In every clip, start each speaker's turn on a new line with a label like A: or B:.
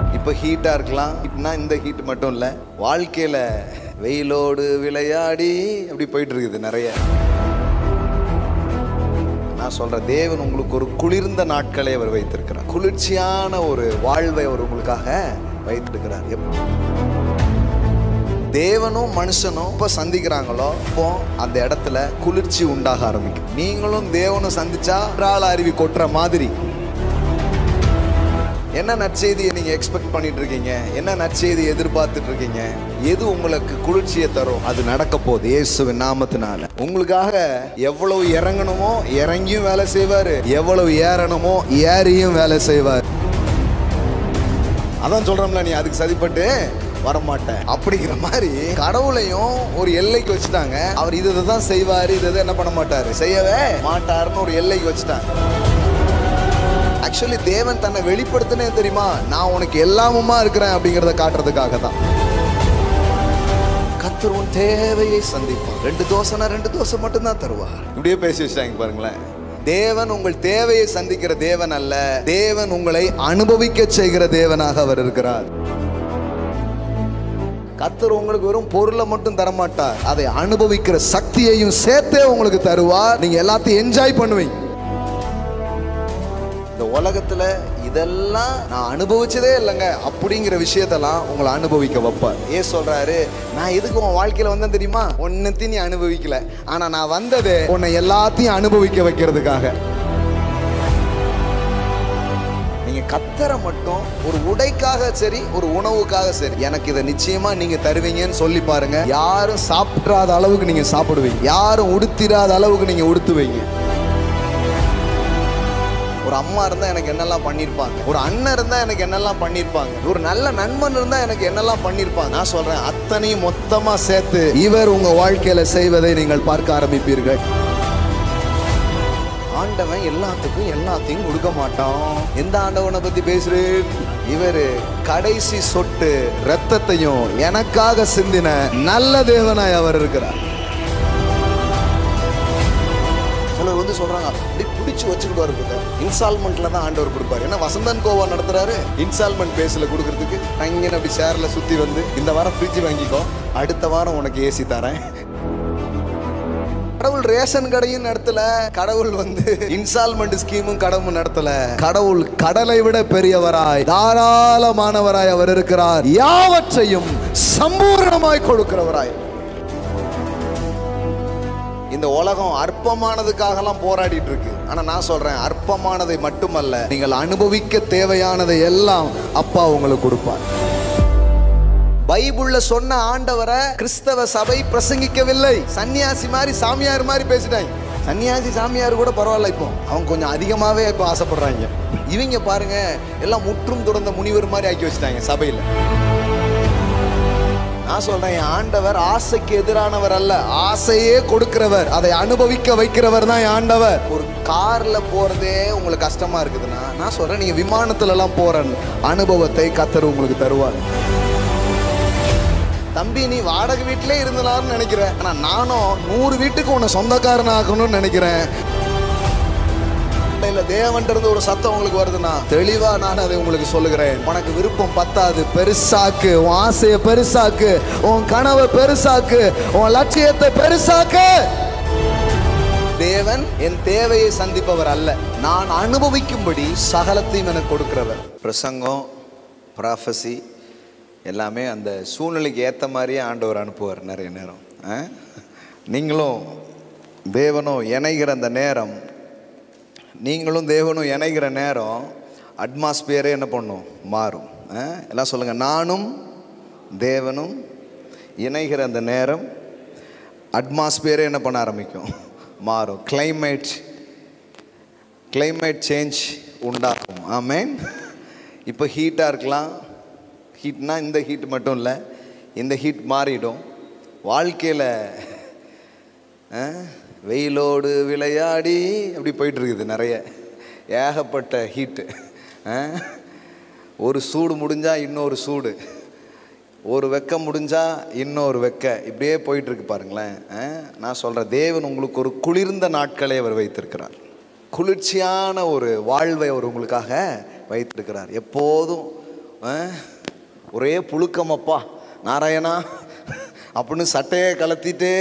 A: இப்போ ஹீட்டாக இருக்கலாம் ஹீட்னா இந்த ஹீட் மட்டும் இல்லை வாழ்க்கையில் வெயிலோடு விளையாடி அப்படி போயிட்டு இருக்குது நிறைய நான் சொல்றேன் தேவன் உங்களுக்கு ஒரு குளிர்ந்த நாட்களை அவர் வைத்திருக்கிறார் குளிர்ச்சியான ஒரு வாழ்வை அவர் உங்களுக்காக வைத்திருக்கிறார் எப்- தேவனும் மனுஷனும் எப்போ சந்திக்கிறாங்களோ அப்போ அந்த இடத்துல குளிர்ச்சி உண்டாக ஆரம்பிக்கும் நீங்களும் தேவனும் சந்திச்சா ஆள் அருவி கொட்டுற மாதிரி என்ன நற்செய்தியை நீங்க எக்ஸ்பெக்ட் பண்ணிட்டு இருக்கீங்க என்ன நற்செய்தி எதிர்பார்த்துட்டு இருக்கீங்க எது உங்களுக்கு குளிர்ச்சியை தரும் அது நடக்க போகுது இயேசுவின் நாமத்தினால உங்களுக்காக எவ்வளவு இறங்கணுமோ இறங்கியும் வேலை செய்வாரு எவ்வளவு ஏறணுமோ ஏறியும் வேலை செய்வார் அதான் சொல்றோம்ல நீ அதுக்கு சதிப்பட்டு வரமாட்டேன் அப்படிங்கிற மாதிரி கடவுளையும் ஒரு எல்லைக்கு வச்சுட்டாங்க அவர் இது இதை தான் செய்வாரு இது இதை என்ன பண்ண மாட்டாரு செய்யவே மாட்டாருன்னு ஒரு எல்லைக்கு வச்சுட்டாங்க ஆக்சுவலி தேவன் தன்னை வெளிப்படுத்தினே தெரியுமா நான் உனக்கு எல்லாமுமா இருக்கிறேன் அப்படிங்கிறத காட்டுறதுக்காக தான் கத்தர் உன் தேவையை சந்திப்பான் ரெண்டு தோசைனா ரெண்டு தோசை மட்டும்தான் தருவார் இப்படியே பேசி வச்சிட்டாங்க பாருங்களேன் தேவன் உங்கள் தேவையை சந்திக்கிற தேவன் அல்ல தேவன் உங்களை அனுபவிக்க செய்கிற தேவனாக அவர் இருக்கிறார் கத்தர் உங்களுக்கு வெறும் பொருளை மட்டும் தரமாட்டார் அதை அனுபவிக்கிற சக்தியையும் சேர்த்தே உங்களுக்கு தருவார் நீங்க எல்லாத்தையும் என்ஜாய் பண்ணுவீங்க இந்த உலகத்துல இதெல்லாம் நான் அனுபவிச்சதே இல்லைங்க அப்படிங்கிற விஷயத்தெல்லாம் உங்களை அனுபவிக்க வைப்பார் ஏன் சொல்றாரு நான் எதுக்கு உன் வாழ்க்கையில வந்தேன் தெரியுமா ஒன்னத்தையும் நீ அனுபவிக்கல ஆனா நான் வந்தது உன்னை எல்லாத்தையும் அனுபவிக்க வைக்கிறதுக்காக நீங்க கத்தரை மட்டும் ஒரு உடைக்காக சரி ஒரு உணவுக்காக சரி எனக்கு இதை நிச்சயமா நீங்க தருவீங்கன்னு சொல்லி பாருங்க யாரும் சாப்பிட்றாத அளவுக்கு நீங்க சாப்பிடுவீங்க யாரும் உடுத்திராத அளவுக்கு நீங்க உடுத்துவீங்க ஒரு அம்மா இருந்தா எனக்கு என்னெல்லாம் பண்ணியிருப்பாங்க ஒரு அண்ணன் இருந்தா எனக்கு என்னெல்லாம் பண்ணியிருப்பாங்க ஒரு நல்ல நண்பன் இருந்தா எனக்கு என்னெல்லாம் பண்ணியிருப்பாங்க நான் சொல்றேன் அத்தனையும் மொத்தமா சேர்த்து இவர் உங்க வாழ்க்கையில செய்வதை நீங்கள் பார்க்க ஆரம்பிப்பீர்கள் ஆண்டவன் எல்லாத்துக்கும் எல்லாத்தையும் கொடுக்க மாட்டான் எந்த ஆண்டவனை பத்தி பேசுறேன் இவரு கடைசி சொட்டு ரத்தத்தையும் எனக்காக சிந்தின நல்ல தேவனாய் அவர் இருக்கிறார் சிலர் வந்து சொல்றாங்க அப்படி பிடிச்சி வச்சுக்கிட்டு இருக்குது இன்ஸ்டால்மெண்ட்ல தான் ஆண்டவர் கொடுப்பாரு ஏன்னா வசந்தன் கோவா நடத்துறாரு இன்ஸ்டால்மெண்ட் பேஸ்ல கொடுக்கறதுக்கு நான் இங்கே அப்படி சேர்ல சுத்தி வந்து இந்த வாரம் ஃப்ரிட்ஜ் வாங்கிக்கோ அடுத்த வாரம் உனக்கு ஏசி தரேன் கடவுள் ரேஷன் கடையும் நடத்தல கடவுள் வந்து இன்ஸ்டால்மெண்ட் ஸ்கீமும் கடவுள் நடத்தல கடவுள் கடலை விட பெரியவராய் தாராளமானவராய் அவர் இருக்கிறார் யாவற்றையும் சம்பூர்ணமாய் கொடுக்கிறவராய் இந்த உலகம் அற்பமானதுக்காகலாம் போராடிட்டு இருக்கு ஆனா நான் சொல்றேன் அற்பமானதை மட்டுமல்ல நீங்கள் அனுபவிக்க தேவையானதை எல்லாம் அப்பா உங்களுக்கு கொடுப்பார் பைபிள்ல சொன்ன ஆண்டவரை கிறிஸ்தவ சபை பிரசங்கிக்கவில்லை சன்னியாசி மாதிரி சாமியார் மாதிரி பேசிட்டாங்க சன்னியாசி சாமியார் கூட பரவாயில்ல இப்போ அவங்க கொஞ்சம் அதிகமாவே இப்போ ஆசைப்படுறாங்க இவங்க பாருங்க எல்லாம் முற்றும் துறந்த முனிவர் மாதிரி ஆக்கி வச்சுட்டாங்க சபையில நான் சொல்றேன் என் ஆண்டவர் ஆசைக்கு எதிரானவர் அல்ல ஆசையே கொடுக்கிறவர் அதை அனுபவிக்க வைக்கிறவர் தான் என் ஆண்டவர் ஒரு கார்ல போறதே உங்களுக்கு கஷ்டமா இருக்குதுன்னா நான் சொல்றேன் நீங்க விமானத்துல எல்லாம் போற அனுபவத்தை கத்தர் உங்களுக்கு தருவார் தம்பி நீ வாடகை வீட்டிலே இருந்தலாம்னு நினைக்கிறேன் ஆனா நானும் நூறு வீட்டுக்கு உன்னை சொந்தக்காரன் ஆகணும்னு நினைக்கிறேன் இல்ல தேவன்ட்ட இருந்து ஒரு சத்தம் உங்களுக்கு வருதுன்னா தெளிவா நான் அதை உங்களுக்கு சொல்லுகிறேன் உனக்கு விருப்பம் பத்தாது பெருசாக்கு உன் ஆசையை பெருசாக்கு உன் கனவை பெருசாக்கு உன் லட்சியத்தை பெருசாக்கு தேவன் என் தேவையை சந்திப்பவர் அல்ல நான் அனுபவிக்கும்படி சகலத்தையும் எனக்கு கொடுக்கிறவர் பிரசங்கம் ப்ராஃபசி எல்லாமே அந்த சூழ்நிலைக்கு ஏற்ற மாதிரியே ஆண்டவர் அனுப்புவார் நிறைய நேரம் ஆ? நீங்களும் தேவனும் இணைகிற அந்த நேரம் நீங்களும் தேவனும் இணைகிற நேரம் அட்மாஸ்பியரே என்ன பண்ணும் மாறும் ஆ? எல்லாம் சொல்லுங்கள் நானும் தேவனும் இணைகிற அந்த நேரம் அட்மாஸ்பியரே என்ன பண்ண ஆரம்பிக்கும் மாறும் climate climate சேஞ்ச் உண்டாகும் ஆமேன் இப்போ ஹீட்டாக இருக்கலாம் ஹீட்னா இந்த ஹீட் மட்டும் இல்லை இந்த ஹீட் மாறிடும் வாழ்க்கையில் வெயிலோடு விளையாடி அப்படி போயிட்டு இருக்குது நிறைய ஏகப்பட்ட ஹீட்டு ஒரு சூடு முடிஞ்சா இன்னொரு சூடு ஒரு வெக்க முடிஞ்சா இன்னொரு வெக்க இப்படியே போயிட்டு இருக்கு பாருங்களேன் ஆ? நான் சொல்கிறேன் தேவன் உங்களுக்கு ஒரு குளிர்ந்த நாட்களை அவர் வைத்திருக்கிறார் குளிர்ச்சியான ஒரு வாழ்வை அவர் உங்களுக்காக வைத்திருக்கிறார் எப்போதும் ஆ? ஒரே புழுக்கமப்பா நாராயணா அப்படின்னு சட்டையை கலத்திட்டே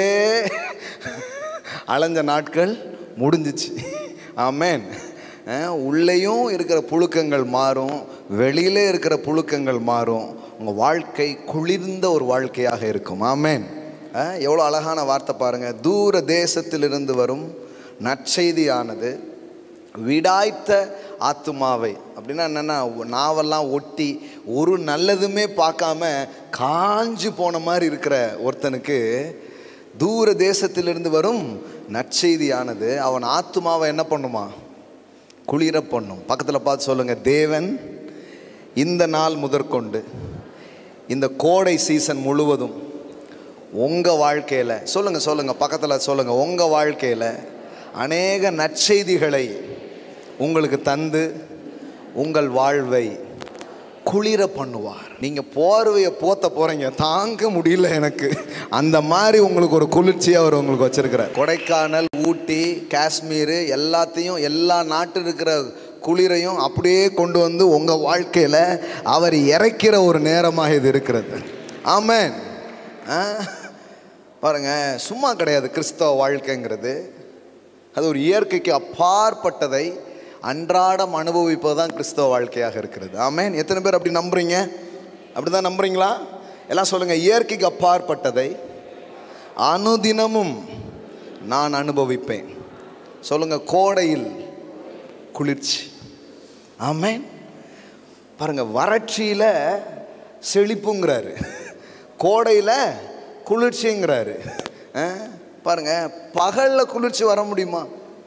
A: அலைஞ்ச நாட்கள் முடிஞ்சிச்சு ஆமேன் அஹ், உள்ளேயும் இருக்கிற புழுக்கங்கள் மாறும் வெளியிலே இருக்கிற புழுக்கங்கள் மாறும் உங்கள் வாழ்க்கை குளிர்ந்த ஒரு வாழ்க்கையாக இருக்கும் ஆமேன் அஹ், எவ்வளோ அழகான வார்த்தை பாருங்கள் தூர தேசத்திலிருந்து வரும் நற்செய்தியானது விடாய்த்த ஆத்துமாவை அப்படின்னா என்னென்னா நாவெல்லாம் ஒட்டி ஒரு நல்லதுமே பார்க்காம காஞ்சு போன மாதிரி இருக்கிற ஒருத்தனுக்கு தூர தேசத்திலிருந்து வரும் நற்செய்தியானது அவன் ஆத்துமாவை என்ன பண்ணுமா குளிர பண்ணும் பக்கத்தில் பார்த்து சொல்லுங்க தேவன் இந்த நாள் முதற்கொண்டு இந்த கோடை சீசன் முழுவதும் உங்கள் வாழ்க்கையில் சொல்லுங்கள் சொல்லுங்கள் பக்கத்தில் சொல்லுங்கள் உங்கள் வாழ்க்கையில் அநேக நற்செய்திகளை உங்களுக்கு தந்து உங்கள் வாழ்வை குளிர பண்ணுவார் நீங்கள் போர்வையை போத்த போகிறீங்க தாங்க முடியல எனக்கு அந்த மாதிரி உங்களுக்கு ஒரு குளிர்ச்சியை அவர் உங்களுக்கு வச்சிருக்கிறார் கொடைக்கானல் ஊட்டி காஷ்மீர் எல்லாத்தையும் எல்லா நாட்டில் இருக்கிற குளிரையும் அப்படியே கொண்டு வந்து உங்கள் வாழ்க்கையில் அவர் இறைக்கிற ஒரு நேரமாக இது இருக்கிறது ஆமென் ஆ பாருங்க சும்மா கிடையாது கிறிஸ்தவ வாழ்க்கைங்கிறது அது ஒரு இயற்கைக்கு அப்பாற்பட்டதை அன்றாடம் அனுபவிப்பது தான் கிறிஸ்தவ வாழ்க்கையாக இருக்கிறது ஆமென் எத்தனை பேர் அப்படி நம்புறீங்க அப்படி தான் நம்புறீங்களா எல்லாம் சொல்லுங்க இயற்கைக்கு அப்பாற்பட்டதை அனுதினமும் நான் அனுபவிப்பேன் சொல்லுங்க கோடையில் குளிர்ச்சி ஆமென் பாருங்க வறட்சியில் செழிப்புங்கிறாரு கோடையில் குளிர்ச்சிங்கிறாரு ஆ? பாருங்க பகலில் குளிர்ச்சி வர முடியுமா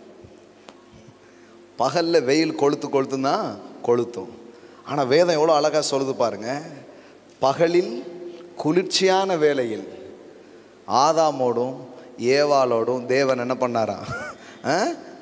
A: பகலில் வெயில் கொளுத்து கொளுத்துனா கொளுத்தும் ஆனால் வேதம் எவ்வளோ அழகாக சொல்லுது பாருங்க பகலில் குளிர்ச்சியான வேளையில் ஆதாமோடும் ஏவாளோடும் தேவன் என்ன பண்ணாரா ஆ?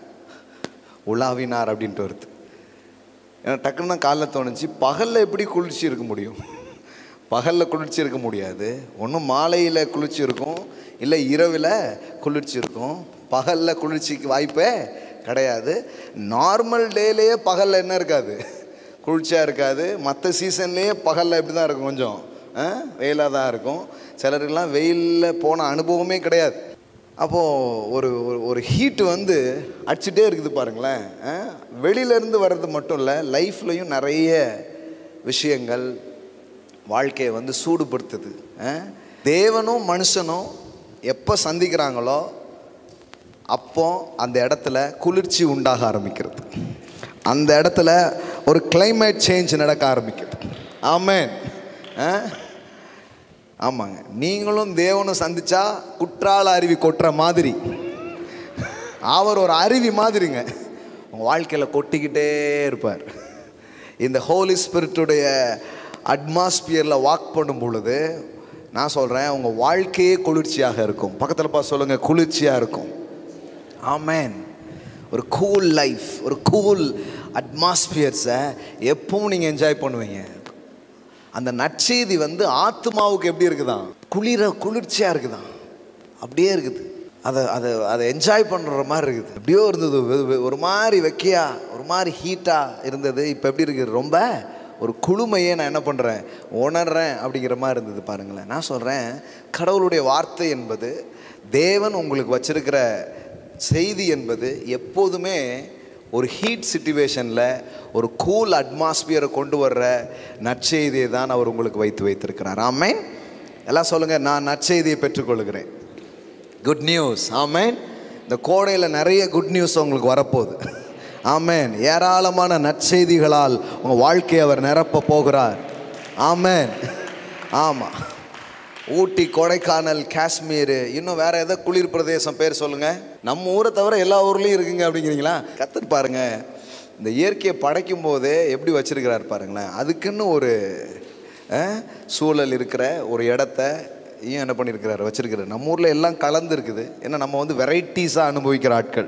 A: உலாவினார் அப்படின்ட்டு வருது எனக்கு டக்குன்னு தான் காலைல தோணுச்சு பகலில் எப்படி குளிர்ச்சி இருக்க முடியும் பகலில் குளிர்ச்சி இருக்க முடியாது ஒன்றும் மாலையில் குளிர்ச்சி இருக்கும் இல்லை இரவில் குளிர்ச்சி இருக்கும் பகலில் குளிர்ச்சிக்கு வாய்ப்பே கிடையாது நார்மல் டேலேயே பகலில் என்ன இருக்காது குளிர்ச்சியாக இருக்காது மற்ற சீசன்லேயே பகலில் எப்படி தான் இருக்கும் கொஞ்சம் வெயிலாக தான் இருக்கும் சிலருக்கெல்லாம் வெயிலில் போன அனுபவமே கிடையாது அப்போது ஒரு ஒரு- ஒரு ஹீட்டு வந்து அடிச்சுட்டே இருக்குது பாருங்களேன் ஆ? வெளியிலேருந்து வர்றது மட்டும் இல்லை லைஃப்லையும் நிறைய விஷயங்கள் வாழ்க்கையை வந்து சூடுபடுத்துது ஆ? தேவனும் மனுஷனும் எப்போ சந்திக்கிறாங்களோ அப்போ அந்த இடத்துல குளிர்ச்சி உண்டாக ஆரம்பிக்கிறது அந்த இடத்துல ஒரு climate சேஞ்ச் நடக்க ஆரம்பிக்குது ஆமென் ஆ ஆமாங்க நீங்களும் தேவனும் சந்திச்சா குற்றால அருவி கொட்டுற மாதிரி அவர் ஒரு அருவி மாதிரிங்க உங்கள் வாழ்க்கையில் கொட்டிக்கிட்டே இருப்பார் இந்த ஹோலி ஸ்பிரிட்டுடைய அட்மாஸ்பியரில் வாக் பண்ணும் பொழுது நான் சொல்கிறேன் உங்கள் வாழ்க்கையே குளிர்ச்சியாக இருக்கும் பக்கத்தில் பார்த்து சொல்லுங்கள் குளிர்ச்சியாக இருக்கும் ஆமேன் ஒரு கூல் லைஃப் ஒரு கூல் அட்மாஸ்பியர்ஸை எப்பவும் நீங்கள் என்ஜாய் பண்ணுவீங்க அந்த நற்செய்தி வந்து ஆத்மாவுக்கு எப்படி இருக்குதான் குளிர குளிர்ச்சியாக இருக்குதான் அப்படியே இருக்குது அதை அதை அதை என்ஜாய் பண்ணுற மாதிரி இருக்குது எப்படியோ இருந்தது வெ- வெ- ஒரு மாதிரி வெக்கையா ஒரு மாதிரி ஹீட்டாக இருந்தது இப்போ எப்படி இருக்குது ரொம்ப ஒரு குளுமையே நான் என்ன பண்ணுறேன் உணர்றேன் அப்படிங்கிற மாதிரி இருந்தது பாருங்களேன் நான் சொல்கிறேன் கடவுளுடைய வார்த்தை என்பது தேவன் உங்களுக்கு வச்சிருக்கிற செய்தி என்பது எப்போதுமே ஒரு ஹீட் சுச்சுவேஷனில் ஒரு கூல் அட்மாஸ்பியரை கொண்டு வர்ற நற்செய்தியை தான் அவர் உங்களுக்கு வைத்து வைத்திருக்கிறார் ஆமென் எல்லாம் சொல்லுங்கள் நான் நற்செய்தியை பெற்றுக்கொள்கிறேன் குட் நியூஸ் ஆமென் இந்த கோடையில் நிறைய குட் நியூஸ் உங்களுக்கு வரப்போகுது ஆமென் ஏராளமான நற்செய்திகளால் உங்கள் வாழ்க்கையை அவர் நிரப்ப போகிறார் ஆமென் ஆமாம் ஊட்டி கொடைக்கானல் காஷ்மீர் இன்னும் வேற ஏதோ குளிர் பிரதேசம் பேர் சொல்லுங்க நம்ம ஊரை தவிர எல்லா ஊர்லேயும் இருக்குங்க அப்படிங்கிறீங்களா கற்று பாருங்க இந்த இயற்கையை படைக்கும் போதே எப்படி வச்சிருக்கிறார் பாருங்களேன் அதுக்குன்னு ஒரு அஹ், சூழல் இருக்கிற ஒரு இடத்த ஏன் என்ன பண்ணியிருக்கிறாரு வச்சிருக்கிறார் நம்ம ஊரில் எல்லாம் கலந்து இருக்குது ஏன்னா நம்ம வந்து வெரைட்டிஸாக அனுபவிக்கிற ஆட்கள்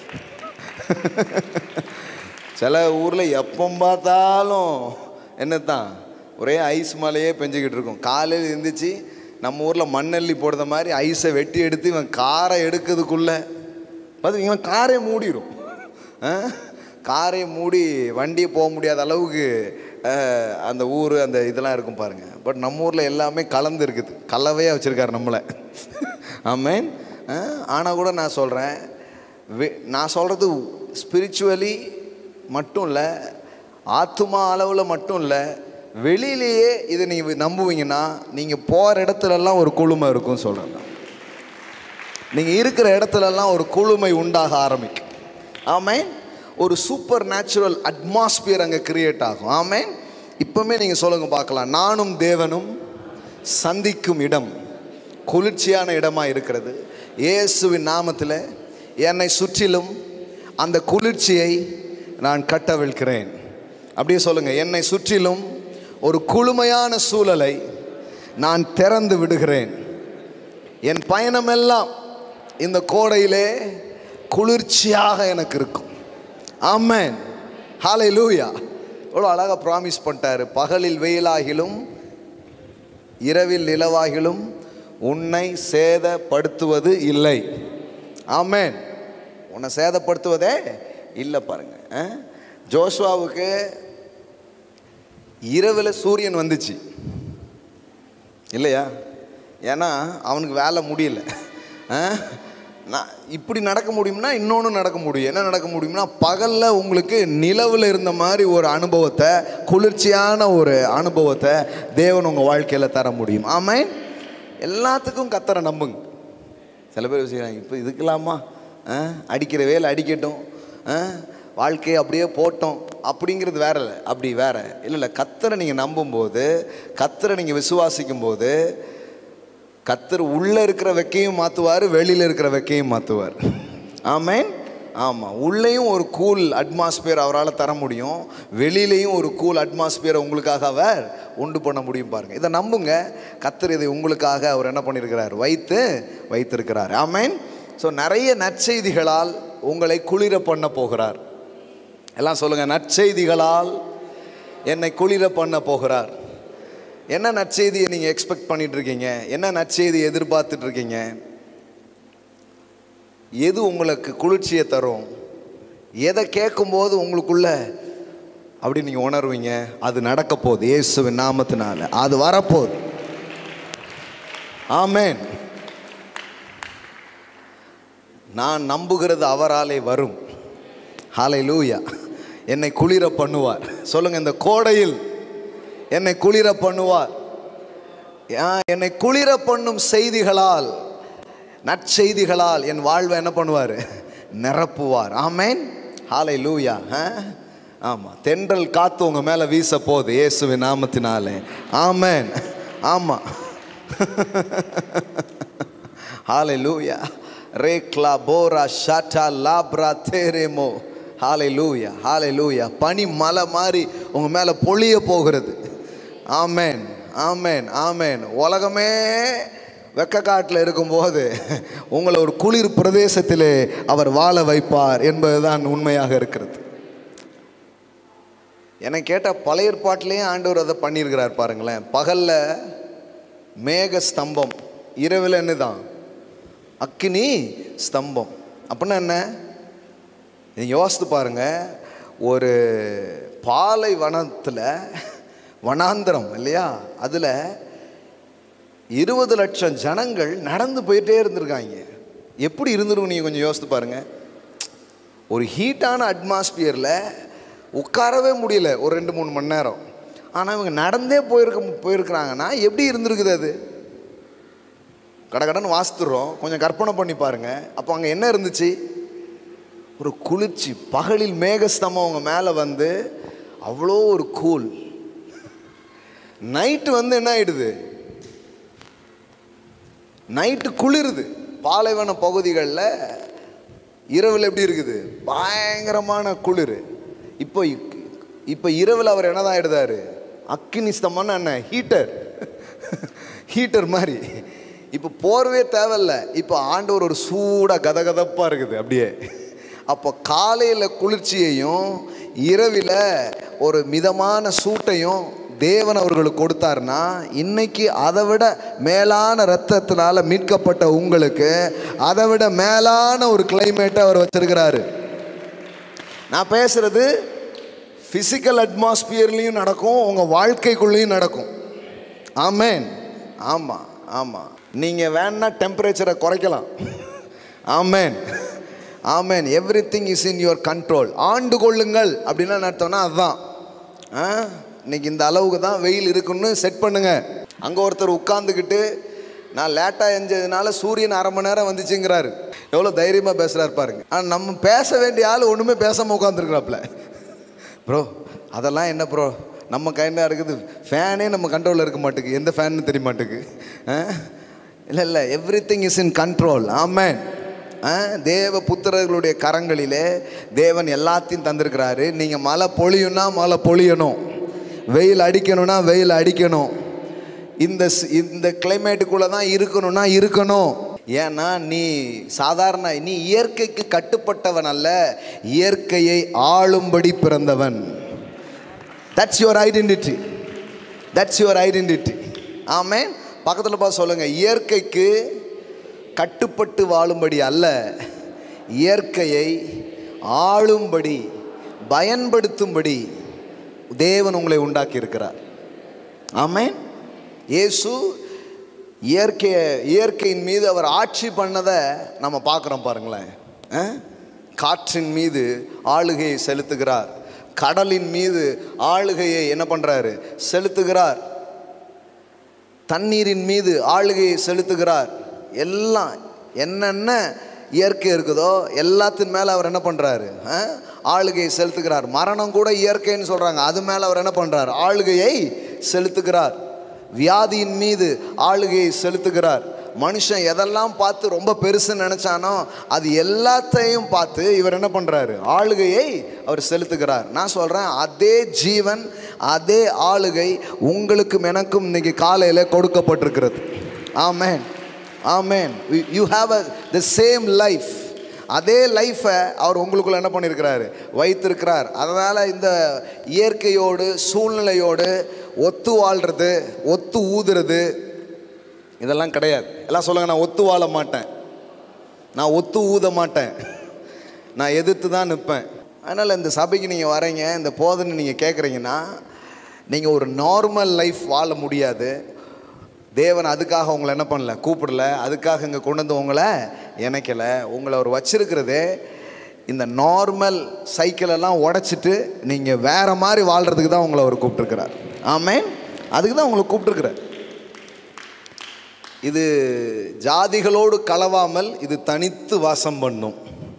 A: சில ஊரில் எப்போ பார்த்தாலும் என்னத்தான் ஒரே ஐஸ் மலையே பெஞ்சுக்கிட்டு இருக்கும் காலையில் இருந்துச்சு நம்ம ஊரில் மண்ணள்ளி போடுற மாதிரி ஐஸை வெட்டி எடுத்து இவன் காரை எடுக்கிறதுக்குள்ள பார்த்து இவன் காரே மூடிடும் ஆ? காரை மூடி வண்டியை போக முடியாத அளவுக்கு அஹ், அந்த ஊர் அந்த இதெல்லாம் இருக்கும் பாருங்க பட் நம்ம ஊரில் எல்லாமே கலந்து இருக்குது கலவையாக வச்சுருக்காரு நம்மளை ஆமேன் ஆனால் கூட நான் சொல்கிறேன் நான் சொல்கிறது ஸ்பிரிச்சுவலி மட்டும் இல்லை ஆத்துமா அளவில் மட்டும் இல்லை வெளியிலேயே இதை நீங்கள் நம்புவீங்கன்னா நீங்கள் போகிற இடத்துலலாம் ஒரு குழுமை இருக்கும்னு சொல்கிறேன் நான். நீங்கள் இருக்கிற இடத்துலலாம் ஒரு குழுமை உண்டாக ஆரம்பிக்கும் ஆமேன் ஒரு சூப்பர் நேச்சுரல் அட்மாஸ்பியர் அங்கே கிரியேட் ஆகும் ஆமேன் இப்போமே நீங்கள் சொல்லுங்க பார்க்கலாம் நானும் தேவனும் சந்திக்கும் இடம் குளிர்ச்சியான இடமா இருக்கிறது இயேசுவின் நாமத்தில் என்னை சுற்றிலும் அந்த குளிர்ச்சியை நான் கட்டவிழ்க்கிறேன் அப்படியே சொல்லுங்க என்னை சுற்றிலும் ஒரு குளுமையான சூழலை நான் திறந்து விடுகிறேன் என் பயணமெல்லாம் இந்த கோடையிலே குளிர்ச்சியாக எனக்கு இருக்கும் ஆமென் ஹாலை லூயா எவ்வளோ அழகாக ப்ராமிஸ் பண்ணிட்டாரு பகலில் வெயிலாகிலும் இரவில் நிலவாகிலும் உன்னை சேதப்படுத்துவது இல்லை ஆமென் உன்னை சேதப்படுத்துவதே இல்லை பாருங்க ஆ? ஜோஷ்வாவுக்கு இரவில் சூரியன் வந்துச்சு இல்லையா ஏன்னா அவனுக்கு வேலை முடியல ஆ? நான் இப்படி நடக்க முடியும்னா இன்னொன்று நடக்க முடியும் என்ன நடக்க முடியும்னா பகலில் உங்களுக்கு நிலவில் இருந்த மாதிரி ஒரு அனுபவத்தை குளிர்ச்சியான ஒரு அனுபவத்தை தேவன் உங்கள் வாழ்க்கையில் தர முடியும் ஆமாம் எல்லாத்துக்கும் கத்தரை நம்புங்க சில பேர் யோசிக்கிறாங்க இப்போ இதுக்கலாமா ஆ? அடிக்கிற வேலை அடிக்கட்டும் ஆ? வாழ்க்கையை அப்படியே போட்டோம் அப்படிங்கிறது வேற இல்லை அப்படி வேற இல்லை இல்லை கத்தரை நீங்கள் நம்பும்போது கத்தரை நீங்கள் விசுவாசிக்கும் போது கத்தர் உள்ளே இருக்கிற வெக்கையும் மாற்றுவார் வெளியில் இருக்கிற வெக்கையும் மாற்றுவார் ஆமேன் ஆமாம் உள்ளேயும் ஒரு கூல் அட்மாஸ்பியர் அவரால் தர முடியும் வெளியிலையும் ஒரு கூல் அட்மாஸ்பியரை உங்களுக்காக அவர் உண்டு பண்ண முடியும் பாருங்க இதை நம்புங்க கத்தர் இதை உங்களுக்காக அவர் என்ன பண்ணியிருக்கிறார் வைத்து வைத்திருக்கிறார் ஆமேன் ஸோ நிறைய நற்செய்திகளால் உங்களை குளிர பண்ண போகிறார் எல்லாம் சொல்லுங்க நற்செய்திகளால் என்னை குளிர பண்ண போகிறார் என்ன நற்செய்தியை நீங்கள் எக்ஸ்பெக்ட் பண்ணிட்டு இருக்கீங்க என்ன நற்செய்தி எதிர்பார்த்துட்டு இருக்கீங்க எது உங்களுக்கு குளிர்ச்சியை தரும் எதை கேட்கும்போது உங்களுக்குள்ள அப்படி நீங்கள் உணர்வீங்க அது நடக்க போகுது இயேசுவின் நாமத்தினால அது வரப்போகுது ஆமென் நான் நம்புகிறது அவராலே வரும் ஹாலை லூயா என்னை குளிர பண்ணுவார் சொல்லுங்க இந்த கோடையில் என்னை குளிர பண்ணுவார் ஆ, என்னை குளிர பண்ணும் செய்திகளால் நற்செய்திகளால் என் வாழ்வை என்ன பண்ணுவார் நிரப்புவார் ஆமேன் ஹாலை லூயா ஆமாம் தென்றல் காத்து உங்கள் மேலே வீச போகுது இயேசுவின் நாமத்தினாலே ஆமேன் ஆமாம் ஹாலை லூயா ரேக்லா போரா ஷாட்டா லாப்ரா தேரேமோ ஹாலை லூயா ஹாலை லூயா பனி மலை மாதிரி உங்கள் மேலே பொழிய போகிறது ஆமேன் ஆமேன் ஆமேன் உலகமே வெக்கக்காட்டில் இருக்கும்போது உங்களை ஒரு குளிர் பிரதேசத்திலே அவர் வாழ வைப்பார் என்பதுதான் உண்மையாக இருக்கிறது என்னை கேட்டால் பழைய ஏற்பாட்டிலேயே ஆண்டவர் அதை பண்ணியிருக்கிறார் பாருங்களேன் பகலில் மேக ஸ்தம்பம் இரவில் என்னதான் அக்கினி ஸ்தம்பம் அப்படின்னா என்ன நீங்க யோசித்து பாருங்க ஒரு பாலை வனத்தில் வனாந்திரம் இல்லையா அதில் இருபது லட்சம் ஜனங்கள் நடந்து போயிட்டே இருந்திருக்காங்க எப்படி இருந்திருக்கும் நீங்கள் கொஞ்சம் யோசித்து பாருங்க ஒரு ஹீட்டான அட்மாஸ்பியரில் உட்காரவே முடியல ஒரு ரெண்டு மூணு மணி நேரம் ஆனால் இவங்க நடந்தே போயிருக்க போயிருக்கிறாங்கன்னா எப்படி இருந்திருக்குது அது கடகடன்னு வாசித்துறோம் கொஞ்சம் கற்பனை பண்ணி பாருங்க அப்போ அங்கே என்ன இருந்துச்சு ஒரு குளிர்ச்சி பகலில் மேகஸ்தமம் அவங்க மேலே வந்து அவ்வளோ ஒரு கூல் நைட்டு வந்து என்ன ஆயிடுது நைட்டு குளிருது பாலைவன பகுதிகளில் இரவில் எப்படி இருக்குது பயங்கரமான குளிர் இப்போ இப்போ இரவில் அவர் என்னதான் ஆயிடுதாரு அக்கினி ஸ்தம்பம்னா என்ன ஹீட்டர் ஹீட்டர் மாதிரி இப்போ போர்வே தேவையில்ல இப்போ ஆண்டவர் ஒரு சூடாக கதகதப்பாக இருக்குது அப்படியே அப்போ காலையில் குளிர்ச்சியையும் இரவில் ஒரு மிதமான சூட்டையும் தேவன் அவர்களுக்கு கொடுத்தாருன்னா இன்னைக்கு அதை விட மேலான ரத்தத்தினால மீட்கப்பட்ட உங்களுக்கு அதை விட மேலான ஒரு கிளைமேட்டை அவர் வச்சிருக்கிறாரு நான் பேசுறது ஃபிசிக்கல் அட்மாஸ்பியர்லேயும் நடக்கும் உங்கள் வாழ்க்கைக்குள்ளேயும் நடக்கும் ஆமேன் ஆமாம் ஆமாம் நீங்கள் வேணா டெம்பரேச்சரை குறைக்கலாம் ஆமேன் ஆமேன் everything is in your control ஆண்டு கொள்ளுங்கள் அப்படின்னா என்ன அர்த்தம்னா அதுதான் ஆ இன்னைக்கு இந்த அளவுக்கு தான் வெயில் இருக்குன்னு செட் பண்ணுங்க அங்கே ஒருத்தர் உட்காந்துக்கிட்டு நான் லேட்டாக எஞ்சதுனால சூரியன் அரை மணி நேரம் வந்துச்சுங்கிறாரு எவ்வளோ தைரியமாக பேசுகிறாரு பாருங்க ஆனால் நம்ம பேச வேண்டிய ஆள் ஒன்றுமே பேசாமல் உட்காந்துருக்குறாப்புல ப்ரோ அதெல்லாம் என்ன ப்ரோ நம்ம கைண்டாக இருக்குது ஃபேனே நம்ம கண்ட்ரோலில் இருக்க மாட்டுக்கு எந்த ஃபேன்னு தெரிய மாட்டுக்கு இல்லை இல்லை everything is in control ஆமேன் தேவ புத்திரர்களுடைய கரங்களிலே தேவன் எல்லாத்தையும் தந்திருக்கிறாரு நீங்கள் மழை பொழியும்னா மழை பொழியணும் வெயில் அடிக்கணும்னா வெயில் அடிக்கணும் இந்த ஸ்- இந்த கிளைமேட்டுக்குள்ளே தான் இருக்கணும்னா இருக்கணும் ஏன்னா நீ சாதாரண நீ இயற்கைக்கு கட்டுப்பட்டவன் அல்ல இயற்கையை ஆளும்படி பிறந்தவன் that's your identity that's your identity ஆமே பக்கத்தில் பார்த்து சொல்லுங்க இயற்கைக்கு கட்டுப்பட்டு வாழும்படி அல்ல இயற்கையை ஆளும்படி பயன்படுத்தும்படி தேவன் உங்களை உண்டாக்கி இருக்கிறார் ஆமென் இயேசு இயற்கையை இயற்கையின் மீது அவர் ஆட்சி பண்ணதை நம்ம பார்க்குறோம் பாருங்களேன் ஆ? காற்றின் மீது ஆளுகையை செலுத்துகிறார் கடலின் மீது ஆளுகையை என்ன பண்ணுறாரு செலுத்துகிறார் தண்ணீரின் மீது ஆளுகையை செலுத்துகிறார் எல்லாம் என்னென்ன இயற்கை இருக்குதோ எல்லாத்தின் மேலே அவர் என்ன பண்ணுறாரு ஆளுகையை செலுத்துகிறார் மரணம் கூட இயற்கைன்னு சொல்கிறாங்க அது மேலே அவர் என்ன பண்ணுறார் ஆளுகையை செலுத்துகிறார் வியாதியின் மீது ஆளுகையை செலுத்துகிறார் மனுஷன் எதெல்லாம் பார்த்து ரொம்ப பெருசுன்னு நினச்சானோ அது எல்லாத்தையும் பார்த்து இவர் என்ன பண்ணுறாரு ஆளுகையை அவர் செலுத்துகிறார் நான் சொல்கிறேன் அதே ஜீவன் அதே ஆளுகை உங்களுக்கும் எனக்கும் இன்னைக்கு காலையில் கொடுக்கப்பட்டிருக்கிறது ஆமேன் ஆமேன் you have a the same life அதே லைஃப்பை அவர் உங்களுக்குள்ள என்ன பண்ணியிருக்கிறாரு வைத்திருக்கிறார் அதனால் இந்த இயற்கையோடு சூழ்நிலையோடு ஒத்து வாழ்கிறது ஒத்து ஊதுறது இதெல்லாம் கிடையாது எல்லாம் சொல்லுங்க நான் ஒத்து வாழ மாட்டேன் நான் ஒத்து ஊத மாட்டேன் நான் எதிர்த்து தான் நிற்பேன் அதனால் இந்த சபைக்கு நீங்கள் வரீங்க இந்த போதனை நீங்கள் கேட்குறீங்கன்னா நீங்கள் ஒரு நார்மல் லைஃப் வாழ முடியாது தேவன் அதுக்காக உங்களை என்ன பண்ணல கூப்பிடல அதுக்காக இங்கே கொண்டு வந்து உங்களை இணைக்கல உங்களை அவர் வச்சிருக்கிறதே இந்த நார்மல் சைக்கிள் எல்லாம் உடைச்சிட்டு நீங்கள் வேற மாதிரி வாழ்கிறதுக்கு தான் உங்களை அவர் கூப்பிட்டுருக்கிறார் ஆமென் அதுக்கு தான் உங்களை கூப்பிட்டுருக்கிறார் இது ஜாதிகளோடு கலவாமல் இது தனித்து வாசம் பண்ணும்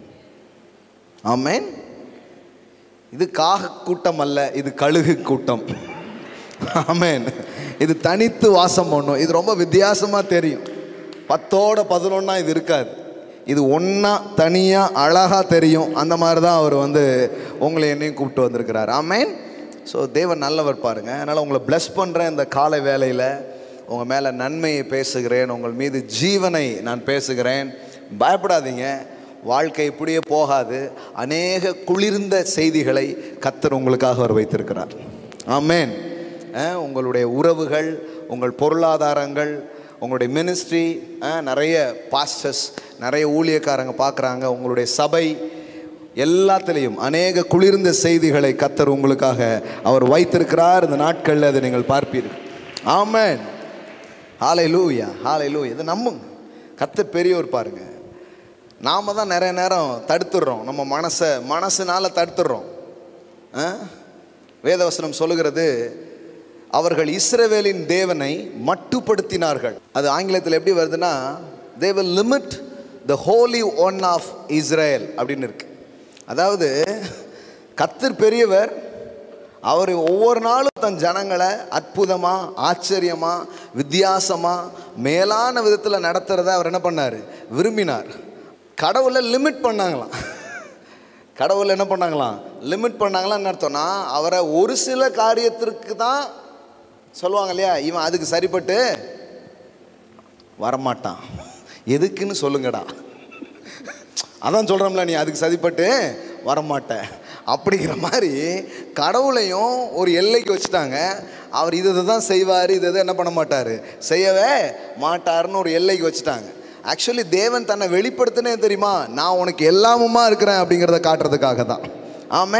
A: ஆமென் இது காக கூட்டம் அல்ல இது கழுகு கூட்டம் ஆமென் இது தனித்து வாசம் பண்ணும் இது ரொம்ப வித்தியாசமாக தெரியும் பத்தோட பதினொன்னா இது இருக்காது இது ஒன்றா தனியாக அழகாக தெரியும் அந்த மாதிரி தான் அவர் வந்து உங்களை என்னையும் கூப்பிட்டு வந்திருக்கிறார் ஆமென் ஸோ தேவன் நல்லவர் பாருங்க அதனால் உங்களை bless பண்ணுறேன் இந்த காலை வேளையில் உங்கள் மேலே நன்மையை பேசுகிறேன் உங்கள் மீது ஜீவனை நான் பேசுகிறேன் பயப்படாதீங்க வாழ்க்கை இப்படியே போகாது அநேக குளிர்ந்த செய்திகளை கத்தர் உங்களுக்காக அவர் வைத்திருக்கிறார் ஆமென் அஹ், உங்களுடைய உறவுகள் உங்கள் பொருளாதாரங்கள் உங்களுடைய மினிஸ்ட்ரி நிறைய பாஸ்டர்ஸ் நிறைய ஊழியக்காரங்க பார்க்குறாங்க உங்களுடைய சபை எல்லாத்திலையும் அநேக குளிர்ந்த செய்திகளை கத்தர் உங்களுக்காக அவர் வைத்திருக்கிறார் இந்த நாட்களில் அதை நீங்கள் பார்ப்பீர்கள் ஆமென் ஹாலை லூயா ஹாலை லூ இதை நம்புங்க கத்தர் பெரியவர் பாருங்க நாம தான் நிறைய நேரம் தடுத்துடுறோம் நம்ம மனசை மனசுனால தடுத்துடுறோம் ஆ? வேதவசனம் சொல்லுகிறது அவர்கள் இஸ்ரவேலின் தேவனை மட்டுப்படுத்தினார்கள் அது ஆங்கிலத்தில் எப்படி வருதுன்னா they will limit the holy one of Israel அப்படின்னு இருக்கு அதாவது கத்தர் பெரியவர் அவர் ஒவ்வொரு நாளும் தன் ஜனங்களை அற்புதமாக ஆச்சரியமாக வித்தியாசமாக மேலான விதத்தில் நடத்துகிறத அவர் என்ன பண்ணார் விரும்பினார் கடவுளை லிமிட் பண்ணாங்களாம் கடவுள் என்ன பண்ணாங்களாம் லிமிட் பண்ணாங்களாம் என்ன அர்த்தம்னா அவரை ஒரு சில காரியத்திற்கு தான் சொல்லுவாங்க இல்லையா இவன் அதுக்கு சரிப்பட்டு வரமாட்டான் எதுக்குன்னு சொல்லுங்கடா அதான் சொல்கிறோம்ல நீ அதுக்கு சரிப்பட்டு வரமாட்ட அப்படிங்கிற மாதிரி கடவுளையும் ஒரு எல்லைக்கு வச்சுட்டாங்க அவர் இது இதை தான் செய்வார் இது இதை என்ன பண்ண மாட்டார் செய்யவே மாட்டாருன்னு ஒரு எல்லைக்கு வச்சுட்டாங்க ஆக்சுவலி தேவன் தன்னை வெளிப்படுத்தினே தெரியுமா நான் உனக்கு எல்லாமுமா இருக்கிறேன் அப்படிங்கிறத காட்டுறதுக்காக தான் ஆமேன்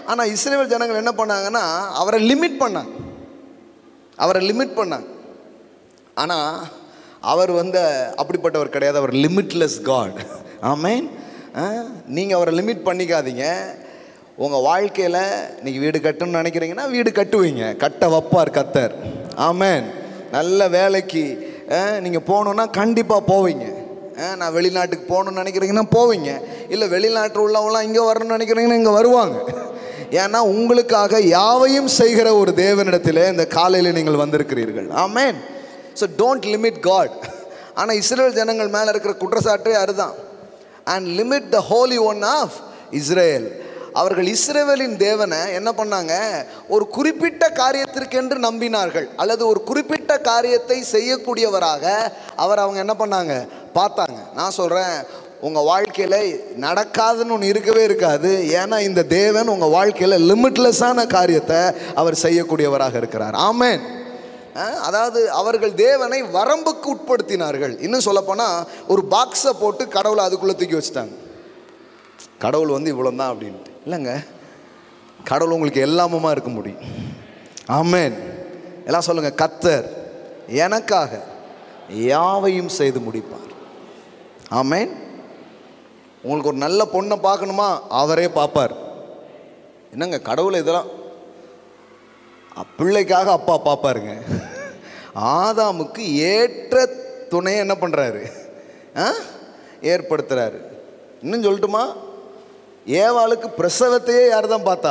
A: ஆனால் இஸ்ரேல் ஜனங்கள் என்ன பண்ணாங்கன்னா அவரை லிமிட் பண்ணாங்க அவரை லிமிட் பண்ணாங்க ஆனால் அவர் வந்து அப்படிப்பட்டவர் கிடையாது அவர் லிமிட்லெஸ் காட் ஆமேன் நீங்கள் அவரை லிமிட் பண்ணிக்காதீங்க உங்கள் வாழ்க்கையில் நீங்கள் வீடு கட்டணும்னு நினைக்கிறீங்கன்னா வீடு கட்டுவீங்க கட்ட வைப்பார் கத்தர் ஆமேன் நல்ல வேலைக்கு நீங்கள் போகணுன்னா கண்டிப்பாக போவீங்க அஹ், நான் வெளிநாட்டுக்கு போகணும்னு நினைக்கிறீங்கன்னா போவீங்க இல்லை வெளிநாட்டில் உள்ளவங்களாம் இங்கே வரணும்னு நினைக்கிறீங்கன்னா இங்கே வருவாங்க ஏன்னா உங்களுக்காக யாவையும் செய்கிற ஒரு தேவனிடத்தில் இந்த காலையில் நீங்கள் வந்திருக்கிறீர்கள் ஆமேன் ஸோ டோன்ட் லிமிட் காட் ஆனால் இஸ்ரேல் ஜனங்கள் மேலே இருக்கிற குற்றச்சாட்டே அதுதான் and limit the holy one of Israel அவர்கள் இஸ்ரேவேலின் தேவனை என்ன பண்ணாங்க ஒரு குறிப்பிட்ட காரியத்திற்கென்று நம்பினார்கள் அல்லது ஒரு குறிப்பிட்ட காரியத்தை செய்யக்கூடியவராக அவர் அவங்க என்ன பண்ணாங்க பார்த்தாங்க நான் சொல்கிறேன் உங்கள் வாழ்க்கையில் நடக்காதுன்னு ஒன்று இருக்கவே இருக்காது ஏன்னா இந்த தேவன் உங்கள் வாழ்க்கையில் லிமிட்லெஸ்ஸான காரியத்தை அவர் செய்யக்கூடியவராக இருக்கிறார் ஆமென் அஹ், அதாவது அவர்கள் தேவனை வரம்புக்கு உட்படுத்தினார்கள் இன்னும் சொல்லப்போனால் ஒரு பாக்ஸை போட்டு கடவுளை அதுக்குள்ளே தூக்கி வச்சுட்டாங்க கடவுள் வந்து இவ்வளோ தான் அப்படின்ட்டு இல்லைங்க கடவுள் உங்களுக்கு எல்லாமுமா இருக்க முடியும் ஆமென் எல்லாம் சொல்லுங்க கத்தர் எனக்காக யாவையும் செய்து முடிப்பார் ஆமென் உங்களுக்கு ஒரு நல்ல பொண்ணை பார்க்கணுமா அவரே பார்ப்பார் என்னங்க கடவுளை இதெல்லாம் அ- பிள்ளைக்காக அப்பா பார்ப்பாருங்க ஆதாமுக்கு ஏற்ற துணையை என்ன பண்ணுறாரு ஆ ஏற்படுத்துகிறாரு இன்னும் சொல்லட்டுமா ஏவாளுக்கு பிரசவத்தையே யார் தான் பார்த்தா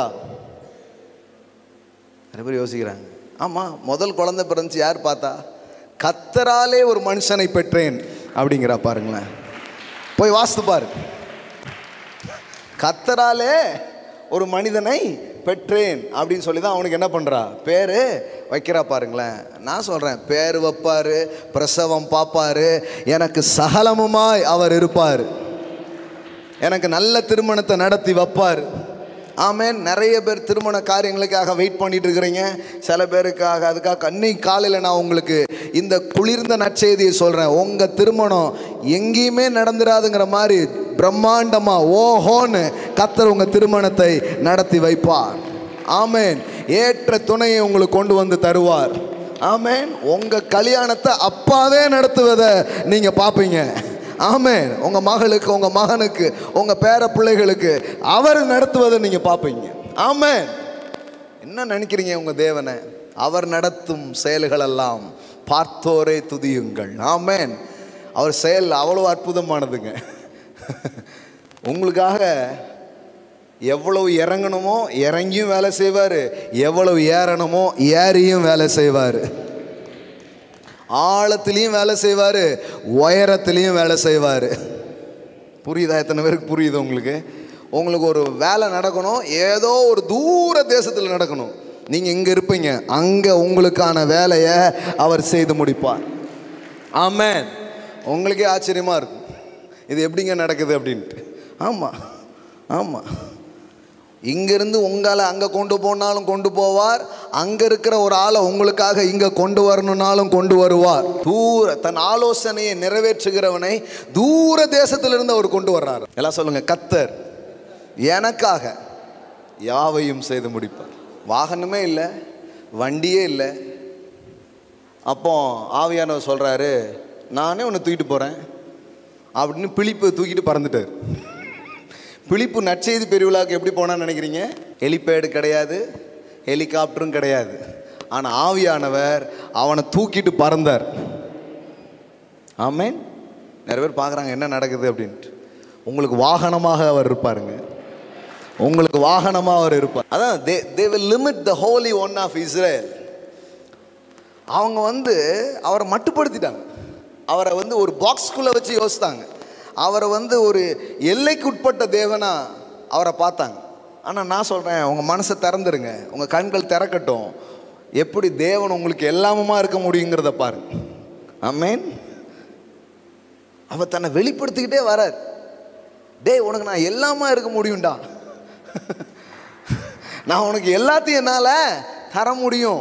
A: நிறைய பேர் யோசிக்கிறாங்க ஆமாம் முதல் குழந்தை பிறந்துச்சு யார் பார்த்தா கத்தராலே ஒரு மனுஷனை பெற்றேன் அப்படிங்கிறா பாருங்களேன் போய் வாஸ்து பாரு கத்தராலே ஒரு மனிதனை பெற்றேன் அப்படின்னு சொல்லி தான் அவனுக்கு என்ன பண்ணுறா பேர் வைக்கிறா பாருங்களேன் நான் சொல்கிறேன் பேர் வைப்பார் பிரசவம் பார்ப்பாரு எனக்கு சகலமுமாய் அவர் இருப்பார் எனக்கு நல்ல திருமணத்தை நடத்தி வைப்பார் ஆமேன் நிறைய பேர் திருமண காரியங்களுக்காக வெயிட் பண்ணிட்டு இருக்கிறீங்க சில பேருக்காக அதுக்காக அன்னைக்கு காலையில் நான் உங்களுக்கு இந்த குளிர்ந்த நற்செய்தியை சொல்கிறேன் உங்கள் திருமணம் எங்கேயுமே நடந்துராதுங்கிற மாதிரி பிரம்மாண்டமாக ஓஹோன்னு கத்தர் உங்கள் திருமணத்தை நடத்தி வைப்பார் ஆமேன் ஏற்ற துணையை உங்களுக்கு கொண்டு வந்து தருவார் ஆமேன் உங்கள் கல்யாணத்தை அப்பாவே நடத்துவதை நீங்கள் பார்ப்பீங்க ஆமென் உங்கள் மகளுக்கு உங்கள் மகனுக்கு உங்கள் பேர பிள்ளைகளுக்கு அவர் நடத்துவதை நீங்கள் பார்ப்பீங்க ஆமென் என்ன நினைக்கிறீங்க உங்கள் தேவனை அவர் நடத்தும் செயல்களெல்லாம் பார்த்தோரே துதியுங்கள் ஆமென் அவர் செயல் அவ்வளோ அற்புதமானதுங்க உங்களுக்காக எவ்வளவு இறங்கணுமோ இறங்கியும் வேலை செய்வார் எவ்வளவு ஏறணுமோ ஏறியும் வேலை செய்வார் ஆழத்துலேயும் வேலை செய்வார் உயரத்துலேயும் வேலை செய்வார் புரியுதா எத்தனை பேருக்கு புரியுது உங்களுக்கு உங்களுக்கு ஒரு வேலை நடக்கணும் ஏதோ ஒரு தூர தேசத்தில் நடக்கணும் நீங்கள் இங்கே இருப்பீங்க அங்கே உங்களுக்கான வேலையை அவர் செய்து முடிப்பார் ஆமென் உங்களுக்கே ஆச்சரியமாக இருக்கும் இது எப்படிங்க நடக்குது அப்படின்ட்டு ஆமாம் ஆமாம் இங்கிருந்து உங்களை அங்கே கொண்டு போனாலும் கொண்டு போவார் அங்கே இருக்கிற ஒரு ஆளை உங்களுக்காக இங்கே கொண்டு வரணும்னாலும் கொண்டு வருவார் தூர தன் ஆலோசனையை நிறைவேற்றுகிறவனை தூர தேசத்திலிருந்து அவர் கொண்டு வர்றார் எல்லாம் சொல்லுங்க கத்தர் எனக்காக யாவையும் செய்து முடிப்பார் வாகனமே இல்லை வண்டியே இல்லை அப்போ ஆவியானவர் சொல்கிறாரு நானே உன்னை தூக்கிட்டு போகிறேன் அப்படின்னு பிழிப்பு தூக்கிட்டு பறந்துட்டார் பிலிப்பு நற்செய்தி பெருவிழாவுக்கு எப்படி போனான்னு நினைக்கிறீங்க ஹெலிபேடு கிடையாது ஹெலிகாப்டரும் கிடையாது ஆனால் ஆவியானவர் அவனை தூக்கிட்டு பறந்தார் ஆமேன் நிறைய பேர் பார்க்குறாங்க என்ன நடக்குது அப்படின்ட்டு உங்களுக்கு வாகனமாக அவர் இருப்பாருங்க உங்களுக்கு வாகனமாக அவர் இருப்பார் அதான் they they will limit the holy one of Israel அவங்க வந்து அவரை மட்டுப்படுத்திட்டாங்க அவரை வந்து ஒரு பாக்ஸ்குள்ளே வச்சு யோசித்தாங்க அவரை வந்து ஒரு எல்லைக்கு உட்பட்ட தேவனா அவரை பார்த்தாங்க ஆனால் நான் சொல்கிறேன் உங்கள் மனசை திறந்துருங்க உங்கள் கண்கள் திறக்கட்டும் எப்படி தேவன் உங்களுக்கு எல்லாமுமா இருக்க முடியுங்கிறத பாருங்க ஆமேன் அவர் தன்னை வெளிப்படுத்திக்கிட்டே வரார் டேய் உனக்கு நான் எல்லாமா இருக்க முடியும்டா நான் உனக்கு எல்லாத்தையும் என்னால் தர முடியும்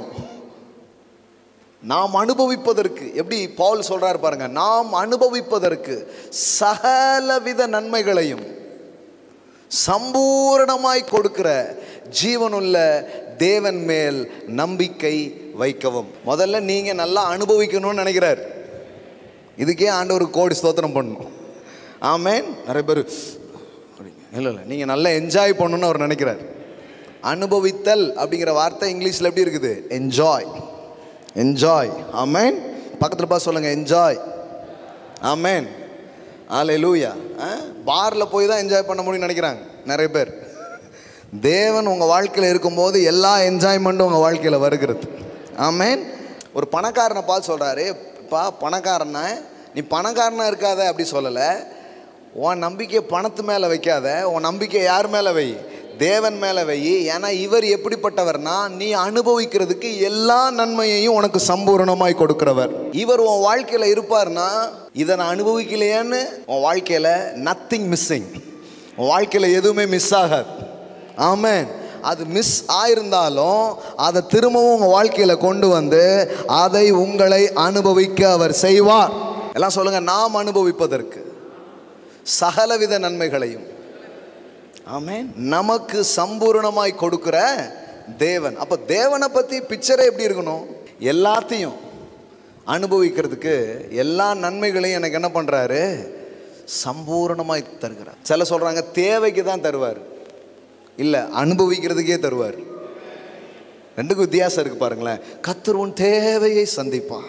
A: நாம் அனுபவிப்பதற்கு எப்படி பவுல் சொல்றாரு பாருங்க நாம் அனுபவிப்பதற்கு சகலவித நன்மைகளையும் சம்பூரணமாய் கொடுக்கிற ஜீவனுள்ள தேவன் மேல் நம்பிக்கை வைக்கவும் முதல்ல நீங்க நல்லா அனுபவிக்கணும்னு நினைக்கிறார் இதுக்கே ஆண்டவருக்கு கோடி ஸ்தோத்திரம் பண்ணணும் ஆமேன் நிறைய பேர் இல்லை இல்லை நீங்கள் நல்லா என்ஜாய் பண்ணணும்னு அவர் நினைக்கிறார் அனுபவித்தல் அப்படிங்கிற வார்த்தை இங்கிலீஷில் எப்படி இருக்குது என்ஜாய் என்ஜாய் ஆமேன் பக்கத்தில் பார்த்து சொல்லுங்க என்ஜாய் ஆமேன் ஆலே லூயா பாரில் போய் தான் என்ஜாய் பண்ண முடியும்னு நினைக்கிறாங்க நிறைய பேர் தேவன் உங்கள் வாழ்க்கையில் இருக்கும்போது எல்லா என்ஜாய்மெண்ட்டும் உங்கள் வாழ்க்கையில் வருகிறது ஆமேன் ஒரு பணக்காரனை பார்த்து சொல்கிறாரு பா பணக்காரனை நீ பணக்காரனாக இருக்காத அப்படி சொல்லலை உன் நம்பிக்கை பணத்து மேலே வைக்காத உன் நம்பிக்கை யார் மேலே வை தேவன் மேலே வை ஏன்னா இவர் எப்படிப்பட்டவர்னா நீ அனுபவிக்கிறதுக்கு எல்லா நன்மையையும் உனக்கு சம்பூரணமாய் கொடுக்கிறவர் இவர் உன் வாழ்க்கையில் இருப்பார்னா இதை நான் அனுபவிக்கலையேன்னு உன் வாழ்க்கையில் நத்திங் மிஸ்ஸிங் உன் வாழ்க்கையில் எதுவுமே மிஸ் ஆகாது ஆமென் அது மிஸ் ஆயிருந்தாலும் அதை திரும்பவும் உங்கள் வாழ்க்கையில் கொண்டு வந்து அதை உங்களை அனுபவிக்க அவர் செய்வார் எல்லாம் சொல்லுங்க நாம் அனுபவிப்பதற்கு சகலவித நன்மைகளையும் ஆமென் நமக்கு சம்பூரணமாய் கொடுக்கிற தேவன் அப்போ தேவனை பற்றி பிக்சரே எப்படி இருக்கணும் எல்லாத்தையும் அனுபவிக்கிறதுக்கு எல்லா நன்மைகளையும் எனக்கு என்ன பண்ணுறாரு சம்பூரணமாய் தருகிறார் சில சொல்கிறாங்க தேவைக்கு தான் தருவார் இல்லை அனுபவிக்கிறதுக்கே தருவார் ரெண்டுக்கும் வித்தியாசம் இருக்கு பாருங்களேன் கத்தர் உன் தேவையை சந்திப்பார்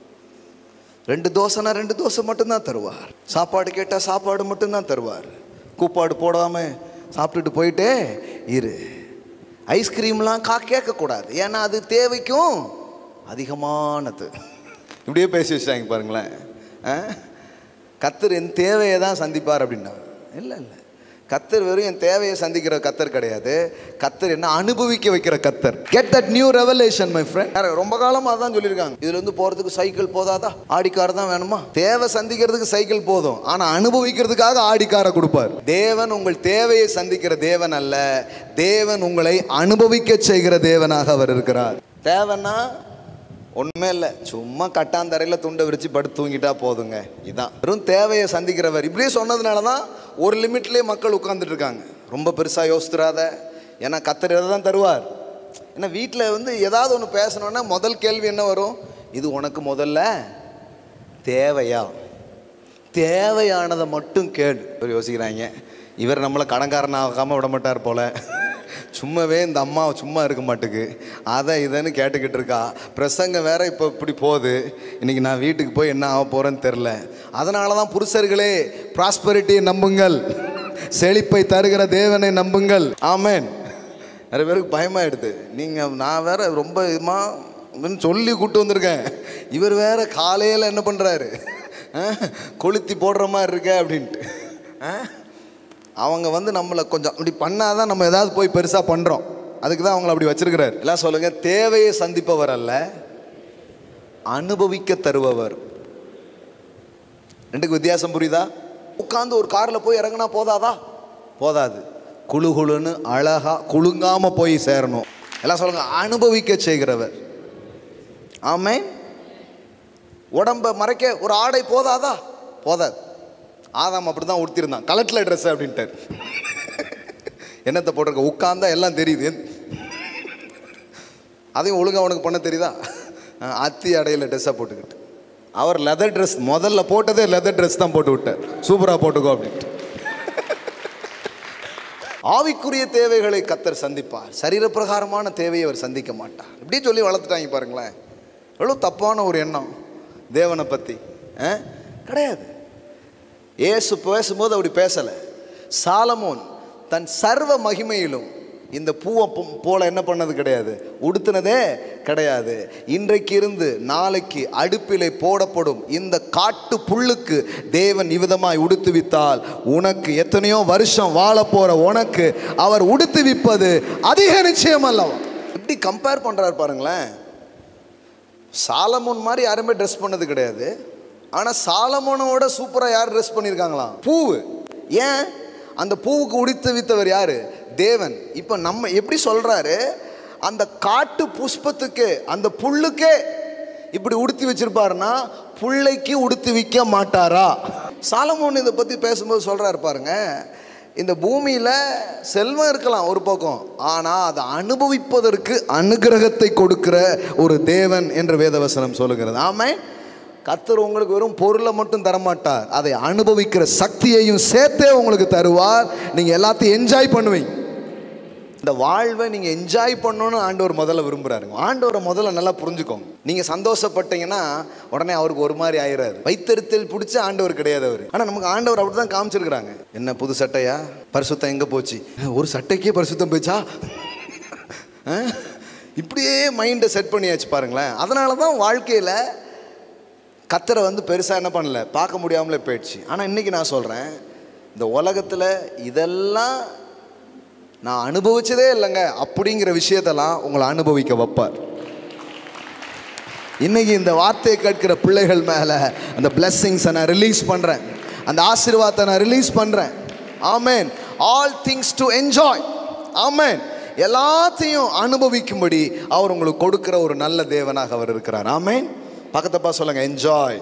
A: ரெண்டு தோசைனா ரெண்டு தோசை மட்டும்தான் தருவார் சாப்பாடு கேட்டால் சாப்பாடு மட்டும்தான் தருவார் கூப்பாடு போடாம சாப்பிட்டுட்டு போயிட்டே இரு ஐஸ்கிரீம்லாம் கா கேட்கக்கூடாது ஏன்னா அது தேவைக்கும் அதிகமானது இப்படியே பேசி வச்சிட்டாங்க பாருங்களேன் ஆ? கத்தர் என் தேவையை தான் சந்திப்பார் அப்படின்னா இல்லை இல்லை கத்தர் வெறும் என் தேவையை சந்திக்கிற கத்தர் கிடையாது கத்தர் என்ன அனுபவிக்க வைக்கிற கத்தர் get that new revelation my friend ரொம்ப காலமாக அதான் சொல்லியிருக்காங்க இதுல இருந்து போறதுக்கு சைக்கிள் போதாதா ஆடிக்கார் தான் வேணுமா தேவை சந்திக்கிறதுக்கு சைக்கிள் போதும் ஆனா அனுபவிக்கிறதுக்காக ஆடிக்காரை கொடுப்பார் தேவன் உங்கள் தேவையை சந்திக்கிற தேவன் அல்ல தேவன் உங்களை அனுபவிக்க செய்கிற தேவனாக அவர் இருக்கிறார் தேவைன்னா ஒன்றுமே இல்லை சும்மா கட்டாந்தரையில் துண்டை விரிச்சு படுத்து தூங்கிட்டா போதுங்க இதான் வெறும் தேவையை சந்திக்கிறவர் இப்படியே சொன்னதுனால தான் ஒரு லிமிட்லேயே மக்கள் உட்கார்ந்துட்டு இருக்காங்க ரொம்ப பெருசாக யோசித்துறாத ஏன்னா கத்தர் எதை தான் தருவார் ஏன்னா வீட்டில் வந்து ஏதாவது ஒன்று பேசணுன்னா முதல் கேள்வி என்ன வரும் இது உனக்கு முதல்ல தேவையா தேவையானதை மட்டும் கேடு இவர் யோசிக்கிறாங்க இவர் நம்மளை கடன்காரனாகாமல் விட மாட்டார் போல சும்மாவே இந்த அம்மா சும்மா இருக்க மாட்டுக்கு அதை இதைன்னு கேட்டுக்கிட்டு இருக்கா பிரசங்கம் வேற இப்போ இப்படி போகுது இன்னைக்கு நான் வீட்டுக்கு போய் என்ன ஆக போகிறேன்னு தெரில அதனால தான் புருஷர்களே ப்ராஸ்பரிட்டியை நம்புங்கள் செழிப்பை தருகிற தேவனை நம்புங்கள் ஆமென் நிறைய பேருக்கு பயமாயிடுது நீங்கள் நான் வேற ரொம்ப இதுமா அப்படின்னு சொல்லி கூட்டு வந்திருக்கேன் இவர் வேற காலையில் என்ன பண்ணுறாரு கொளுத்தி போடுற மாதிரி இருக்க அப்படின்ட்டு ஆ? அவங்க வந்து நம்மளை கொஞ்சம் அப்படி பண்ணாதான் நம்ம ஏதாவது போய் பெருசாக பண்ணுறோம் அதுக்கு தான் அவங்கள அப்படி வச்சிருக்கிறார் எல்லாம் சொல்லுங்க தேவையை சந்திப்பவர் அல்ல அனுபவிக்க தருபவர் ரெண்டுக்கு வித்தியாசம் புரியுதா உட்காந்து ஒரு காரில் போய் இறங்குனா போதாதா போதாது குழு குழுன்னு அழகா குலுங்காம போய் சேரணும் எல்லாம் சொல்லுங்க அனுபவிக்க செய்கிறவர் ஆமென் உடம்ப மறைக்க ஒரு ஆடை போதாதா போதாது ஆதாம் அப்படி தான் உடுத்திருந்தான் கலட்டில் ட்ரெஸ் அப்படின்ட்டார் என்னத்தை போட்டிருக்க உட்காந்தா எல்லாம் தெரியுது அதையும் ஒழுங்கா அவனுக்கு பண்ண தெரியுதா அஹ் அத்தி அடையில ட்ரெஸ்ஸாக போட்டுக்கிட்டு அவர் லெதர் ட்ரெஸ் முதல்ல போட்டதே லெதர் ட்ரெஸ் தான் போட்டு விட்டார் சூப்பராக போட்டுக்கோ அப்படின்ட்டு ஆவிக்குரிய தேவைகளை கத்தர் சந்திப்பார் சரீரப்பிரகாரமான தேவையை அவர் சந்திக்க மாட்டார் இப்படி சொல்லி வளர்த்துட்டாங்க பாருங்களேன் எவ்வளோ தப்பான ஒரு எண்ணம் தேவனை பற்றி கிடையாது இயேசு பேசும்போது அப்படி பேசலை சாலமோன் தன் சர்வ மகிமையிலும் இந்த பூவை போ- போல என்ன பண்ணது கிடையாது உடுத்தினதே கிடையாது இன்றைக்கு இருந்து நாளைக்கு அடுப்பிலே போடப்படும் இந்த காட்டு புல்லுக்கு தேவன் இவ்விதமாய் உடுத்துவித்தால் உனக்கு எத்தனையோ வருஷம் வாழ போற உனக்கு அவர் உடுத்துவிப்பது அதிக நிச்சயம் அல்லவா எப்படி கம்பேர் பண்றாரு பாருங்களேன் சாலமோன் மாதிரி யாருமே ட்ரெஸ் பண்ணது கிடையாது ஆனால் சாலமோனோட சூப்பராக யார் ட்ரெஸ் பண்ணியிருக்காங்களாம் பூவு ஏன் அந்த பூவுக்கு உடித்து வித்தவர் யாரு தேவன் இப்போ நம்ம எப்படி சொல்றாரு அந்த காட்டு புஷ்பத்துக்கு அந்த புல்லுக்கே இப்படி உடுத்தி வச்சிருப்பாருன்னா புள்ளைக்கு உடுத்தி விற்க மாட்டாரா சாலமோன் இதை பற்றி பேசும்போது சொல்றாரு பாருங்க இந்த பூமியில் செல்வம் இருக்கலாம் ஒரு பக்கம் ஆனால் அதை அனுபவிப்பதற்கு அனுகிரகத்தை கொடுக்கிற ஒரு தேவன் என்று வேதவசனம் சொல்லுகிறது ஆமே கத்தர் உங்களுக்கு வெறும் பொருளை மட்டும் தரமாட்டார் அதை அனுபவிக்கிற சக்தியையும் சேர்த்தே உங்களுக்கு தருவார் நீங்கள் எல்லாத்தையும் என்ஜாய் பண்ணுவீங்க இந்த வாழ்வை நீங்கள் என்ஜாய் பண்ணணும்னு ஆண்டவர் முதல்ல விரும்புகிறாருங்க ஆண்டவரை முதல்ல நல்லா புரிஞ்சுக்கோங்க நீங்கள் சந்தோஷப்பட்டீங்கன்னா உடனே அவருக்கு ஒரு மாதிரி ஆயிராது வைத்தறித்தல் பிடிச்ச ஆண்டவர் கிடையாது அவர் ஆனால் நமக்கு ஆண்டவர் அப்படி தான் காமிச்சிருக்கிறாங்க என்ன புது சட்டையா பரிசுத்தம் எங்கே போச்சு ஒரு சட்டைக்கே பரிசுத்தம் போச்சா ஆ? இப்படியே மைண்டை செட் பண்ணியாச்சு பாருங்களேன் அதனால தான் வாழ்க்கையில் கத்தரை வந்து பெருசாக என்ன பண்ணல பார்க்க முடியாமலே போயிடுச்சு ஆனால் இன்றைக்கி நான் சொல்கிறேன் இந்த உலகத்தில் இதெல்லாம் நான் அனுபவிச்சதே இல்லைங்க அப்படிங்கிற விஷயத்தெல்லாம் உங்களை அனுபவிக்க வைப்பார் இன்னைக்கு இந்த வார்த்தையை கேட்கிற பிள்ளைகள் மேலே அந்த பிளெஸ்ஸிங்ஸை நான் ரிலீஸ் பண்ணுறேன் அந்த ஆசீர்வாதத்தை நான் ரிலீஸ் பண்ணுறேன் ஆமேன் ஆல் திங்ஸ் டு என்ஜாய் ஆமேன் எல்லாத்தையும் அனுபவிக்கும்படி அவர் உங்களுக்கு கொடுக்கிற ஒரு நல்ல தேவனாக அவர் இருக்கிறார் ஆமேன் பக்கத்தப்பா சொல்லுங்க என்ஜாய்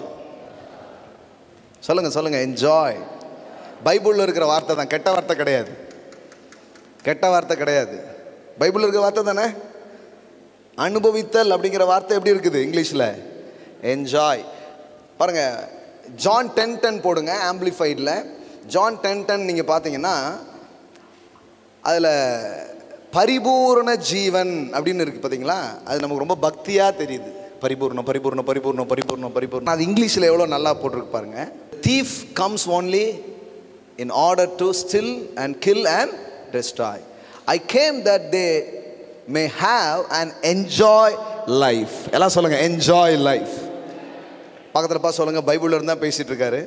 A: சொல்லுங்க சொல்லுங்க என்ஜாய் பைபிளில் இருக்கிற வார்த்தை தான் கெட்ட வார்த்தை கிடையாது கெட்ட வார்த்தை கிடையாது பைபிளில் இருக்கிற வார்த்தை தானே அனுபவித்தல் அப்படிங்கிற வார்த்தை எப்படி இருக்குது இங்கிலீஷில் என்ஜாய் பாருங்க ஜான் டென் டென் போடுங்க ஆம்பிளிஃபைடில் ஜான் டென் டென் நீங்கள் பார்த்தீங்கன்னா அதில் பரிபூரண ஜீவன் அப்படின்னு இருக்குது பார்த்தீங்களா அது நமக்கு ரொம்ப பக்தியாக தெரியுது பரிபூர்ணம் பரிபூர்ணம் பரிபூர்ணம் பரிபூர்ணம் பரிபூர்ணம் அது இங்கிலீஷில் எவ்வளோ நல்லா போட்டிருக்கு பாருங்க thief comes only in order to still and kill and destroy. I came that they may have and enjoy life. எல்லாம் சொல்லுங்க enjoy life. பக்கத்தில் பா சொல்லுங்க பைபிள்ல இருந்தா பேசிட்டு இருக்காரு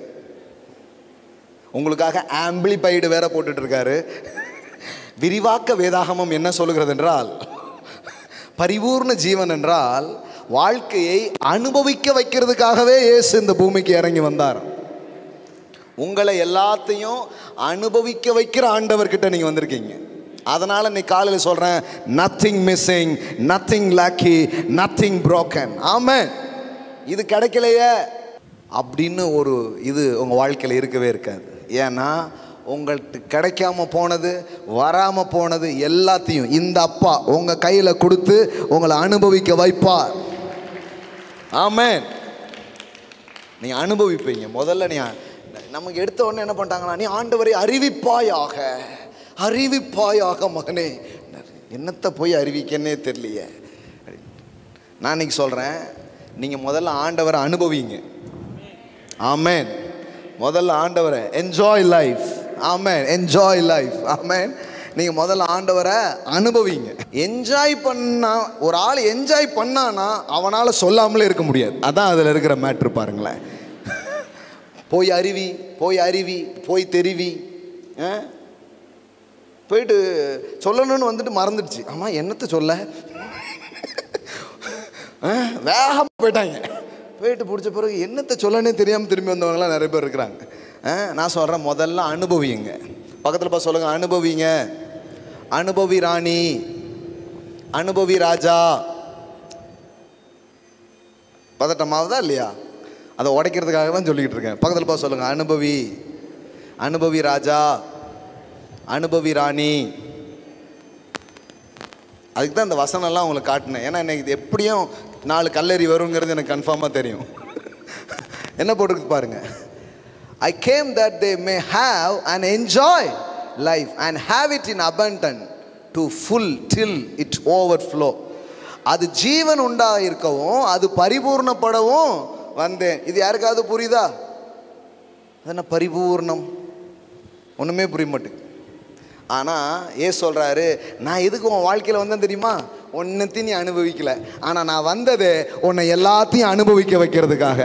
A: உங்களுக்காக ஆம்பிளிபைடு வேற போட்டுட்டு இருக்காரு விரிவாக்க வேதாகமம் என்ன சொல்லுகிறது என்றால் பரிபூர்ண ஜீவன் என்றால் வாழ்க்கையை அனுபவிக்க வைக்கிறதுக்காகவே இயேசு இந்த பூமிக்கு இறங்கி வந்தார் உங்களை எல்லாத்தையும் அனுபவிக்க வைக்கிற ஆண்டவர்கிட்ட நீங்கள் வந்திருக்கீங்க அதனால் இன்னைக்கு காலையில் சொல்கிறேன் nothing missing nothing lacking nothing broken ஆமாம் இது கிடைக்கலையே அப்படின்னு ஒரு இது உங்கள் வாழ்க்கையில் இருக்கவே இருக்காது ஏன்னா உங்களுக்கு கிடைக்காம போனது வராமல் போனது எல்லாத்தையும் இந்த அப்பா உங்கள் கையில் கொடுத்து உங்களை அனுபவிக்க வைப்பார் ஆமென் நீ அனுபவிப்பீங்க முதல்ல நீ நமக்கு எடுத்த உடனே என்ன பண்ணிட்டாங்கன்னா நீ ஆண்டவரை அறிவிப்பாயாக அறிவிப்பாயாக மகனே என்னத்தை போய் அறிவிக்கன்னே தெரியலையே நான் இன்னைக்கு சொல்கிறேன் நீங்கள் முதல்ல ஆண்டவரை அனுபவிங்க ஆமேன் முதல்ல ஆண்டவரை என்ஜாய் லைஃப் ஆமேன் என்ஜாய் லைஃப் ஆமேன் நீங்கள் முதல்ல ஆண்டவரை அனுபவிங்க என்ஜாய் பண்ணா ஒரு ஆள் என்ஜாய் பண்ணானா அவனால் சொல்லாமலே இருக்க முடியாது அதான் அதில் இருக்கிற மேட்ரு பாருங்களேன் போய் அருவி போய் அருவி போய் தெரிவி ஆ? போயிட்டு சொல்லணும்னு வந்துட்டு மறந்துடுச்சு ஆமாம் என்னத்தை சொல்ல ஆ, வேகமா போயிட்டாங்க போயிட்டு பிடிச்ச பிறகு என்னத்தை சொல்லனே தெரியாமல் திரும்பி வந்தவங்களாம் நிறைய பேர் இருக்கிறாங்க ஆ, நான் சொல்கிறேன் முதல்ல அனுபவிங்க பக்கத்தில் பா சொல்லுங்க அனுபவிங்க அனுபவி ராணி அனுபவி ராஜா பதட்டமாவதா இல்லையா அதை உடைக்கிறதுக்காக தான் சொல்லிக்கிட்டு இருக்கேன் பக்கத்தில் பா சொல்லுங்க அனுபவி அனுபவி ராஜா அனுபவி ராணி அதுக்கு தான் இந்த வசனம்லாம் உங்களுக்கு காட்டினேன் ஏன்னா எனக்கு இது எப்படியும் நாலு கல்லறி வருங்கிறது எனக்கு கன்ஃபார்மாக தெரியும் என்ன போட்டிருக்கு பாருங்க I came that they may have and enjoy life and have it in abundant to full till it overflow அது ஜீவன் உண்டாக இருக்கவும் அது பரிபூர்ணப்படவும் வந்தேன் இது யாருக்காவது புரியுதா அது என்ன பரிபூர்ணம் ஒன்றுமே புரிய மாட்டேங்குது ஆனால் ஏ சொல்கிறாரு நான் எதுக்கு உன் வாழ்க்கையில் வந்தேன் தெரியுமா ஒன்றுத்தையும் நீ அனுபவிக்கல ஆனால் நான் வந்தது உன்னை எல்லாத்தையும் அனுபவிக்க வைக்கிறதுக்காக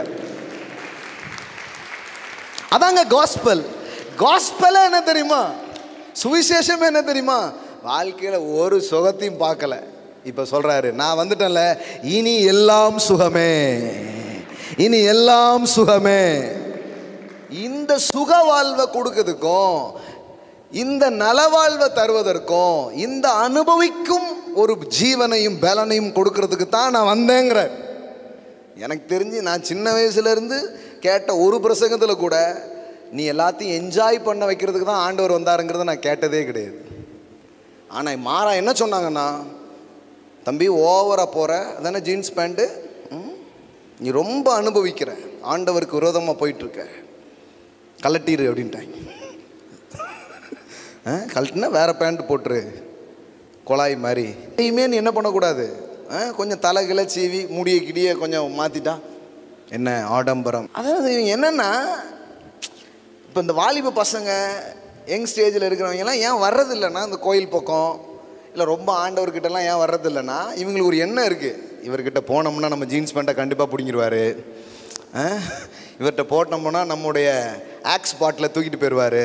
A: அதாங்க காஸ்பல் காஸ்பல் என்ன தெரியுமா சுவிசேஷம் என்ன தெரியுமா வாழ்க்கையில் ஒரு சுகத்தையும் பார்க்கல இப்போ சொல்கிறாரு நான் வந்துட்டேன்ல இனி எல்லாம் சுகமே இனி எல்லாம் சுகமே இந்த சுக வாழ்வை கொடுக்கறதுக்கும் இந்த நலவாழ்வை தருவதற்கும் இந்த அனுபவிக்கும் ஒரு ஜீவனையும் பலனையும் கொடுக்கறதுக்கு தான் நான் வந்தேங்கிற எனக்கு தெரிஞ்சு நான் சின்ன வயசுலேருந்து கேட்ட ஒரு பிரசங்கத்தில் கூட நீ எல்லாத்தையும் என்ஜாய் பண்ண வைக்கிறதுக்கு தான் ஆண்டவர் வந்தாருங்கிறத நான் கேட்டதே கிடையாது ஆனால் மாறா என்ன சொன்னாங்கன்னா தம்பி ஓவராக போகிற அதானே ஜீன்ஸ் பேண்ட்டு நீ ரொம்ப அனுபவிக்கிற ஆண்டவருக்கு விரோதமாக போயிட்டுருக்க கலட்டிரு அப்படின்ட்டாங்க ஆ, கழட்டினா வேற பேண்ட் போட்டுரு குழாய் மாதிரி எப்பயுமே நீ என்ன பண்ணக்கூடாது ஆ, கொஞ்சம் தலை கிளை சீவி முடிய கிடிய கொஞ்சம் மாற்றிட்டா என்ன ஆடம்பரம் அதாவது இவங்க என்னென்னா இப்போ இந்த வாலிப பசங்க யங் ஸ்டேஜில் இருக்கிறவங்கலாம் ஏன் வர்றதில்லைன்னா இந்த கோயில் பக்கம் இல்லை ரொம்ப ஆண்டவர்கிட்டலாம் ஏன் வர்றதில்லைன்னா இவங்களுக்கு ஒரு எண்ணம் இருக்குது இவர்கிட்ட போனோம்னா நம்ம ஜீன்ஸ் பேண்ட்டை கண்டிப்பாக பிடிங்கிருவாரு ஆ? இவர்கிட்ட போட்டோம்னா நம்முடைய ஆக்ஸ் பாட்டில் தூக்கிட்டு போயிடுவார்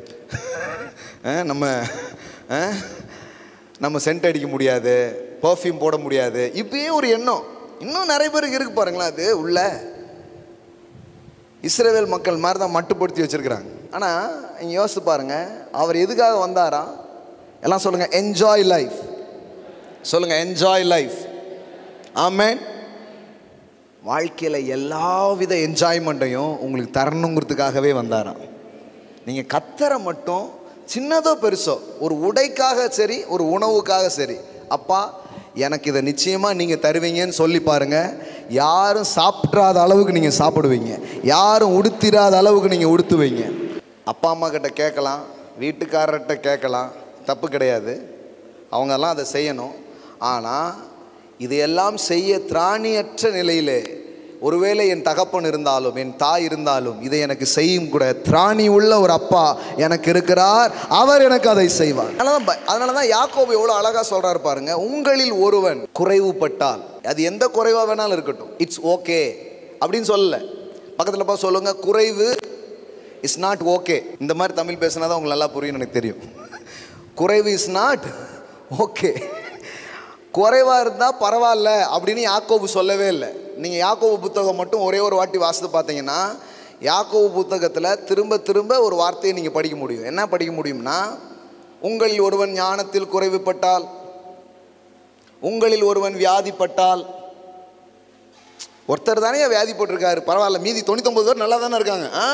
A: நம்ம ஆ? நம்ம சென்ட் அடிக்க முடியாது பர்ஃப்யூம் போட முடியாது இப்பயே ஒரு எண்ணம் இன்னும் நிறைய பேருக்கு இருக்கு பாருங்களேன் அது உள்ள இஸ்ரேவேல் மக்கள் மாதிரி தான் மட்டுப்படுத்தி வச்சிருக்கிறாங்க ஆனால் இங்கே யோசித்து பாருங்க அவர் எதுக்காக வந்தாரா எல்லாம் சொல்லுங்க என்ஜாய் லைஃப் சொல்லுங்க என்ஜாய் லைஃப் ஆமென் வாழ்க்கையில் எல்லாவித என்ஜாய்மெண்ட்டையும் உங்களுக்கு தரணுங்கிறதுக்காகவே வந்தாராம் நீங்கள் கத்தரை மட்டும் சின்னதோ பெருசோ ஒரு உடைக்காக சரி ஒரு உணவுக்காக சரி அப்பா எனக்கு இதை நிச்சயமாக நீங்கள் தருவீங்கன்னு சொல்லி பாருங்க யாரும் சாப்பிட்றாத அளவுக்கு நீங்கள் சாப்பிடுவீங்க யாரும் உடுத்திராத அளவுக்கு நீங்கள் உடுத்துவீங்க அப்பா அம்மா கிட்ட கேட்கலாம் வீட்டுக்காரர்கிட்ட கேட்கலாம் தப்பு கிடையாது அவங்கெல்லாம் அதை செய்யணும் ஆனால் இதையெல்லாம் செய்ய திராணியற்ற நிலையிலே ஒருவேளை என் தகப்பன் இருந்தாலும் என் தாய் இருந்தாலும் இதை எனக்கு செய்யும் கூட திராணி உள்ள ஒரு அப்பா எனக்கு இருக்கிறார் அவர் எனக்கு அதை செய்வார் அதனால தான் ப- அதனால தான் யாக்கோபு எவ்வளோ அழகாக சொல்றாரு பாருங்க உங்களில் ஒருவன் குறைவுபட்டால் அது எந்த குறைவா வேணாலும் இருக்கட்டும் இட்ஸ் ஓகே அப்படின்னு சொல்லல பக்கத்தில் பார்த்து சொல்லுங்க குறைவு இஸ் நாட் ஓகே இந்த மாதிரி தமிழ் பேசினா தான் உங்களுக்கு நல்லா புரியும் எனக்கு தெரியும் குறைவு இஸ் நாட் ஓகே குறைவாக இருந்தால் பரவாயில்ல அப்படின்னு யாக்கோபு சொல்லவே இல்லை நீங்கள் யாக்கோபு புத்தகம் மட்டும் ஒரே ஒரு வாட்டி வாசித்து பார்த்தீங்கன்னா யாக்கோபு புத்தகத்தில் திரும்ப திரும்ப ஒரு வார்த்தையை நீங்கள் படிக்க முடியும் என்ன படிக்க முடியும்னா உங்களில் ஒருவன் ஞானத்தில் குறைவுபட்டால் உங்களில் ஒருவன் வியாதிப்பட்டால் ஒருத்தர் தானே வியாதிப்பட்டிருக்காரு பரவாயில்ல மீதி தொண்ணூத்தொம்பது பேர் நல்லா தானே இருக்காங்க ஆ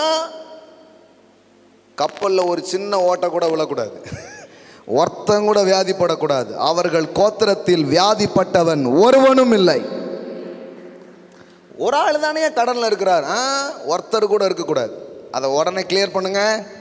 A: கப்பலில் ஒரு சின்ன ஓட்டை கூட விழக்கூடாது ஒருத்தன் கூட வியாதிப்படக்கூடாது அவர்கள் கோத்திரத்தில் வியாதிப்பட்டவன் ஒருவனும் இல்லை ஒரு ஆள் தானே கடனில் இருக்கிறார் ஆ ஒருத்தர் கூட இருக்கக்கூடாது அதை உடனே கிளியர் பண்ணுங்க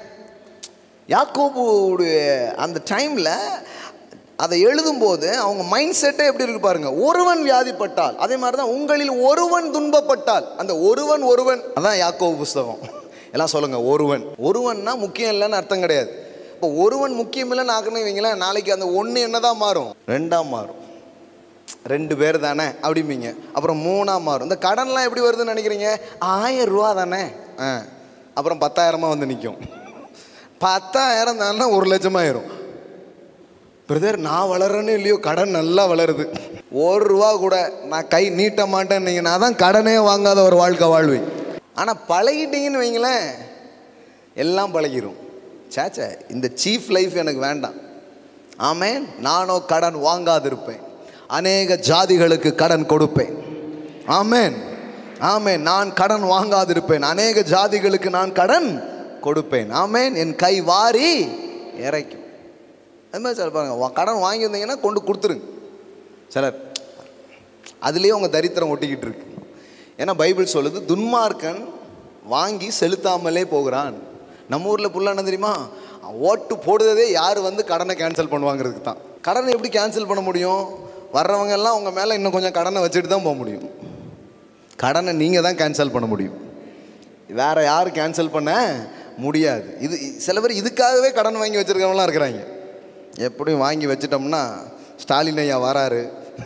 A: யாக்கோபுடைய அந்த டைமில் அதை எழுதும்போது அவங்க மைண்ட் செட்டே எப்படி இருக்கு பாருங்க ஒருவன் வியாதிப்பட்டால் அதே மாதிரி தான் உங்களில் ஒருவன் துன்பப்பட்டால் அந்த ஒருவன் ஒருவன் அதான் யாக்கோபு புஸ்தகம் எல்லாம் சொல்லுங்க ஒருவன் ஒருவன்னா முக்கியம் இல்லைன்னு அர்த்தம் கிடையாது இப்போ ஒருவன் முக்கியம் இல்லைன்னு ஆக்கணும் வைங்களேன் நாளைக்கு அந்த ஒன்று என்னதான் மாறும் ரெண்டாம் மாறும் ரெண்டு பேர் தானே அப்படிம்பீங்க அப்புறம் மூணாக மாறும் இந்த கடன்லாம் எப்படி வருதுன்னு நினைக்கிறீங்க ஆயிரம் ரூபா தானே ஆ அப்புறம் பத்தாயிரமா வந்து நிற்கும் பத்தாயிரம் தானே ஒரு லட்சமாயிரும் பிரதர் நான் வளர்றேன்னு இல்லையோ கடன் நல்லா வளருது ஒரு ரூபா கூட நான் கை நீட்ட மாட்டேன் நீங்கள் நான் தான் கடனே வாங்காத ஒரு வாழ்க்கை வாழ்வேன் ஆனால் பழகிட்டீங்கன்னு வைங்களேன் எல்லாம் பழகிரும் சேச்சே இந்த சீஃப் லைஃப் எனக்கு வேண்டாம் ஆமென் நானோ கடன் வாங்காதிருப்பேன் அநேக ஜாதிகளுக்கு கடன் கொடுப்பேன் ஆமென் ஆமென் நான் கடன் வாங்காதிருப்பேன் அநேக ஜாதிகளுக்கு நான் கடன் கொடுப்பேன் ஆமென் என் கை வாரி இறைக்கும் அது மாதிரி சார் பாருங்க வா- கடன் வாங்கியிருந்தீங்கன்னா கொண்டு கொடுத்துருங்க சிலர் அதுலேயே உங்கள் தரித்திரம் ஒட்டிக்கிட்டு இருக்கு ஏன்னா பைபிள் சொல்லுது துன்மார்க்கன் வாங்கி செலுத்தாமலே போகிறான் நம்ம ஊரில் புள்ள என்ன தெரியுமா ஓட்டு போடுறதே யார் வந்து கடனை கேன்சல் பண்ணுவாங்கிறதுக்கு தான் கடனை எப்படி கேன்சல் பண்ண முடியும் வர்றவங்க எல்லாம் உங்கள் மேலே இன்னும் கொஞ்சம் கடனை வச்சுட்டு தான் போக முடியும் கடனை நீங்கள் தான் கேன்சல் பண்ண முடியும் வேற யார் கேன்சல் பண்ண முடியாது இது சில பேர் இதுக்காகவே கடன் வாங்கி வச்சிருக்கவங்களாம் இருக்கிறாங்க எப்படியும் வாங்கி வச்சிட்டோம்னா ஸ்டாலின் ஐயா வராரு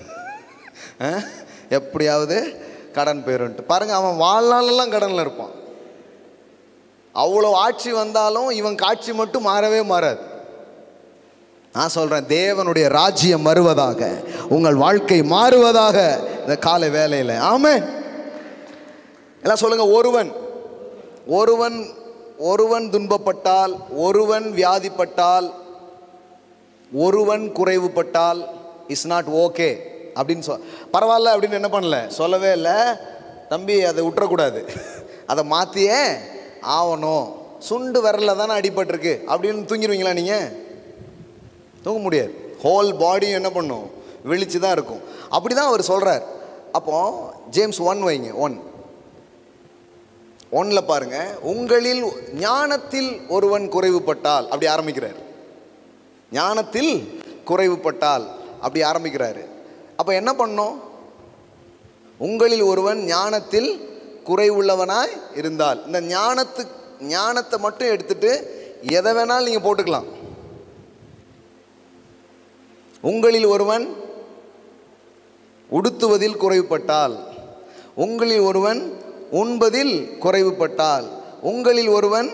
A: ஆ? எப்படியாவது கடன் போயிருன்ட்டு பாருங்க அவன் வாழ்நாளெல்லாம் கடனில் இருப்பான் அவ்வளோ ஆட்சி வந்தாலும் இவன் காட்சி மட்டும் மாறவே மாறாது நான் சொல்றேன் தேவனுடைய ராஜ்யம் வருவதாக உங்கள் வாழ்க்கை மாறுவதாக இந்த காலை வேலையில் ஆமே எல்லாம் சொல்லுங்க ஒருவன் ஒருவன் ஒருவன் துன்பப்பட்டால் ஒருவன் வியாதிப்பட்டால் ஒருவன் குறைவுபட்டால் இஸ் நாட் ஓகே அப்படின்னு சொல் பரவாயில்ல அப்படின்னு என்ன பண்ணல சொல்லவே இல்லை தம்பி அதை விட்டுறக்கூடாது அதை மாற்றியே ஆகணும் சுண்டு விரல்ல தானே அடிபட்டிருக்கு அப்படின்னு தூங்கிடுவீங்களா நீங்கள் தூங்க முடியாது ஹோல் பாடியும் என்ன பண்ணும் விழிச்சு தான் இருக்கும் அப்படி தான் அவர் சொல்கிறார் அப்போ ஜேம்ஸ் ஒன் வைங்க ஒன் ஒன்ல பாருங்க உங்களில் ஞானத்தில் ஒருவன் குறைவுபட்டால் அப்படி ஆரம்பிக்கிறார் ஞானத்தில் குறைவுபட்டால் அப்படி ஆரம்பிக்கிறாரு அப்போ என்ன பண்ணோம் உங்களில் ஒருவன் ஞானத்தில் குறைவுள்ளவனாய் இருந்தால் இந்த ஞானத்து ஞானத்தை மட்டும் எடுத்துட்டு எதை வேணாலும் நீங்கள் போட்டுக்கலாம் உங்களில் ஒருவன் உடுத்துவதில் குறைவுபட்டால் உங்களில் ஒருவன் உண்பதில் குறைவுபட்டால் உங்களில் ஒருவன்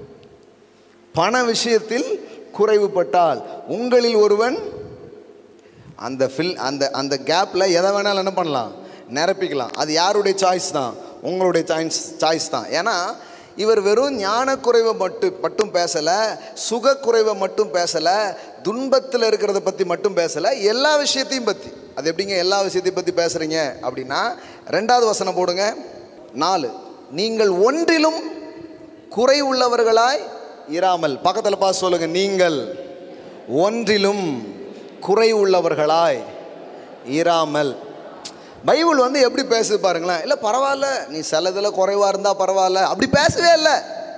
A: பண விஷயத்தில் குறைவுபட்டால் உங்களில் ஒருவன் அந்த ஃபில் அந்த அந்த கேப்பில் எதை வேணாலும் என்ன பண்ணலாம் நிரப்பிக்கலாம் அது யாருடைய சாய்ஸ் தான் உங்களுடைய சாய்ஸ் சாய்ஸ் தான் ஏன்னா இவர் வெறும் ஞானக்குறைவை மட்டும் மட்டும் பேசலை சுகக்குறைவை மட்டும் பேசலை துன்பத்தில் இருக்கிறத பற்றி மட்டும் பேசலை எல்லா விஷயத்தையும் பற்றி அது எப்படிங்க எல்லா விஷயத்தையும் பற்றி பேசுகிறீங்க அப்படின்னா ரெண்டாவது வசனம் போடுங்க நாலு நீங்கள் ஒன்றிலும் குறை உள்ளவர்களாய் இராமல் பக்கத்தில் பார்த்து சொல்லுங்க நீங்கள் ஒன்றிலும் குறை உள்ளவர்களாய் இராமல் பைபிள் வந்து எப்படி பேசுது பாருங்களேன் இல்லை பரவாயில்ல நீ சிலதில் குறைவாக இருந்தால் பரவாயில்ல அப்படி பேசவே இல்லை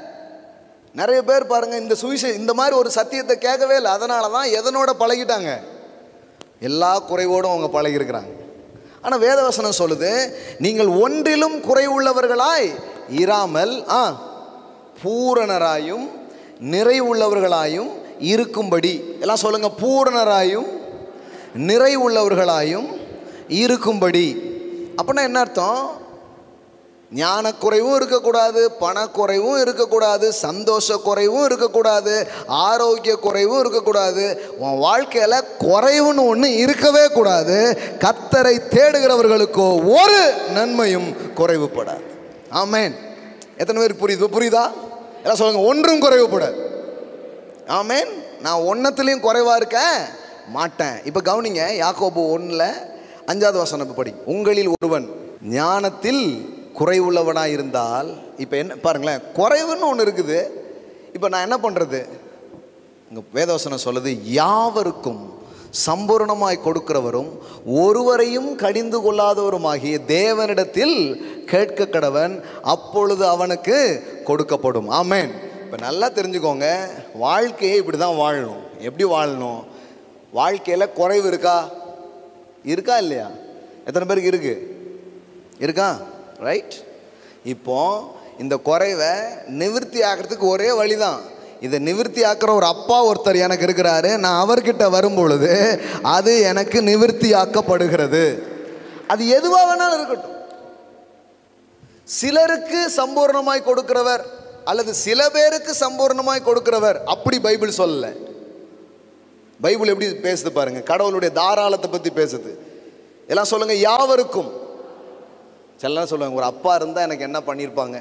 A: நிறைய பேர் பாருங்க இந்த சுவிசே இந்த மாதிரி ஒரு சத்தியத்தை கேட்கவே இல்லை அதனால தான் எதனோட பழகிட்டாங்க எல்லா குறைவோடும் அவங்க பழகியிருக்கிறாங்க ஆனால் வேதவசனம் சொல்லுது நீங்கள் ஒன்றிலும் குறை உள்ளவர்களாய் இராமல் ஆ பூரணராயும் நிறைவுள்ளவர்களாயும் இருக்கும்படி எல்லாம் சொல்லுங்க பூரணராயும் நிறைவுள்ளவர்களாயும் இருக்கும்படி அப்படின்னா என்ன அர்த்தம் ஞானக்குறைவும் இருக்கக்கூடாது பணக்குறைவும் இருக்கக்கூடாது சந்தோஷ குறைவும் இருக்கக்கூடாது ஆரோக்கிய குறைவும் இருக்கக்கூடாது உன் வாழ்க்கையில் குறைவுன்னு ஒன்று இருக்கவே கூடாது கத்தரை தேடுகிறவர்களுக்கோ ஒரு நன்மையும் குறைவுபடாது ஆமேன் எத்தனை பேருக்கு புரியுது புரியுதா எல்லாம் சொல்லுங்க ஒன்றும் குறைவுபடாது ஆமேன் நான் ஒன்றத்துலேயும் குறைவாக இருக்கேன் மாட்டேன் இப்போ கவனிங்க யாக்கோபு ஒன்றில் அஞ்சாவது வசனம் இப்போ படி உங்களில் ஒருவன் ஞானத்தில் குறைவுள்ளவனாக இருந்தால் இப்போ என்ன பாருங்களேன் குறைவுன்னு ஒன்று இருக்குது இப்போ நான் என்ன பண்ணுறது இங்கே வேதவசனம் சொல்லுது யாவருக்கும் சம்பூர்ணமாய் கொடுக்கிறவரும் ஒருவரையும் கடிந்து கொள்ளாதவருமாகிய தேவனிடத்தில் கேட்க கடவன் அப்பொழுது அவனுக்கு கொடுக்கப்படும் ஆமேன் இப்போ நல்லா தெரிஞ்சுக்கோங்க வாழ்க்கையை இப்படி தான் வாழணும் எப்படி வாழணும் வாழ்க்கையில் குறைவு இருக்கா இருக்கா இல்லையா எத்தனை பேருக்கு இருக்கு இருக்கா ரைட் இப்போ இந்த குறைவை நிவர்த்தி ஆக்கிறதுக்கு ஒரே வழிதான் இதை நிவர்த்தி ஆக்கிற ஒரு அப்பா ஒருத்தர் எனக்கு இருக்கிறாரு நான் அவர்கிட்ட வரும் பொழுது அது எனக்கு நிவர்த்தி ஆக்கப்படுகிறது அது எதுவாக வேணாலும் இருக்கட்டும் சிலருக்கு சம்பூர்ணமாய் கொடுக்கிறவர் அல்லது சில பேருக்கு சம்பூர்ணமாய் கொடுக்கிறவர் அப்படி பைபிள் சொல்லல பைபிள் எப்படி பேசுது பாருங்க கடவுளுடைய தாராளத்தை பற்றி பேசுது எல்லாம் சொல்லுங்க யாவருக்கும் சிலலாம் சொல்லுவாங்க ஒரு அப்பா இருந்தால் எனக்கு என்ன பண்ணியிருப்பாங்க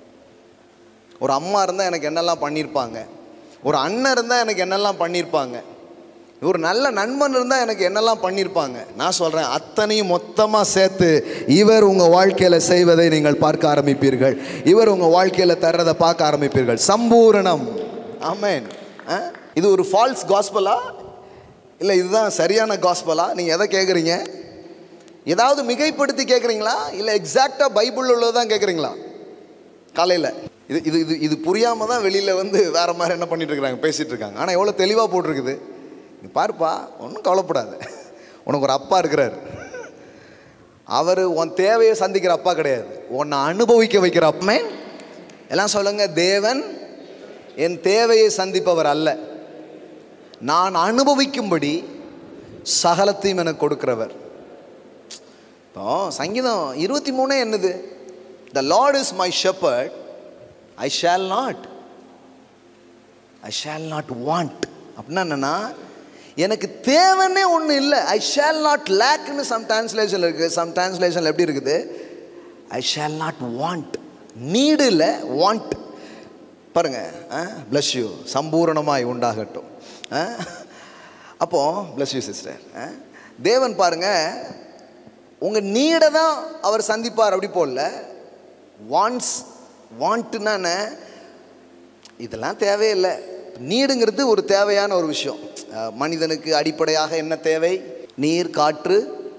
A: ஒரு அம்மா இருந்தால் எனக்கு என்னெல்லாம் பண்ணியிருப்பாங்க ஒரு அண்ணன் இருந்தால் எனக்கு என்னெல்லாம் பண்ணியிருப்பாங்க ஒரு நல்ல நண்பன் இருந்தால் எனக்கு என்னெல்லாம் பண்ணியிருப்பாங்க நான் சொல்கிறேன் அத்தனையும் மொத்தமாக சேர்த்து இவர் உங்கள் வாழ்க்கையில் செய்வதை நீங்கள் பார்க்க ஆரம்பிப்பீர்கள் இவர் உங்கள் வாழ்க்கையில் தர்றதை பார்க்க ஆரம்பிப்பீர்கள் சம்பூரணம் ஆமேன் ஆ? இது ஒரு ஃபால்ஸ் காஸ்பலா இல்லை இதுதான் சரியான காஸ்பலா நீங்கள் எதை கேட்குறீங்க ஏதாவது மிகைப்படுத்தி கேட்குறீங்களா இல்லை எக்ஸாக்டாக பைபிள் உள்ளதான் கேட்குறீங்களா காலையில் இது இது இது இது புரியாமல் தான் வெளியில் வந்து வேறு மாதிரி என்ன பண்ணிட்டு இருக்காங்க பேசிகிட்டு இருக்காங்க ஆனால் எவ்வளோ தெளிவாக போட்டிருக்குது நீ பாருப்பா ஒன்றும் கவலைப்படாத உனக்கு ஒரு அப்பா இருக்கிறார் அவர் உன் தேவையை சந்திக்கிற அப்பா கிடையாது உன்னை அனுபவிக்க வைக்கிற அப்பமே எல்லாம் சொல்லுங்க தேவன் என் தேவையை சந்திப்பவர் அல்ல நான் அனுபவிக்கும்படி சகலத்தையும் எனக்கு கொடுக்கிறவர் இப்போ சங்கீதம் இருபத்தி மூணே என்னது the Lord is my shepherd I shall not I shall not want அப்படின்னா என்னன்னா எனக்கு தேவைன்னே ஒன்றும் இல்லை ஐ ஷால் நாட் லேக்னு சம் டிரான்ஸ்லேஷன் இருக்குது சம் டிரான்ஸ்லேஷனில் எப்படி இருக்குது I shall not want need இல்லை வாண்ட் பாருங்க ப்ளஸ் யூ சம்பூரணமாய் உண்டாகட்டும் ஆ? அப்போ ப்ளஸ் யூ சிஸ்டர் தேவன் பாருங்க உங்கள் நீடை தான் அவர் சந்திப்பார் அப்படி போடல வாண்ட்ஸ் வாண்ட்டுனா என்ன இதெல்லாம் தேவையில்லை நீடுங்கிறது ஒரு தேவையான ஒரு விஷயம் அஹ், மனிதனுக்கு அடிப்படையாக என்ன தேவை நீர் காற்று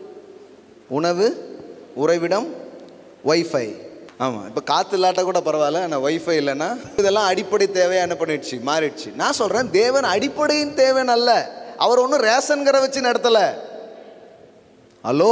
A: உணவு உறைவிடம் வைஃபை ஆமாம் இப்போ காற்று இல்லாட்ட கூட பரவாயில்ல ஆனால் வைஃபை இல்லைன்னா இதெல்லாம் அடிப்படை தேவையா என்ன பண்ணிடுச்சு மாறிடுச்சு நான் சொல்கிறேன் தேவன் அடிப்படையின் தேவன் அல்ல அவர் ஒன்றும் ரேஷன் கடை வச்சு நடத்தலை ஹலோ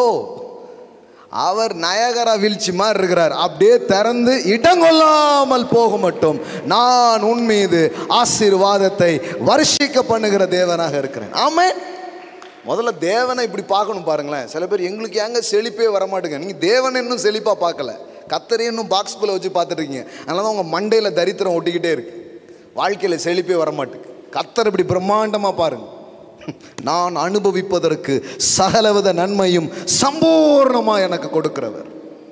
A: அவர் நயகரா வீழ்ச்சி மாதிரி இருக்கிறார் அப்படியே திறந்து இடங்கொள்ளாமல் போக மட்டும் நான் உன் மீது ஆசீர்வாதத்தை வருஷிக்க பண்ணுகிற தேவனாக இருக்கிறேன் ஆமே முதல்ல தேவனை இப்படி பார்க்கணும் பாருங்களேன் சில பேர் எங்களுக்கு ஏங்க செழிப்பே வரமாட்டேங்க நீங்கள் தேவனை இன்னும் செழிப்பாக பார்க்கல கத்தரை இன்னும் பாக்ஸ்குள்ளே வச்சு பார்த்துட்டு இருக்கீங்க அதனால தான் உங்கள் மண்டையில் தரித்திரம் ஒட்டிக்கிட்டே இருக்கு வாழ்க்கையில் செழிப்பே வரமாட்டுக்கு கத்தர் இப்படி பிரம்மாண்டமாக பாருங்க நான் அனுபவிப்பதற்கு சகலவித நன்மையும் சம்பூர்ணமாக எனக்கு கொடுக்கிறவர்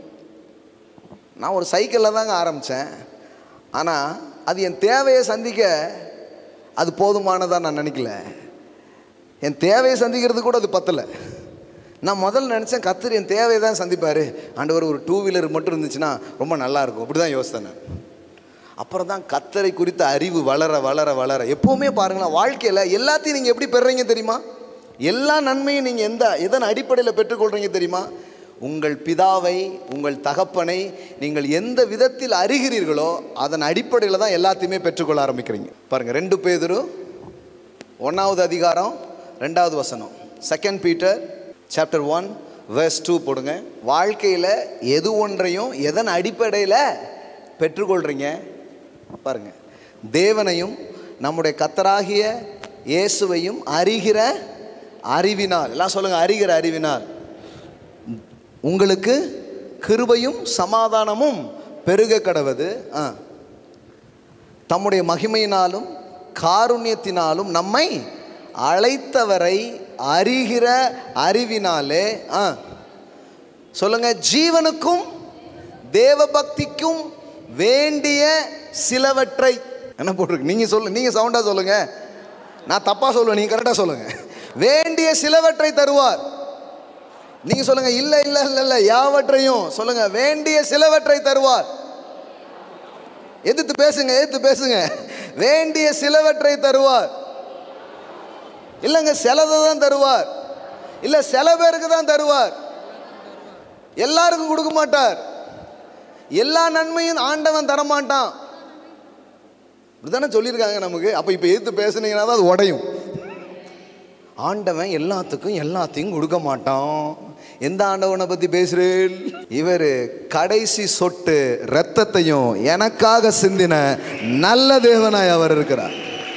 A: நான் ஒரு சைக்கிளில் தாங்க ஆரம்பித்தேன் ஆனால் அது என் தேவையை சந்திக்க அது போதுமானதாக நான் நினைக்கல என் தேவையை சந்திக்கிறது கூட அது பத்தலை நான் முதல்ல நினச்சேன் கத்தர் என் தேவையை தான் சந்திப்பார் ஆண்டவர் ஒரு டூ வீலர் மட்டும் இருந்துச்சுன்னா ரொம்ப நல்லா இருக்கும் அப்படி தான் யோசித்தேன் நான் அப்புறம் தான் கத்தரை குறித்த அறிவு வளர வளர வளர எப்போவுமே பாருங்களேன் வாழ்க்கையில் எல்லாத்தையும் நீங்கள் எப்படி பெறுறீங்க தெரியுமா எல்லா நன்மையும் நீங்கள் எந்த எதன் அடிப்படையில் பெற்றுக்கொள்கிறீங்க தெரியுமா உங்கள் பிதாவை உங்கள் தகப்பனை நீங்கள் எந்த விதத்தில் அறிகிறீர்களோ அதன் அடிப்படையில் தான் எல்லாத்தையுமே பெற்றுக்கொள்ள ஆரம்பிக்கிறீங்க பாருங்கள் ரெண்டு பேதுரு ஒன்றாவது அதிகாரம் ரெண்டாவது வசனம் second Peter chapter one verse two போடுங்க வாழ்க்கையில் எது ஒன்றையும் எதன் அடிப்படையில் பெற்றுக்கொள்கிறீங்க பாருங்க தேவனையும் நம்முடைய கத்தராகிய இயேசுவையும் அறிகிற அறிவினால் எல்லாம் சொல்லுங்க அறிகிற அறிவினால் உங்களுக்கு கிருபையும் சமாதானமும் பெருக கடவது ஆ தம்முடைய மகிமையினாலும் காருண்யத்தினாலும் நம்மை அழைத்தவரை அறிகிற அறிவினாலே ஆ சொல்லுங்க ஜீவனுக்கும் தேவபக்திக்கும் வேண்டிய சிலவற்றை என்ன போட்டிருக்கு நீங்க சொல்லு நீங்க சவுண்டா சொல்லுங்க நான் தப்பா சொல்லுவேன் நீங்க கரெக்டா சொல்லுங்க வேண்டிய சிலவற்றை தருவார் நீங்க சொல்லுங்க இல்ல இல்ல இல்ல இல்ல யாவற்றையும் சொல்லுங்க வேண்டிய சிலவற்றை தருவார் எதிர்த்து பேசுங்க எதிர்த்து பேசுங்க வேண்டிய சிலவற்றை தருவார் இல்லைங்க சிலதை தான் தருவார் இல்ல சில பேருக்கு தான் தருவார் எல்லாருக்கும் கொடுக்க மாட்டார் எல்லா நன்மையும் ஆண்டவன் தரமாட்டான் இப்படிதானே சொல்லியிருக்காங்க நமக்கு அப்போ இப்போ எதிர்த்து பேசுனீங்கன்னா தான் அது உடையும் ஆண்டவன் எல்லாத்துக்கும் எல்லாத்தையும் கொடுக்க மாட்டான் எந்த ஆண்டவனை பற்றி பேசுறேன் இவர் கடைசி சொட்டு ரத்தத்தையும் எனக்காக சிந்தின நல்ல தேவனாய் அவர் இருக்கிறார்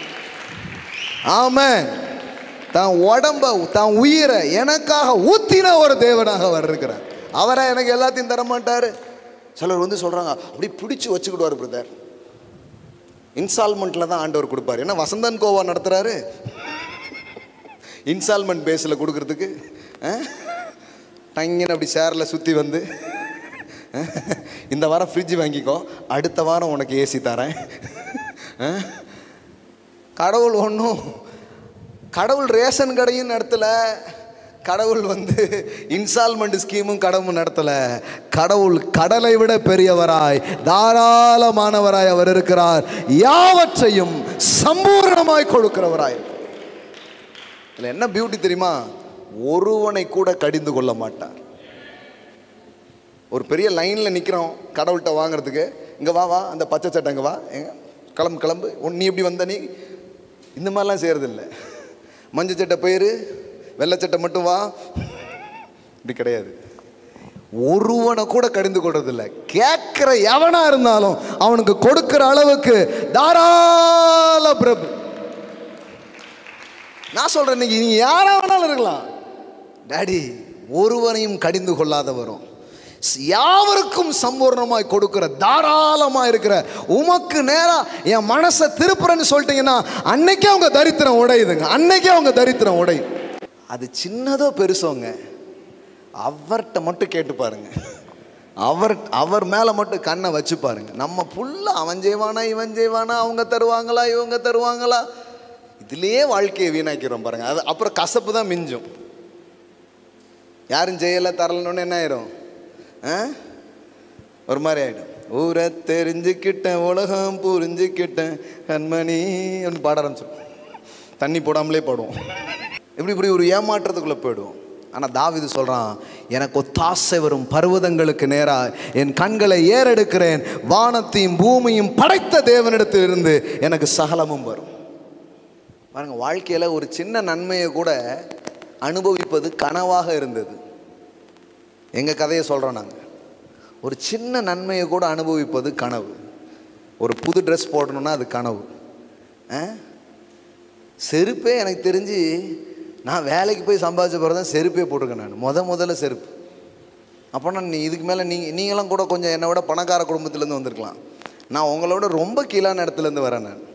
A: ஆமென் தான் உடம்ப தான் உயிரை எனக்காக ஊத்தின ஒரு தேவனாக அவர் இருக்கிறார் அவரா எனக்கு எல்லாத்தையும் தர மாட்டாரு சிலர் வந்து சொல்றாங்க அப்படி பிடிச்சு வச்சுக்கிடுவார் பிரதர் இன்ஸ்டால்மெண்ட்டில் தான் ஆண்டவர் கொடுப்பாரு ஏன்னா வசந்தன் கோவா நடத்துறாரு இன்ஸ்டால்மெண்ட் பேஸில் கொடுக்கறதுக்கு டங்கின்னு அப்படி சேரில் சுற்றி வந்து அஹ், இந்த வாரம் ஃப்ரிட்ஜ் வாங்கிக்கோ அடுத்த வாரம் உனக்கு ஏசி தரேன் அஹ், கடவுள் ஒன்றும் கடவுள் ரேஷன் கடையும் நடத்தல கடவுள் வந்து இன்ஸ்டால்மெண்ட் ஸ்கீமும் கடவுள் நடத்தல கடவுள் கடலை விட பெரியவராய் தாராளமானவராய் அவர் இருக்கிறார் யாவற்றையும் சம்பூர்ணமாய் கொடுக்கிறவராய் இருக்கிறார். இதுல என்ன பியூட்டி தெரியுமா ஒருவனை கூட கடிந்து கொள்ள மாட்டார் ஒரு பெரிய லைன்ல நிக்கிறோம் கடவுள்கிட்ட வாங்குறதுக்கு இங்க வா வா அந்த பச்சை சட்டை இங்க வா எங்க கிளம்பு கிளம்பு உன் நீ இப்படி வந்த நீ இந்த மாதிரிலாம் செய்யறது இல்லை மஞ்சள் சட்டை போயிரு வெள்ளை சட்டை மட்டும் வா இப்படி கிடையாது ஒருவனை கூட கடிந்து கொள்றது இல்லை கேட்கிற எவனா இருந்தாலும் அவனுக்கு கொடுக்கிற அளவுக்கு தாராள பிரபு நான் சொல்றேன் இன்னைக்கு நீங்க யாரா வேணாலும் இருக்கலாம் டாடி ஒருவனையும் கடிந்து கொள்ளாதவரும் யாவருக்கும் சம்பூர்ணமாய் கொடுக்கிற தாராளமா இருக்கிற உமக்கு நேரா என் மனசை திருப்புறேன்னு சொல்லிட்டீங்கன்னா அன்னைக்கே அவங்க தரித்திரம் உடையுதுங்க அன்னைக்கே அவங்க தரித்திரம் உடையுது அது சின்னதோ பெருசோங்க அவர்கிட்ட மட்டும் கேட்டு பாருங்க அவர் அவர் மேலே மட்டும் கண்ணை வச்சு பாருங்க நம்ம ஃபுல்லாக அவன் செய்வானா இவன் செய்வானா அவங்க தருவாங்களா இவங்க தருவாங்களா இதுலயே வாழ்க்கையை வீணாக்கிறோம் பாருங்க அது அப்புறம் கசப்பு தான் மிஞ்சும் யாரும் செய்யலை தரலன்னு என்ன ஆயிரும் ஆ? ஒரு மாதிரி ஆயிடும் ஊரை தெரிஞ்சுக்கிட்டேன் உலகம் புரிஞ்சுக்கிட்டேன் கண்மணி அப்படின்னு பாட ஆரம்பிச்சிடும் தண்ணி போடாமலே பாடுவோம் இப்படி இப்படி ஒரு ஏமாற்றத்துக்குள்ளே போயிடுவோம் ஆனால் தாவிது சொல்கிறான் எனக்கு ஒத்தாசை வரும் பர்வதங்களுக்கு நேராக என் கண்களை ஏறெடுக்கிறேன் வானத்தையும் பூமியும் படைத்த தேவனிடத்திலிருந்து எனக்கு சகலமும் வரும் பாருங்க வாழ்க்கையில் ஒரு சின்ன நன்மையை கூட அனுபவிப்பது கனவாக இருந்தது எங்கள் கதையை சொல்கிறோம் நாங்கள் ஒரு சின்ன நன்மையை கூட அனுபவிப்பது கனவு ஒரு புது ட்ரெஸ் போடணும்னா அது கனவு ஆ? செருப்பே எனக்கு தெரிஞ்சு நான் வேலைக்கு போய் சம்பாதிச்ச பிறகு தான் செருப்பே போட்டிருக்கேன் நான் முத முதல்ல செருப்பு அப்போனா நீ இதுக்கு மேலே நீ நீங்களாம் கூட கொஞ்சம் என்னை விட பணக்கார குடும்பத்துலேருந்து வந்திருக்கலாம் நான் உங்களோட ரொம்ப கீழான இடத்துலேருந்து வரேன் நான்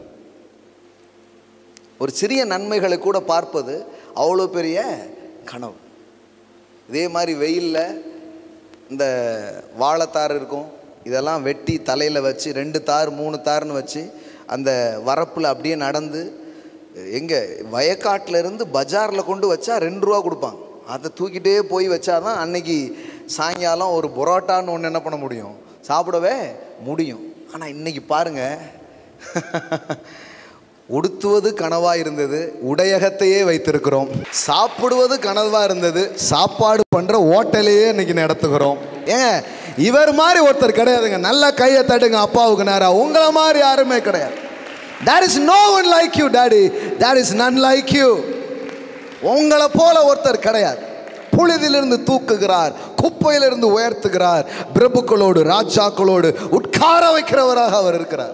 A: ஒரு சிறிய நன்மைகளை கூட பார்ப்பது அவ்வளோ பெரிய கனவு இதே மாதிரி வெயிலில் இந்த வாழைத்தார் இருக்கும் இதெல்லாம் வெட்டி தலையில் வச்சு ரெண்டு தார் மூணு தார்னு வச்சு அந்த வரப்பில் அப்படியே நடந்து எங்கே வயக்காட்டில் இருந்து பஜாரில் கொண்டு வச்சா ரெண்டு ரூபா கொடுப்பாங்க அதை தூக்கிட்டே போய் வச்சாதான் அன்னைக்கு சாயங்காலம் ஒரு புரோட்டான்னு ஒன்று என்ன பண்ண முடியும் சாப்பிடவே முடியும் ஆனால் இன்னைக்கு பாருங்கள் உடுத்துவது கனவா இருந்தது உடையகத்தையே வைத்திருக்கிறோம் சாப்பிடுவது கனவா இருந்தது சாப்பாடு பண்ற ஹோட்டலையே இன்னைக்கு நடத்துகிறோம் ஏங்க இவர் மாதிரி ஒருத்தர் கிடையாதுங்க நல்ல கையை தட்டுங்க அப்பாவுக்கு நேரா உங்களை மாதிரி யாருமே கிடையாது there is no one like you daddy there is none like you உங்களை போல ஒருத்தர் கிடையாது புழுதிலிருந்து தூக்குகிறார் குப்பையிலிருந்து உயர்த்துகிறார் பிரபுக்களோடு ராஜாக்களோடு உட்கார வைக்கிறவராக அவர் இருக்கிறார்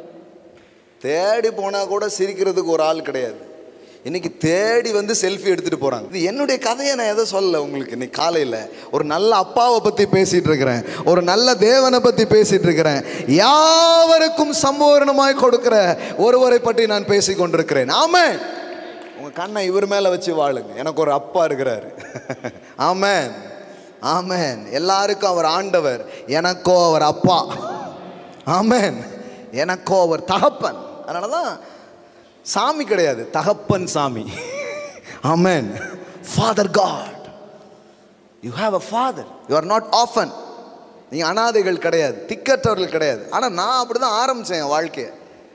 A: தேடி போனால் கூட சிரிக்கிறதுக்கு ஒரு ஆள் கிடையாது இன்னைக்கு தேடி வந்து செல்ஃபி எடுத்துட்டு போறாங்க இது என்னுடைய கதையை நான் எதை சொல்லல உங்களுக்கு இன்னைக்கு காலையில் ஒரு நல்ல அப்பாவை பத்தி பேசிட்டு இருக்கிறேன் ஒரு நல்ல தேவனை பத்தி பேசிட்டு இருக்கிறேன் யாவருக்கும் சம்பூர்ணமாய் கொடுக்கிற ஒருவரை பற்றி நான் பேசி கொண்டிருக்கிறேன் ஆமே உங்க கண்ணை இவர் மேல வச்சு வாழுங்க எனக்கு ஒரு அப்பா இருக்கிறாரு ஆமென் ஆமென் எல்லாருக்கும் அவர் ஆண்டவர் எனக்கோ அவர் அப்பா ஆமென் எனக்கோ அவர் தகப்பன் அதனால தான் சாமி கிடையாது தகப்பன் சாமி ஆமென் father God you have a father you are not orphan நீங்கள் அனாதைகள் கிடையாது திக்கற்றவர்கள் கிடையாது ஆனால் நான் அப்படி தான் ஆரம்பித்தேன் என் வாழ்க்கையை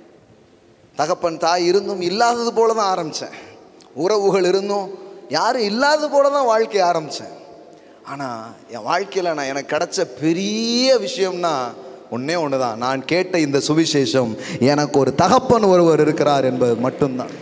A: தகப்பன் தாய் இருந்தும் இல்லாதது போல தான் ஆரம்பித்தேன் உறவுகள் இருந்தும் யாரும் இல்லாதது போல தான் வாழ்க்கையை ஆரம்பித்தேன் ஆனால் என் வாழ்க்கையில் நான் எனக்கு கிடைச்ச பெரிய விஷயம்னா ஒன்றே ஒன்று தான் நான் கேட்ட இந்த சுவிசேஷம் எனக்கு ஒரு தகப்பன் ஒருவர் இருக்கிறார் என்பது மட்டும்தான்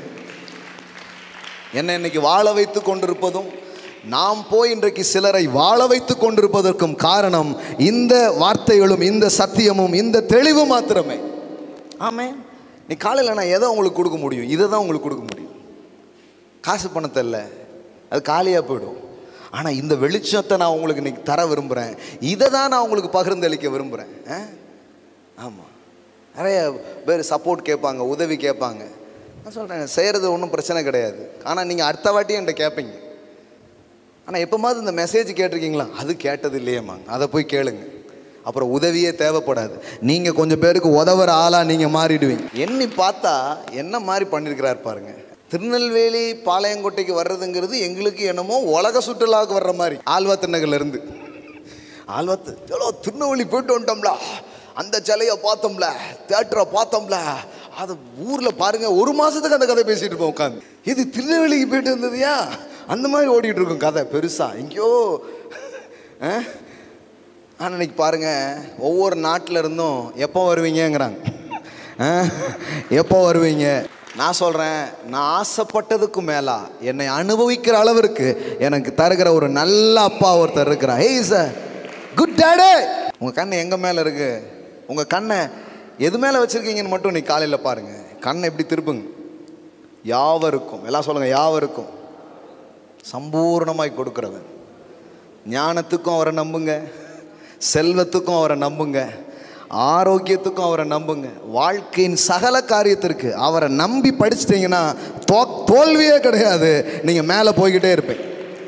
A: என்னை இன்னைக்கு வாழ வைத்து கொண்டிருப்பதும் நாம் போய் இன்றைக்கு சிலரை வாழ வைத்து கொண்டிருப்பதற்கும் காரணம் இந்த வார்த்தைகளும் இந்த சத்தியமும் இந்த தெளிவு மாத்திரமே ஆமே நீ காலையில் நான் எதை உங்களுக்கு கொடுக்க முடியும் இதை தான் உங்களுக்கு கொடுக்க முடியும் காசு பணத்தை இல்லை அது காலியாக போயிடும் ஆனால் இந்த வெளிச்சத்தை நான் உங்களுக்கு இன்னைக்கு தர விரும்புகிறேன் இதை தான் நான் உங்களுக்கு பகிர்ந்தளிக்க விரும்புகிறேன் ஆமாம் நிறைய பேர் சப்போர்ட் கேட்பாங்க உதவி கேட்பாங்க நான் சொல்கிறேன் செய்கிறது ஒன்றும் பிரச்சனை கிடையாது ஆனால் நீங்கள் அடுத்த வாட்டி என்கிட்ட கேட்பீங்க ஆனால் எப்போமாவது இந்த மெசேஜ் கேட்டிருக்கீங்களா அது கேட்டது இல்லையேம்மாங்க அதை போய் கேளுங்க அப்புறம் உதவியே தேவைப்படாது நீங்கள் கொஞ்சம் பேருக்கு உதவுற ஆளாக நீங்கள் மாறிடுவீங்க எண்ணி பார்த்தா என்ன மாதிரி பண்ணியிருக்கிறார் பாருங்க திருநெல்வேலி பாளையங்கோட்டைக்கு வர்றதுங்கிறது எங்களுக்கு என்னமோ உலக சுற்றுலாவுக்கு வர்ற மாதிரி ஆழ்வாத்தினகர்ல இருந்து ஆழ்வாத்து எவ்வளோ திருநெல்வேலி போயிட்டு வந்துட்டோம்ல அந்த சிலையை பார்த்தோம்ல தேட்டரை பார்த்தோம்ல அது ஊரில் பாருங்க ஒரு மாதத்துக்கு அந்த கதை பேசிட்டு இருப்போம் உட்காந்து இது திருநெல்வேலிக்கு போயிட்டு வந்ததுயா அந்த மாதிரி ஓடிட்டு இருக்கும் கதை பெருசாக எங்கேயோ ஆ? ஆனால் இன்னைக்கு பாருங்க ஒவ்வொரு நாட்டில் இருந்தும் எப்போ வருவீங்கங்கிறாங்க ஆ? எப்போ வருவீங்க நான் சொல்கிறேன் நான் ஆசைப்பட்டதுக்கு மேலா என்னை அனுபவிக்கிற அளவிற்கு எனக்கு தருகிற ஒரு நல்ல அப்பா ஒருத்தர் இருக்கிறார் ஹே சார் குட் டேடே உங்கள் கண்ணு எங்கே மேலே இருக்கு உங்கள் கண்ணை எது மேலே வச்சுருக்கீங்கன்னு மட்டும் நீ காலையில் பாருங்கள் கண்ணை எப்படி திருப்புங்க யாவருக்கும் எல்லாம் சொல்லுங்கள் யாவருக்கும் சம்பூர்ணமாய் கொடுக்கிறவன் ஞானத்துக்கும் அவரை நம்புங்க செல்வத்துக்கும் அவரை நம்புங்க ஆரோக்கியத்துக்கும் அவரை நம்புங்க வாழ்க்கையின் சகல காரியத்திற்கு அவரை நம்பி படிச்சிட்டிங்கன்னா தோ தோல்வியே கிடையாது நீங்கள் மேலே போய்கிட்டே இருப்பீங்க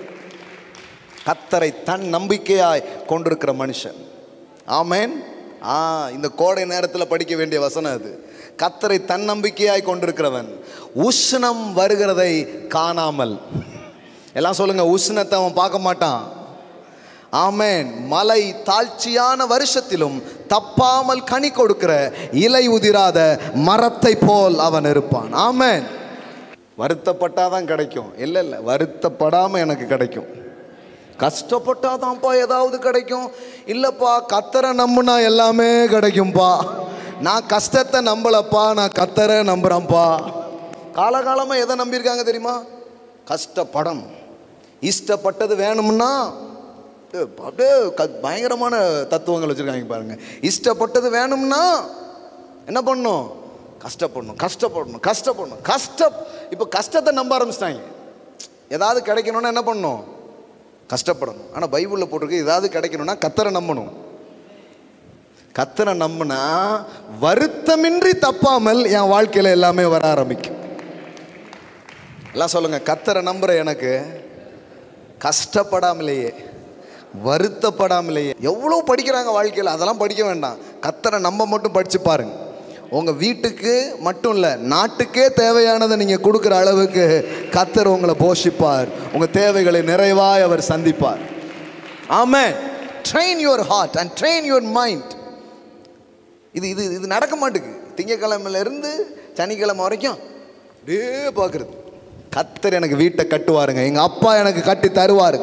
A: கத்தரை தன் நம்பிக்கையாய் கொண்டிருக்கிற மனுஷன் ஆமேன் ஆ இந்த கோடை நேரத்தில் படிக்க வேண்டிய வசனம் அது கத்தரை தன் நம்பிக்கையாய் கொண்டிருக்கிறவன் உஷ்ணம் வருகிறதை காணாமல் எல்லாம் சொல்லுங்க உஷ்ணத்தை அவன் பார்க்க மாட்டான் ஆமென் மலை தாழ்ச்சியான வருஷத்திலும் தப்பாமல் கனி கொடுக்கிற இலை உதிராத மரத்தை போல் அவன் இருப்பான் ஆமென் வருத்தப்பட்டாதான் கிடைக்கும் இல்லை இல்லை வருத்தப்படாமல் எனக்கு கிடைக்கும் கஷ்டப்பட்டாதான்ப்பா ஏதாவது கிடைக்கும் இல்லைப்பா கத்தரை நம்புனா எல்லாமே கிடைக்கும்பா நான் கஷ்டத்தை நம்பலப்பா நான் கத்தரை நம்புகிறேன்ப்பா காலகாலமாக எதை நம்பியிருக்காங்க தெரியுமா கஷ்டப்படணும் இஷ்டப்பட்டது வேணும்னா ஏ, அப்படியே க பயங்கரமான தத்துவங்கள் வச்சுருக்காங்க பாருங்க இஷ்டப்பட்டது வேணும்னா என்ன பண்ணணும் கஷ்டப்படணும் கஷ்டப்படணும் கஷ்டப்படணும் கஷ்ட இப்போ கஷ்டத்தை நம்ப ஆரம்பிச்சிட்டாங்க ஏதாவது கிடைக்கணும்னா என்ன பண்ணணும் கஷ்டப்படணும் ஆனால் பைபிளில் போட்டிருக்கு ஏதாவது கிடைக்கணும்னா கத்தரை நம்பணும் கத்தரை நம்பினா வருத்தமின்றி தப்பாமல் என் வாழ்க்கையில் எல்லாமே வர ஆரம்பிக்கும் எல்லாம் சொல்லுங்க கத்தரை நம்புற எனக்கு கஷ்டப்படாமலேயே வருத்தப்படாமலேயே எவ்வளோ படிக்கிறாங்க வாழ்க்கையில் அதெல்லாம் படிக்க வேண்டாம் கத்தரை நம்ப மட்டும் படிச்சு பாருங்க உங்கள் வீட்டுக்கு மட்டும் இல்லை நாட்டுக்கே தேவையானதை நீங்கள் கொடுக்குற அளவுக்கு கத்தர் உங்களை போஷிப்பார் உங்கள் தேவைகளை நிறைவாய் அவர் சந்திப்பார் ஆமென் train your heart and train your mind இது இது இது நடக்க மாட்டேங்குது திங்கக்கிழமையில இருந்து சனிக்கிழமை வரைக்கும் அப்படியே பார்க்குறது கத்தர் எனக்கு வீட்டை கட்டுவாருங்க எங்கள் அப்பா எனக்கு கட்டி தருவாருங்க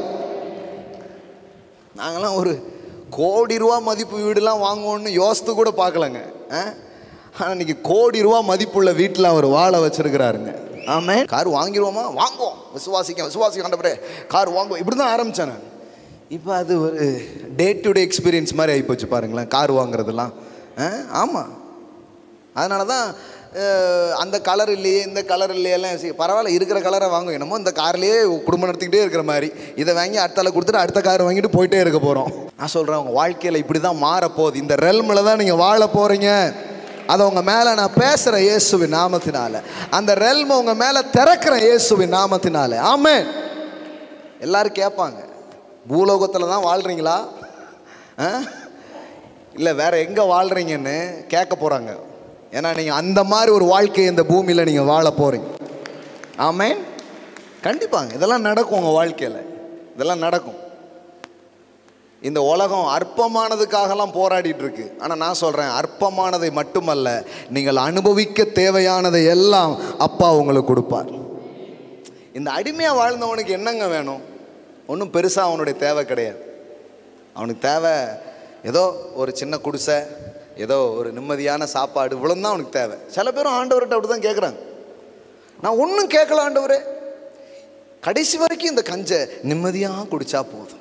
A: நாங்களாம் ஒரு கோடி ரூபா மதிப்பு வீடுலாம் வாங்குவோன்னு யோசித்து கூட பார்க்கலங்க ஆனால் இன்னைக்கு கோடி ரூபா மதிப்புள்ள வீட்டில் அவர் வாழ வச்சிருக்கிறாருங்க ஆமே கார் வாங்கிடுவோமா வாங்குவோம் விசுவாசிக்க விசுவாசிக்க ஆண்டவரே கார் வாங்குவோம் இப்படி தான் ஆரம்பித்தேன் நான் இப்போ அது ஒரு டே டு டே எக்ஸ்பீரியன்ஸ் மாதிரி ஆகிப்போச்சு பாருங்களேன் கார் வாங்குறதெல்லாம் ஆமாம் அதனால தான் அஹ், அந்த கலர் இல்லையே இந்த கலர் இல்லையெல்லாம் சரி, பரவாயில்ல இருக்கிற கலரை வாங்கும் என்னமோ இந்த கார்லேயே குடும்பம் நடத்திக்கிட்டே இருக்கிற மாதிரி இதை வாங்கி அடுத்தால கொடுத்துட்டு அடுத்த கார் வாங்கிட்டு போயிட்டே இருக்க போகிறோம் நான் சொல்கிறேன் உங்கள் வாழ்க்கையில் இப்படி தான் மாறப்போகுது இந்த ரெல்மில் தான் நீங்கள் வாழ போகிறீங்க அதை உங்கள் மேலே நான் பேசுகிறேன் இயேசுவின் நாமத்தினால அந்த ரெல்மை உங்கள் மேலே திறக்கிறேன் இயேசுவின் நாமத்தினால ஆமென் எல்லாரும் கேட்பாங்க பூலோகத்தில் தான் வாழ்கிறீங்களா இல்லை வேற எங்கே வாழ்கிறீங்கன்னு கேட்க போகிறாங்க ஏன்னா நீங்கள் அந்த மாதிரி ஒரு வாழ்க்கையை இந்த பூமியில் நீங்கள் வாழ போகிறீங்க ஆமேன் கண்டிப்பாங்க இதெல்லாம் நடக்கும் உங்கள் வாழ்க்கையில் இதெல்லாம் நடக்கும் இந்த உலகம் அற்பமானதுக்காகலாம் போராடிட்டு இருக்கு ஆனால் நான் சொல்கிறேன் அற்பமானதை மட்டுமல்ல நீங்கள் அனுபவிக்க தேவையானதை எல்லாம் அப்பா உங்களுக்கு கொடுப்பார் இந்த அடிமையாக வாழ்ந்தவனுக்கு என்னங்க வேணும் ஒன்றும் பெருசாக அவனுடைய தேவை கிடையாது அவனுக்கு தேவை ஏதோ ஒரு சின்ன குடிசை ஏதோ ஒரு நிம்மதியான சாப்பாடு இவ்வளோ தான் அவனுக்கு தேவை சில பேரும் ஆண்டவர்கிட்ட அப்படி தான் கேட்குறாங்க நான் ஒன்றும் கேட்கல ஆண்டவரே கடைசி வரைக்கும் இந்த கஞ்சை நிம்மதியாக குடிச்சா போதும்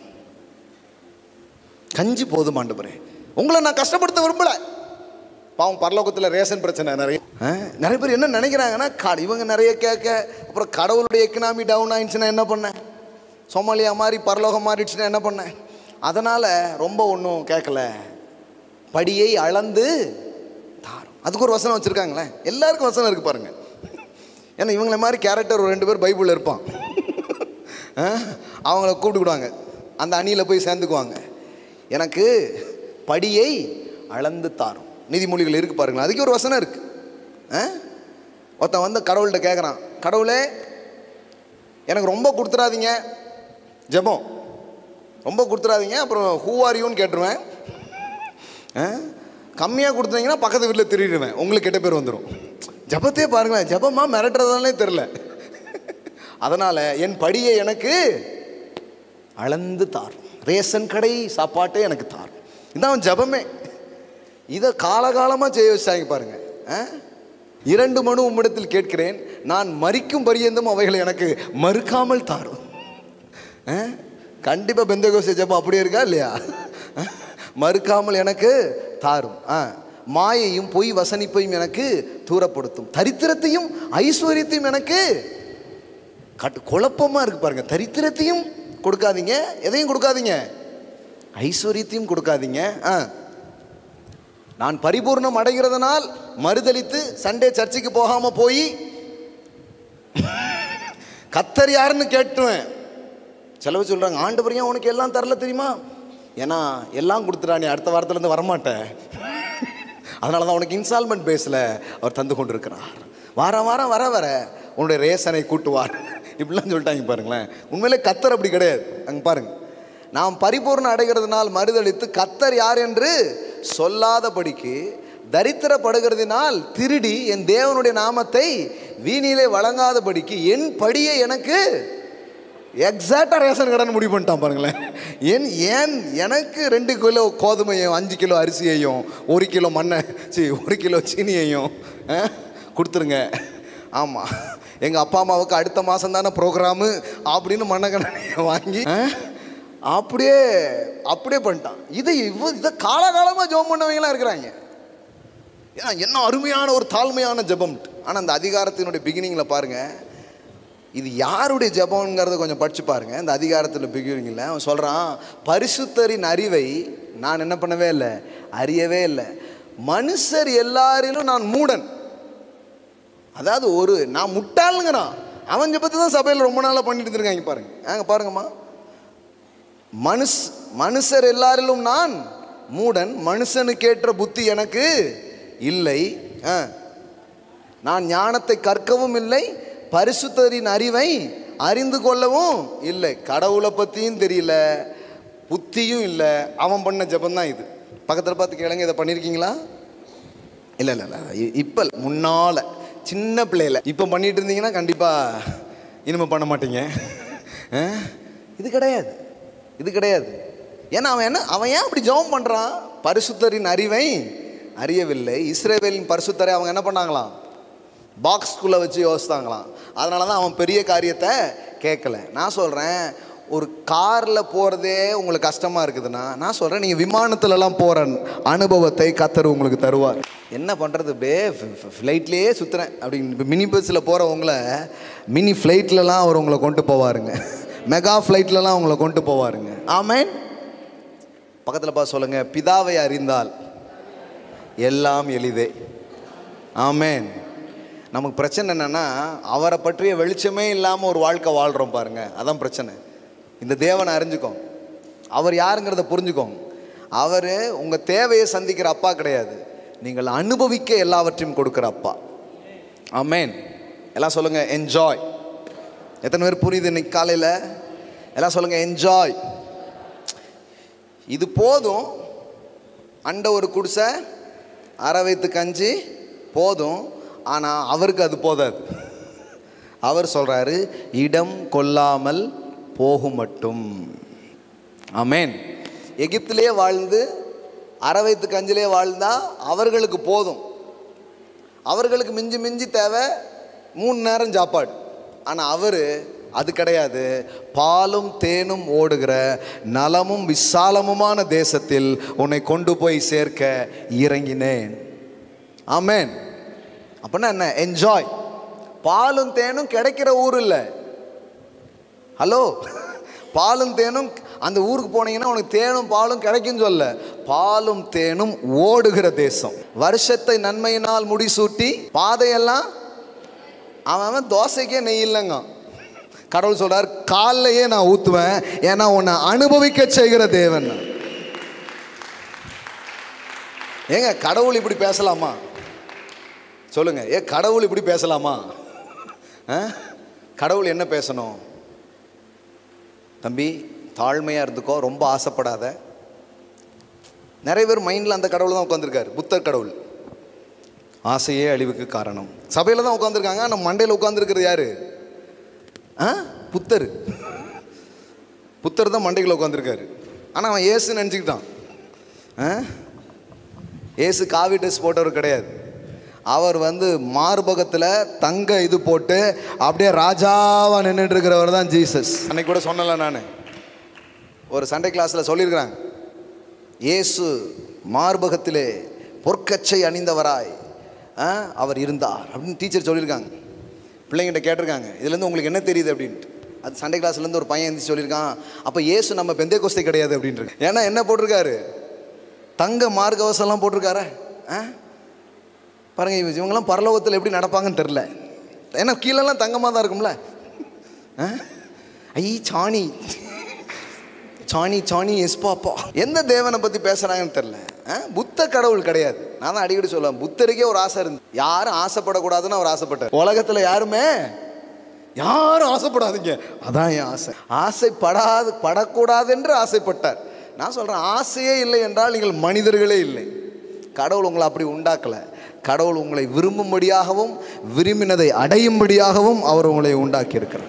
A: கஞ்சி போதும் ஆண்டவரே உங்களை நான் கஷ்டப்படுத்த விரும்பல பாவம் பரலோகத்தில் ரேஷன் பிரச்சனை நிறைய ஆ, நிறைய பேர் என்ன நினைக்கிறாங்கன்னா கா- இவங்க நிறைய கேட்க அப்புறம் கடவுளுடைய எக்கனாமி டவுன் ஆயிடுச்சுன்னா என்ன பண்ணேன் சோமாலியா மாதிரி பரலோகம் மாறிடுச்சுன்னா என்ன பண்ணேன் அதனால் ரொம்ப ஒன்றும் கேட்கல படியை அளந்து தாரும் அதுக்கு ஒரு வசனம் வச்சுருக்காங்களே எல்லாருக்கும் வசனம் இருக்கு பாருங்க ஏன்னா இவங்கள மாதிரி கேரக்டர் ஒரு ரெண்டு பேர் பைபிளில் இருப்பான் ஆ, அவங்கள கூப்பிட்டுக்கிடுவாங்க அந்த அணியில் போய் சேர்ந்துக்குவாங்க எனக்கு படியை அளந்து தாரும் நீதிமொழிகள் இருக்கு பாருங்களேன் அதுக்கு ஒரு வசனம் இருக்கு ஆ? ஒருத்தன் வந்து கடவுள்கிட்ட கேட்குறான் கடவுளே எனக்கு ரொம்ப கொடுத்துடாதீங்க ஜெபம் ரொம்ப கொடுத்துடாதீங்க அப்புறம் ஹூ ஆர் யூன்னு கேட்டுருவேன் கம்மியாக கொடுத்தீங்கன்னா பக்கத்து வீட்டில் திருடிடுவேன் உங்களுக்கு கெட்ட பேர் வந்துடும் ஜபத்தையே பாருங்களேன் ஜபமா மிரட்டுறதாலே தெரில அதனால் என் படியை எனக்கு அளந்து தாரும் ரேஷன் கடை சாப்பாட்டே எனக்கு தாரும் இதான் ஜபமே இதை காலகாலமாக செய்ய வச்சாங்க பாருங்க ஆ? இரண்டு மனு உம்மிடத்தில் கேட்கிறேன் நான் மறிக்கும் பரியந்தும் அவைகளை எனக்கு மறுக்காமல் தாரும் கண்டிப்பாக பெந்தகோச ஜபம் அப்படியே இருக்கா இல்லையா ஆ? மறுக்காமல் எனக்கு தாரும் ஆ மாயையும் பொய் வசனிப்பையும் எனக்கு தூரப்படுத்தும் தரித்திரத்தையும் ஐஸ்வர்யத்தையும் எனக்கு கட்டு குழப்பமா இருக்கு பாருங்க தரித்திரத்தையும் கொடுக்காதீங்க எதையும் கொடுக்காதீங்க ஐஸ்வர்யத்தையும் கொடுக்காதீங்க ஆ நான் பரிபூர்ணம் அடைகிறதுனால் மறுதலித்து சண்டே சர்ச்சுக்கு போகாம போய் கத்தர் யாருன்னு கேட்டுவேன் சிலவு சொல்றாங்க ஆண்டவர் ஏன் உனக்கு எல்லாம் தரல தெரியுமா ஏன்னா எல்லாம் கொடுத்துட்டா நீ அடுத்த வாரத்துலேருந்து வரமாட்டேன் அதனால தான் உனக்கு இன்ஸ்டால்மெண்ட் பேஸில் அவர் தந்து கொண்டிருக்கிறார் வாரம் வாரம் வர வர உன்னுடைய ரேஷனை கூட்டுவார் இப்படிலாம் சொல்லிட்டாங்க பாருங்களேன் உண்மையிலே கத்தர் அப்படி கிடையாது அங்கே பாருங்க நாம் பரிபூர்ணம் அடைகிறதுனால் மறுதளித்து கத்தர் யார் என்று சொல்லாதபடிக்கு தரித்திரப்படுகிறதினால் திருடி என் தேவனுடைய நாமத்தை வீணிலே வழங்காதபடிக்கு என் படியை எனக்கு எக்ஸாக்டாக ரேஷன் கடன் முடிவு பண்ணிட்டான் பாருங்களேன் ஏன் ஏன் எனக்கு ரெண்டு கிலோ கோதுமையும் அஞ்சு கிலோ அரிசியையும் ஒரு கிலோ மண்ணை சரி ஒரு கிலோ சீனியையும் ஆ, கொடுத்துருங்க ஆமாம் எங்கள் அப்பா அம்மாவுக்கு அடுத்த மாதம் தானே ப்ரோக்ராமு அப்படின்னு மண்ணக்கண்ணை வாங்கி ஆ, அப்படியே அப்படியே பண்ணிட்டான் இதை இவ இதை காலகாலமாக ஜெபம் பண்ணவங்களாம் இருக்கிறாங்க ஏன்னா என்ன அருமையான ஒரு தாழ்மையான ஜெபம் ஆனால் அந்த அதிகாரத்தினுடைய பிகினிங்கில் பாருங்கள் இது யாருடைய ஜெபம்ங்கிறத கொஞ்சம் படிச்சு பாருங்க இந்த அதிகாரத்தில் பிகினிங்கில் அவன் சொல்கிறான் பரிசுத்தரின் அறிவை நான் என்ன பண்ணவே இல்லை அறியவே இல்லை மனுஷர் எல்லாரிலும் நான் மூடன் அதாவது ஒரு நான் முட்டாளுங்கிறான் அவன் ஜெபத்தை தான் சபையில் ரொம்ப நாளாக பண்ணிட்டு இருக்காங்க பாருங்க அங்கே பாருங்கம்மா மனுஷ் மனுஷர் எல்லாரிலும் நான் மூடன் மனுஷனுக்கு ஏற்ற புத்தி எனக்கு இல்லை ஆ. நான் ஞானத்தை கற்கவும் இல்லை பரிசுத்தரின் அறிவை அறிந்து கொள்ளவும் இல்லை கடவுளை பற்றியும் தெரியல புத்தியும் இல்லை அவன் பண்ண ஜெபந்தான் இது பக்கத்தில் பார்த்து கேளுங்க இதை பண்ணியிருக்கீங்களா இல்லை இல்லை இல்லை இ- இப்போ இல்ல, முன்னால சின்ன பிள்ளையில இப்போ பண்ணிட்டு இருந்தீங்கன்னா கண்டிப்பாக இனிமே பண்ண மாட்டீங்க ஆ? இது கிடையாது இது கிடையாது ஏன்னா அவன் என்ன அவன் ஏன் அப்படி ஜெபம் பண்ணுறான் பரிசுத்தரின் அறிவை அறியவில்லை இஸ்ரேவேலின் பரிசுத்தரை அவங்க என்ன பண்ணாங்களாம் பாக்ஸ்குள்ளே வச்சு யோசித்தாங்களாம் அதனால தான் அவன் பெரிய காரியத்தை கேட்கல நான் சொல்கிறேன் ஒரு காரில் போகிறதே உங்களுக்கு கஷ்டமாக இருக்குதுன்னா நான் சொல்கிறேன் நீங்கள் விமானத்துலலாம் போகிற அனுபவத்தை கத்தர் உங்களுக்கு தருவார் என்ன பண்ணுறது அப்படியே ஃப்ளைட்லேயே சுற்றுறேன் அப்படி இப்போ மினி பஸ்ஸில் போகிறவங்கள மினி ஃப்ளைட்லலாம் அவர் உங்களை கொண்டு போவாருங்க மெகா ஃப்ளைட்லலாம் உங்களை கொண்டு போவாருங்க ஆமேன் பக்கத்தில் பார்த்து சொல்லுங்கள் பிதாவை அறிந்தால் எல்லாம் எளிதே ஆமேன் நமக்கு பிரச்சனை என்னன்னா அவரை பற்றிய வெளிச்சமே இல்லாமல் ஒரு வாழ்க்கை வாழ்கிறோம் பாருங்க அதான் பிரச்சனை இந்த தேவனை அறிஞ்சுக்கோங்க அவர் யாருங்கிறத புரிஞ்சுக்கோங்க அவர் உங்கள் தேவையை சந்திக்கிற அப்பா கிடையாது நீங்கள் அனுபவிக்க எல்லாவற்றையும் கொடுக்குற அப்பா ஆமேன் எல்லாம் சொல்லுங்க என்ஜாய் எத்தனை பேர் புரியுது இன்னைக்கு காலையில் எல்லாம் சொல்லுங்க என்ஜாய் இது போதும் அண்ட ஒரு குடிசை அரை வைத்து கஞ்சி போதும் ஆனால் அவருக்கு அது போதாது அவர் சொல்கிறாரு இடம் கொள்ளாமல் போகும் மட்டும் ஆமேன் எகிப்திலே வாழ்ந்து அரை வைத்து கஞ்சிலே வாழ்ந்தா அவர்களுக்கு போதும் அவர்களுக்கு மிஞ்சி மிஞ்சி தேவை மூணு நேரம் சாப்பாடு ஆனால் அவர் அது கிடையாது பாலும் தேனும் ஓடுகிற நலமும் விசாலமுமான தேசத்தில் உன்னை கொண்டு போய் சேர்க்க இறங்கினேன் ஆமேன் அப்படின்னா என்ன என்ஜாய் பாலும் தேனும் கிடைக்கிற ஊர் இல்லை ஹலோ பாலும் தேனும் அந்த ஊருக்கு போனீங்கன்னா உனக்கு தேனும் பாலும் கிடைக்கும் சொல்ல பாலும் தேனும் ஓடுகிற தேசம் வருஷத்தை நன்மையினால் முடிசூட்டி பாதையெல்லாம் அவன் அவன் தோசைக்கே நெய் இல்லைங்க கடவுள் சொல்றார் காலையே நான் ஊத்துவேன் ஏன்னா உன்னை அனுபவிக்க செய்கிற தேவன் நான். ஏங்க கடவுள் இப்படி பேசலாமா சொல்லுங்க ஏ கடவுள் இப்படி பேசலாமா ஆ? கடவுள் என்ன பேசணும் தம்பி தாழ்மையாக இருந்துக்கோ ரொம்ப ஆசைப்படாத நிறைய பேர் மைண்டில் அந்த கடவுள் தான் உட்காந்துருக்காரு புத்தர் கடவுள் ஆசையே அழிவுக்கு காரணம் சபையில் தான் உட்காந்துருக்காங்க ஆனால் மண்டையில் உட்காந்துருக்கிறது யாரு ஆ புத்தர் புத்தர் தான் மண்டைக்குள்ள உட்காந்துருக்காரு ஆனால் அவன் ஏசு நினச்சிக்கிட்டான் ஆ ஏசு காவி ட்ரெஸ் போட்டவர் கிடையாது அவர் வந்து மார்பகத்தில் தங்க இது போட்டு அப்படியே ராஜாவாக நின்றுட்டு இருக்கிறவர் தான் ஜீசஸ் அன்னைக்கு கூட சொன்னல நான் ஒரு சண்டே கிளாஸில் சொல்லியிருக்கிறாங்க இயேசு மார்பகத்திலே பொற்கச்சை அணிந்தவராய் ஆ, அவர் இருந்தார் அப்படின்னு டீச்சர் சொல்லியிருக்காங்க பிள்ளைங்கிட்ட கேட்டிருக்காங்க இதுலேருந்து உங்களுக்கு என்ன தெரியுது அப்படின்ட்டு அது சண்டே கிளாஸ்லேருந்து ஒரு பையன் எழுந்து சொல்லியிருக்கான் அப்போ இயேசு நம்ம பெந்தே கோஸ்தை கிடையாது அப்படின்ட்டு ஏன்னா என்ன போட்டிருக்காரு தங்க மார்க்கவசம்லாம் போட்டிருக்காரே ஆ பாருங்க இவங்க- இவங்கெல்லாம் பரலோகத்தில் எப்படி நடப்பாங்கன்னு தெரில ஏன்னா கீழெல்லாம் தங்கமாக தான் இருக்கும்ல ஆ? ஐ சாணி சாணி சாணி எஸ் பாப்பா எந்த தேவனை பற்றி பேசுகிறாங்கன்னு தெரில புத்த கடவுள் கிடையாது நான் தான் அடிக்கடி சொல்லுவேன் புத்தருக்கே ஒரு ஆசை இருந்து யாரும் ஆசைப்படக்கூடாதுன்னு அவர் ஆசைப்பட்டார் உலகத்தில் யாருமே யாரும் ஆசைப்படாதீங்க அதான் என் ஆசை ஆசைப்படாது படக்கூடாது என்று ஆசைப்பட்டார் நான் சொல்கிறேன் ஆசையே இல்லை என்றால் நீங்கள் மனிதர்களே இல்லை கடவுள் உங்களை அப்படி உண்டாக்கலை கடவுள் உங்களை விரும்பும்படியாகவும் விரும்பினதை அடையும்படியாகவும் அவர் உங்களை உண்டாக்கி இருக்கிறார்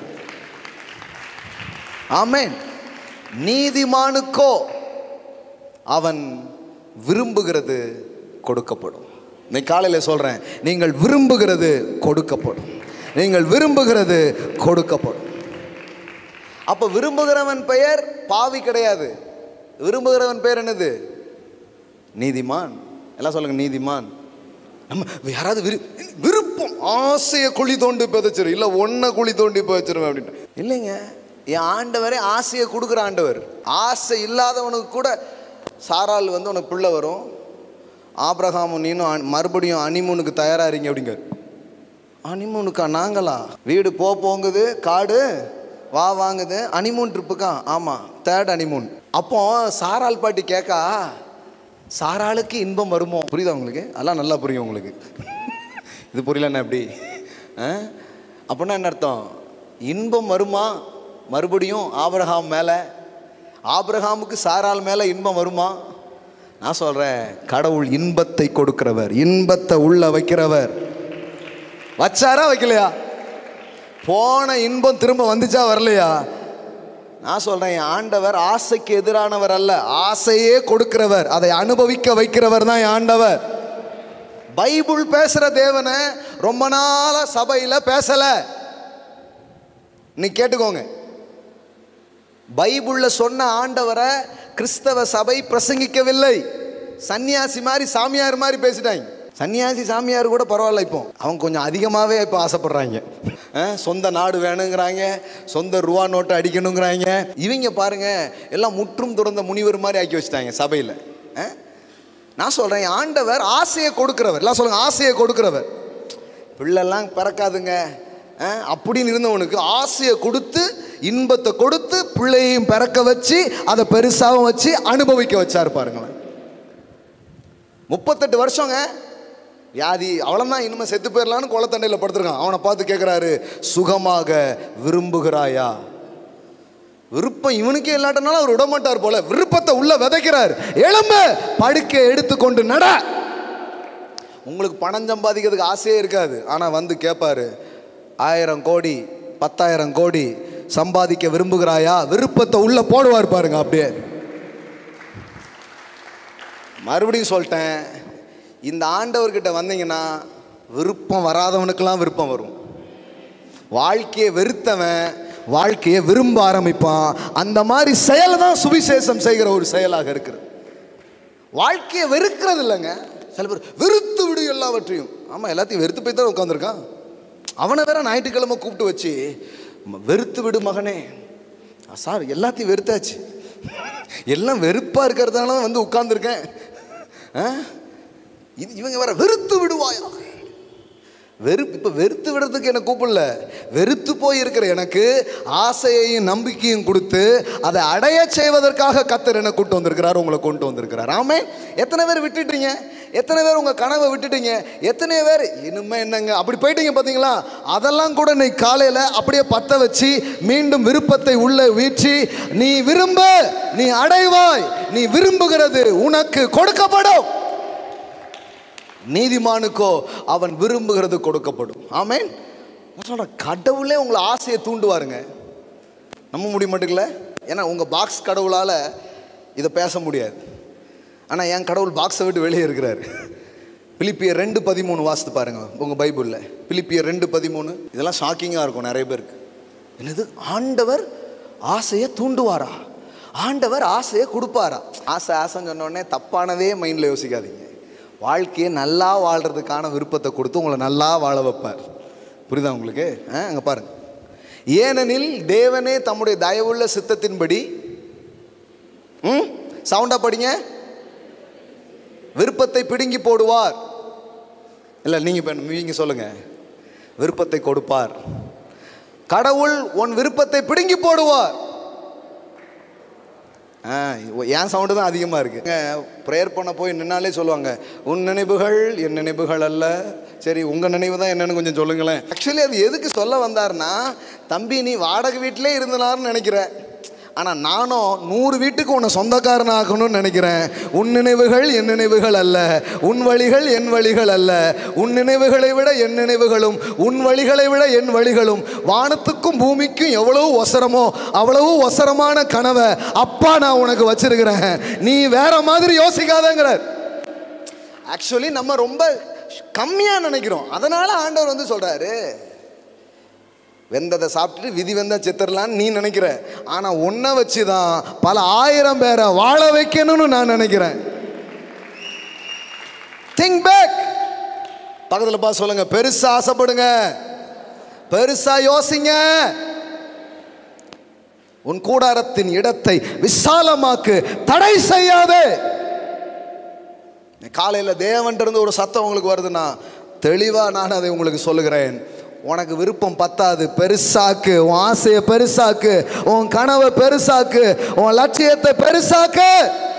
A: ஆமென் நீதிமானுக்கோ அவன் விரும்புகிறது கொடுக்கப்படும் இன்னைக்கு காலையில் சொல்கிறேன் நீங்கள் விரும்புகிறது கொடுக்கப்படும் நீங்கள் விரும்புகிறது கொடுக்கப்படும் அப்போ விரும்புகிறவன் பெயர் பாவி கிடையாது விரும்புகிறவன் பெயர் என்னது நீதிமான் எல்லாம் சொல்லுங்க நீதிமான் நம்ம யாராவது விரு விருப்பம் ஆசையை குழி தோண்டி புதைச்சிரும் இல்லை ஒன்றை குழி தோண்டி புதைச்சிரும் அப்படின்ட்டு இல்லைங்க என் ஆண்டவரே ஆசையை கொடுக்குற ஆண்டவர் ஆசை இல்லாதவனுக்கு கூட சாரால் வந்து உனக்கு பிள்ளை வரும் ஆபிரகாமும் நீனும் அ- மறுபடியும் அனிமூனுக்கு தயாராக இருங்க அப்படிங்க அனிமூனுக்கா நாங்களா வீடு போ போங்குது காடு வா வாங்குது அனிமூன் ட்ரிப்புக்கா ஆமாம் தேர்ட் அனிமூன் அப்போ சாரால் பாட்டி கேட்கா சாராளுக்கு இன்பம் வருமோ புரியுதா உங்களுக்கு அதெல்லாம் நல்லா புரியும் உங்களுக்கு இது புரியலன்னா எப்படி ஆ? அப்படின்னா என்ன அர்த்தம் இன்பம் வருமா மறுபடியும் ஆபிரகாம் மேலே ஆபிரகாமுக்கு சாரால் மேலே இன்பம் வருமா நான் சொல்கிறேன் கடவுள் இன்பத்தை கொடுக்கிறவர் இன்பத்தை உள்ள வைக்கிறவர் வச்சாரா வைக்கலையா போன இன்பம் திரும்ப வந்துச்சா வரலையா நான் சொல்றேன் என் ஆண்டவர் ஆசைக்கு எதிரானவர் அல்ல ஆசையே கொடுக்கிறவர் அதை அனுபவிக்க வைக்கிறவர் தான் என் ஆண்டவர் பைபிள் பேசுற தேவனை ரொம்ப நாளா சபையில பேசல நீ கேட்டுக்கோங்க பைபிள்ல சொன்ன ஆண்டவரை கிறிஸ்தவ சபை பிரசங்கிக்கவில்லை சன்னியாசி மாதிரி சாமியார் மாதிரி பேசிட்டாங்க சன்னியாசி சாமியார் கூட பரவாயில்ல இப்போ அவங்க கொஞ்சம் அதிகமாகவே இப்போ ஆசைப்படுறாங்க அஹ், சொந்த நாடு வேணுங்கிறாங்க சொந்த ரூபா நோட்டை அடிக்கணுங்கிறாங்க இவங்க பாருங்க எல்லாம் முற்றும் துறந்த முனிவர் மாதிரி ஆக்கி வச்சுட்டாங்க சபையில் நான் சொல்கிறேன் ஆண்டவர் ஆசையை கொடுக்கிறவர் எல்லாம் சொல்லுங்க ஆசையை கொடுக்கிறவர் பிள்ளைலாம் பிறக்காதுங்க அஹ், அப்படின்னு இருந்தவனுக்கு ஆசையை கொடுத்து இன்பத்தை கொடுத்து பிள்ளையையும் பிறக்க வச்சு அதை பெருசாகவும் வச்சு அனுபவிக்க வச்சாரு பாருங்களேன் முப்பத்தெட்டு வருஷங்க வியாதி அவ்வளோதான் இனிமேல் செத்து போயிடலான்னு குளத்தண்டையில் படுத்திருக்கான் அவனை பார்த்து கேட்குறாரு சுகமாக விரும்புகிறாயா விருப்பம் இவனுக்கே இல்லாட்டனாலும் அவர் விடமாட்டார் போல விருப்பத்தை உள்ள விதைக்கிறார் எலும்பு படுக்கை எடுத்துக்கொண்டு நட உங்களுக்கு பணம் சம்பாதிக்கிறதுக்கு ஆசையே இருக்காது ஆனால் வந்து கேட்பாரு ஆயிரம் கோடி பத்தாயிரம் கோடி சம்பாதிக்க விரும்புகிறாயா விருப்பத்தை உள்ள போடுவார் பாருங்க அப்படியே மறுபடியும் சொல்லிட்டேன் இந்த ஆண்டவர்கிட்ட வந்தீங்கன்னா விருப்பம் வராதவனுக்கெல்லாம் விருப்பம் வரும் வாழ்க்கையை வெறுத்தவன் வாழ்க்கையை விரும்ப ஆரம்பிப்பான் அந்த மாதிரி செயல் தான் சுவிசேஷம் செய்கிற ஒரு செயலாக இருக்குது வாழ்க்கையை வெறுக்கிறது இல்லைங்க சில பேர் வெறுத்து விடு எல்லாவற்றையும் ஆமாம் எல்லாத்தையும் வெறுத்து போய் தான் உட்காந்துருக்கான் அவனை வேற ஞாயிற்றுக்கிழமை கூப்பிட்டு வச்சு "ம- வெறுத்து விடு மகனே சார் எல்லாத்தையும் வெறுத்தாச்சு எல்லாம் வெறுப்பாக இருக்கிறதுனால தான் வந்து உட்காந்துருக்கேன் இவங்க வேற வெறுத்து விடுவாயா வெறுப்பு இப்போ வெறுத்து விடுறதுக்கு என்ன கூப்பிடல வெறுத்து போய் இருக்கிற எனக்கு ஆசையையும் நம்பிக்கையும் கொடுத்து அதை அடைய செய்வதற்காக கத்தர் என்ன கூட்டு வந்திருக்கிறார் உங்களை கொண்டு வந்திருக்கிறார் ஆமே எத்தனை பேர் விட்டுட்டீங்க எத்தனை பேர் உங்கள் கனவை விட்டுட்டீங்க எத்தனை பேர் இனிமே என்னங்க அப்படி போயிட்டீங்க பார்த்தீங்களா அதெல்லாம் கூட இன்னைக்கு காலையில் அப்படியே பற்ற வச்சு மீண்டும் விருப்பத்தை உள்ள வீற்றி நீ விரும்ப நீ அடைவாய் நீ விரும்புகிறது உனக்கு கொடுக்கப்படும் நீதிமானுக்கோ அவன் விரும்புகிறது கொடுக்கப்படும் ஆமென் நான் சொல்கிறேன் கடவுளே உங்களை ஆசையை தூண்டுவாருங்க நம்ப முடிய மாட்டேங்கல ஏன்னா உங்கள் பாக்ஸ் கடவுளால் இதை பேச முடியாது ஆனால் என் கடவுள் பாக்ஸை விட்டு வெளியே இருக்கிறாரு பிலிப்பியர் ரெண்டு பதிமூணு வாசித்து பாருங்க உங்கள் பைபிளில் பிலிப்பியர் ரெண்டு பதிமூணு இதெல்லாம் ஷாக்கிங்காக இருக்கும் நிறைய பேருக்கு என்னது ஆண்டவர் ஆசையை தூண்டுவாரா ஆண்டவர் ஆசையை கொடுப்பாரா ஆசை ஆசைன்னு சொன்ன உடனே தப்பானதே மைண்டில் யோசிக்காதீங்க வாழ்க்கையை நல்லா வாழ்கிறதுக்கான விருப்பத்தை கொடுத்து உங்களை நல்லா வாழ வைப்பார் புரியுதா உங்களுக்கு ஆ அங்கே பாருங்க ஏனெனில் தேவனே தம்முடைய தயவுள்ள சித்தத்தின்படி ம் சவுண்டா படிங்க விருப்பத்தை பிடுங்கி போடுவார் இல்லை நீங்கள் நீங்கள் சொல்லுங்க விருப்பத்தை கொடுப்பார் கடவுள் உன் விருப்பத்தை பிடுங்கி போடுவார் ஆ என் சவுண்டு தான் அதிகமாக இருக்கு ப்ரேயர் பண்ண போய் நின்னாலே சொல்லுவாங்க உன் நினைவுகள் என் நினைவுகள் அல்ல சரி உங்கள் நினைவு தான் என்னன்னு கொஞ்சம் சொல்லுங்களேன் ஆக்சுவலி அது எதுக்கு சொல்ல வந்தாருன்னா தம்பி நீ வாடகை வீட்டிலே இருந்தனார்னு நினைக்கிறேன் ஆனால் நானும் நூறு வீட்டுக்கு உன்னை சொந்தக்காரன் ஆகணும்னு நினைக்கிறேன் உன் நினைவுகள் என் நினைவுகள் அல்ல உன் வழிகள் என் வழிகள் அல்ல உன் நினைவுகளை விட என் நினைவுகளும் உன் வழிகளை விட என் வழிகளும் வானத்துக்கும் பூமிக்கும் எவ்வளவு ஒசரமோ அவ்வளவு ஒசரமான கனவை அப்பா நான் உனக்கு வச்சிருக்கிறேன் நீ வேற மாதிரி யோசிக்காதங்கிற ஆக்சுவலி நம்ம ரொம்ப கம்மியாக நினைக்கிறோம் அதனால ஆண்டவர் வந்து சொல்றாரு வெந்ததை சாப்பிட்டுட்டு விதி வெந்தா செத்துடலான்னு நீ நினைக்கிற ஆனால் உன்னை வச்சு தான் பல ஆயிரம் பேரை வாழ வைக்கணும்னு நான் நினைக்கிறேன் திங்க் பேக் பக்கத்தில் பா சொல்லுங்க பெருசா ஆசைப்படுங்க பெருசா யோசிங்க உன் கூடாரத்தின் இடத்தை விசாலமாக்கு தடை செய்யாதே காலையில் தேவன்ட்ட இருந்து ஒரு சத்தம் உங்களுக்கு வருதுன்னா தெளிவாக நான் அதை உங்களுக்கு சொல்லுகிறேன் உனக்கு விருப்பம் பத்தாது பெருசாக்கு உன் ஆசையை பெருசாக்கு உன் கனவை பெருசாக்கு உன் லட்சியத்தை பெருசாக்கு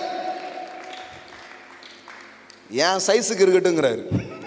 A: என் சைஸுக்கு இருக்கட்டுங்கிறாரு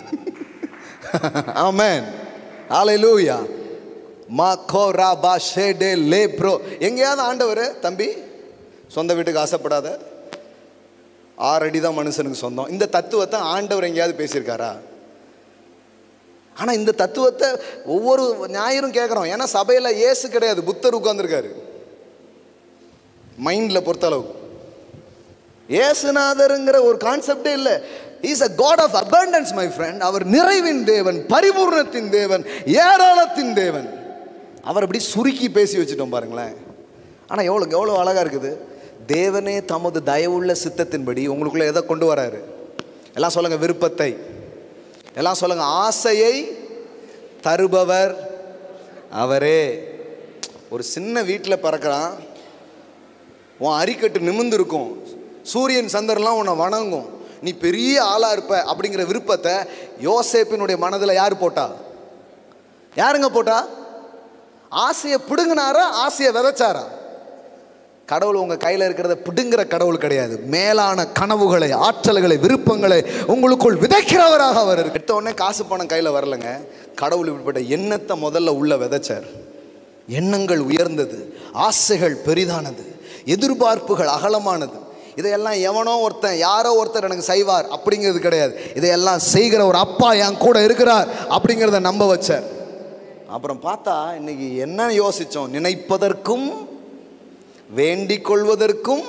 A: ஆமென் ஹalleluya மா கோ ரா பா ஷேடே லே ப்ரோ எங்கேயாவது ஆண்டவர் தம்பி சொந்த வீட்டுக்கு ஆசைப்படாத ஆறு அடி தான் மனுஷனுக்கு சொந்தம் இந்த தத்துவத்தை ஆண்டவர் எங்கேயாவது பேசியிருக்காரா ஆனால் இந்த தத்துவத்தை ஒவ்வொரு ஞாயிறும் கேட்குறோம் ஏன்னா சபையில் இயேசு கிடையாது புத்தர் உட்காந்துருக்காரு மைண்டில் பொறுத்தளவு ஏசுநாதருங்கிற ஒரு கான்செப்டே இல்லை is a God of abundance my friend அவர் நிறைவின் தேவன் பரிபூர்ணத்தின் தேவன் ஏராளத்தின் தேவன் அவர் அப்படி சுருக்கி பேசி வச்சுட்டோம் பாருங்களேன் ஆனால் எவ்வளோ எவ்வளோ அழகாக இருக்குது தேவனே தமது தயவுள்ள சித்தத்தின்படி உங்களுக்குள்ள எதை கொண்டு வராரு எல்லாம் சொல்லுங்க விருப்பத்தை எல்லாம் சொல்லுங்க ஆசையை தருபவர் அவரே ஒரு சின்ன வீட்டில் பிறக்கிறான் உன் அரிக்கட்டு நிமிர்ந்து இருக்கும் சூரியன் சந்திரன்லாம் உன்னை வணங்கும் நீ பெரிய ஆளாக இருப்ப அப்படிங்கிற விருப்பத்தை யோசேப்பினுடைய மனதில் யார் போட்டா யாருங்க போட்டா ஆசையை பிடுங்கினாரா ஆசையை விதைச்சாரா கடவுள் உங்கள் கையில் இருக்கிறத பிடுங்குற கடவுள் கிடையாது மேலான கனவுகளை ஆற்றல்களை விருப்பங்களை உங்களுக்குள் விதைக்கிறவராக அவர் இருக்கு எடுத்த உடனே காசு பணம் கையில் வரலங்க கடவுள் இப்படிப்பட்ட எண்ணத்தை முதல்ல உள்ள விதைச்சார் எண்ணங்கள் உயர்ந்தது ஆசைகள் பெரிதானது எதிர்பார்ப்புகள் அகலமானது இதையெல்லாம் எவனோ ஒருத்தன் யாரோ ஒருத்தர் எனக்கு செய்வார் அப்படிங்கிறது கிடையாது இதையெல்லாம் செய்கிற ஒரு அப்பா என் கூட இருக்கிறார் அப்படிங்கிறத நம்ப வச்சார் அப்புறம் பார்த்தா இன்னைக்கு என்ன யோசிச்சோம் நினைப்பதற்கும் வேண்டிக் கொள்வதற்கும்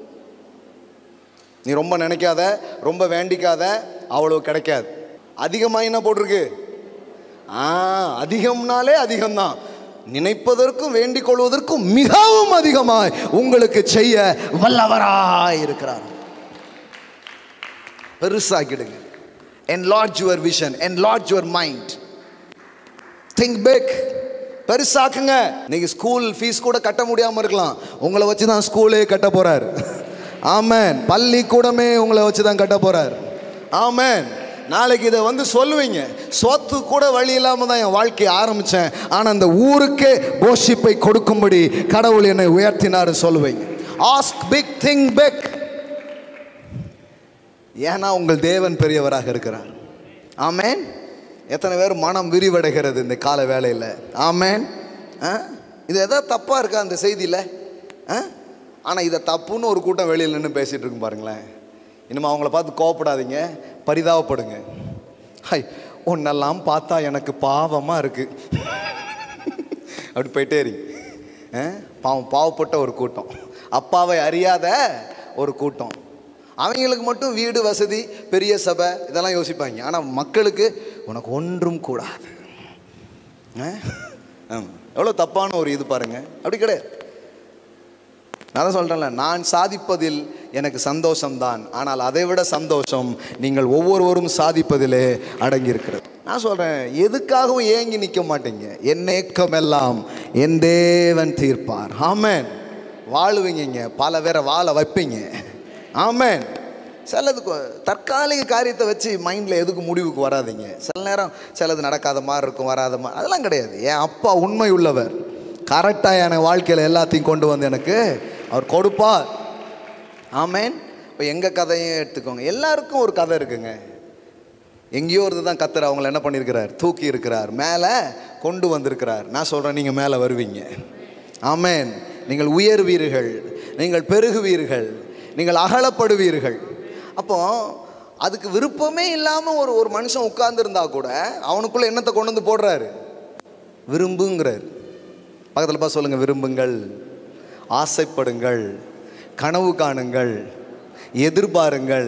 A: நீ ரொம்ப நினைக்காத ரொம்ப வேண்டிக்காத அவ்வளோ கிடைக்காது அதிகமாக என்ன போட்டிருக்கு ஆ அதிகம்னாலே அதிகம்தான் நினைப்பதற்கும் வேண்டிக் கொள்வதற்கும் மிகவும் அதிகமாய் உங்களுக்கு செய்ய வல்லவராய் இருக்கிறார் பெருசாக்கிடுங்க enlarge your vision enlarge your mind think big பெருசாக்குங்க இன்னைக்கு ஸ்கூல் ஃபீஸ் கூட கட்ட முடியாமல் இருக்கலாம் உங்களை வச்சு தான் ஸ்கூலே கட்ட போறார் ஆமேன் பள்ளிக்கூடமே உங்களை வச்சு தான் கட்ட போறார் ஆமேன் நாளைக்கு இதை வந்து சொல்லுவீங்க சொத்து கூட வழி இல்லாமல் தான் என் வாழ்க்கையை ஆரம்பித்தேன் ஆனால் அந்த ஊருக்கே போஷிப்பை கொடுக்கும்படி கடவுள் என்னை உயர்த்தினார் சொல்லுவீங்க ஆஸ்க் பிக் திங் பெக் ஏன்னா உங்கள் தேவன் பெரியவராக இருக்கிறார் ஆமேன் எத்தனை பேர் மனம் விரிவடைகிறது இந்த கால வேலையில் ஆமேன் ஆ? இது எதாவது தப்பாக இருக்கா அந்த செய்தியில் ஆனால் இதை தப்புன்னு ஒரு கூட்டம் வெளியில் நின்று பேசிகிட்டு இருக்கும் பாருங்களேன் இனிமே அவங்கள பார்த்து கோவப்படாதீங்க பரிதாபப்படுங்க ஹை உன்னெல்லாம் பார்த்தா எனக்கு பாவமாக இருக்குது அப்படி போயிட்டே இருங்க ஆ? பாவம் பாவப்பட்ட ஒரு கூட்டம் அப்பாவை அறியாத ஒரு கூட்டம் அவங்களுக்கு மட்டும் வீடு வசதி பெரிய சபை இதெல்லாம் யோசிப்பாங்க ஆனால் மக்களுக்கு உனக்கு ஒன்றும் கூடாது ஆ? ஆமா. எவ்வளோ தப்பான ஒரு இது பாருங்க அப்படி கிடையாது நான் தான் சொல்கிறேன்ல நான் சாதிப்பதில் எனக்கு சந்தோஷம்தான் ஆனால் அதை விட சந்தோஷம் நீங்கள் ஒவ்வொருவரும் சாதிப்பதிலே அடங்கியிருக்கிறது நான் சொல்கிறேன் எதுக்காகவும் ஏங்கி நிற்க மாட்டீங்க என் ஏக்கம் எல்லாம் என் தேவன் தீர்ப்பார் ஆமேன் வாழுவீங்க பல பேரை வாழ வைப்பீங்க ஆமேன் சிலது கொ- தற்காலிக காரியத்தை வச்சு மைண்டில் எதுக்கு முடிவுக்கு வராதீங்க சில நேரம் சிலது நடக்காத மாதிரி இருக்கும் வராத மாதிரி அதெல்லாம் கிடையாது என் அப்பா உண்மை உள்ளவர் கரெக்டாக என் வாழ்க்கையில் எல்லாத்தையும் கொண்டு வந்து எனக்கு அவர் கொடுப்பார் ஆமேன் இப்போ எங்கள் கதையும் எடுத்துக்கோங்க எல்லாருக்கும் ஒரு கதை இருக்குங்க எங்கேயோ ஒரு தான் கத்தர் அவங்கள என்ன பண்ணியிருக்கிறார் தூக்கி இருக்கிறார் மேலே கொண்டு வந்திருக்கிறார் நான் சொல்கிறேன் நீங்கள் மேலே வருவீங்க ஆமேன் நீங்கள் உயர்வீர்கள் நீங்கள் பெருகுவீர்கள் நீங்கள் அகலப்படுவீர்கள் அப்போ அதுக்கு விருப்பமே இல்லாமல் ஒரு ஒரு மனுஷன் உட்கார்ந்துருந்தா கூட அவனுக்குள்ளே என்னத்தை கொண்டு வந்து போடுறாரு விரும்புங்கிறார் பக்கத்தில் பா சொல்லுங்கள் விரும்புங்கள் ஆசைப்படுங்கள் கனவு காணுங்கள் எதிர்பாருங்கள்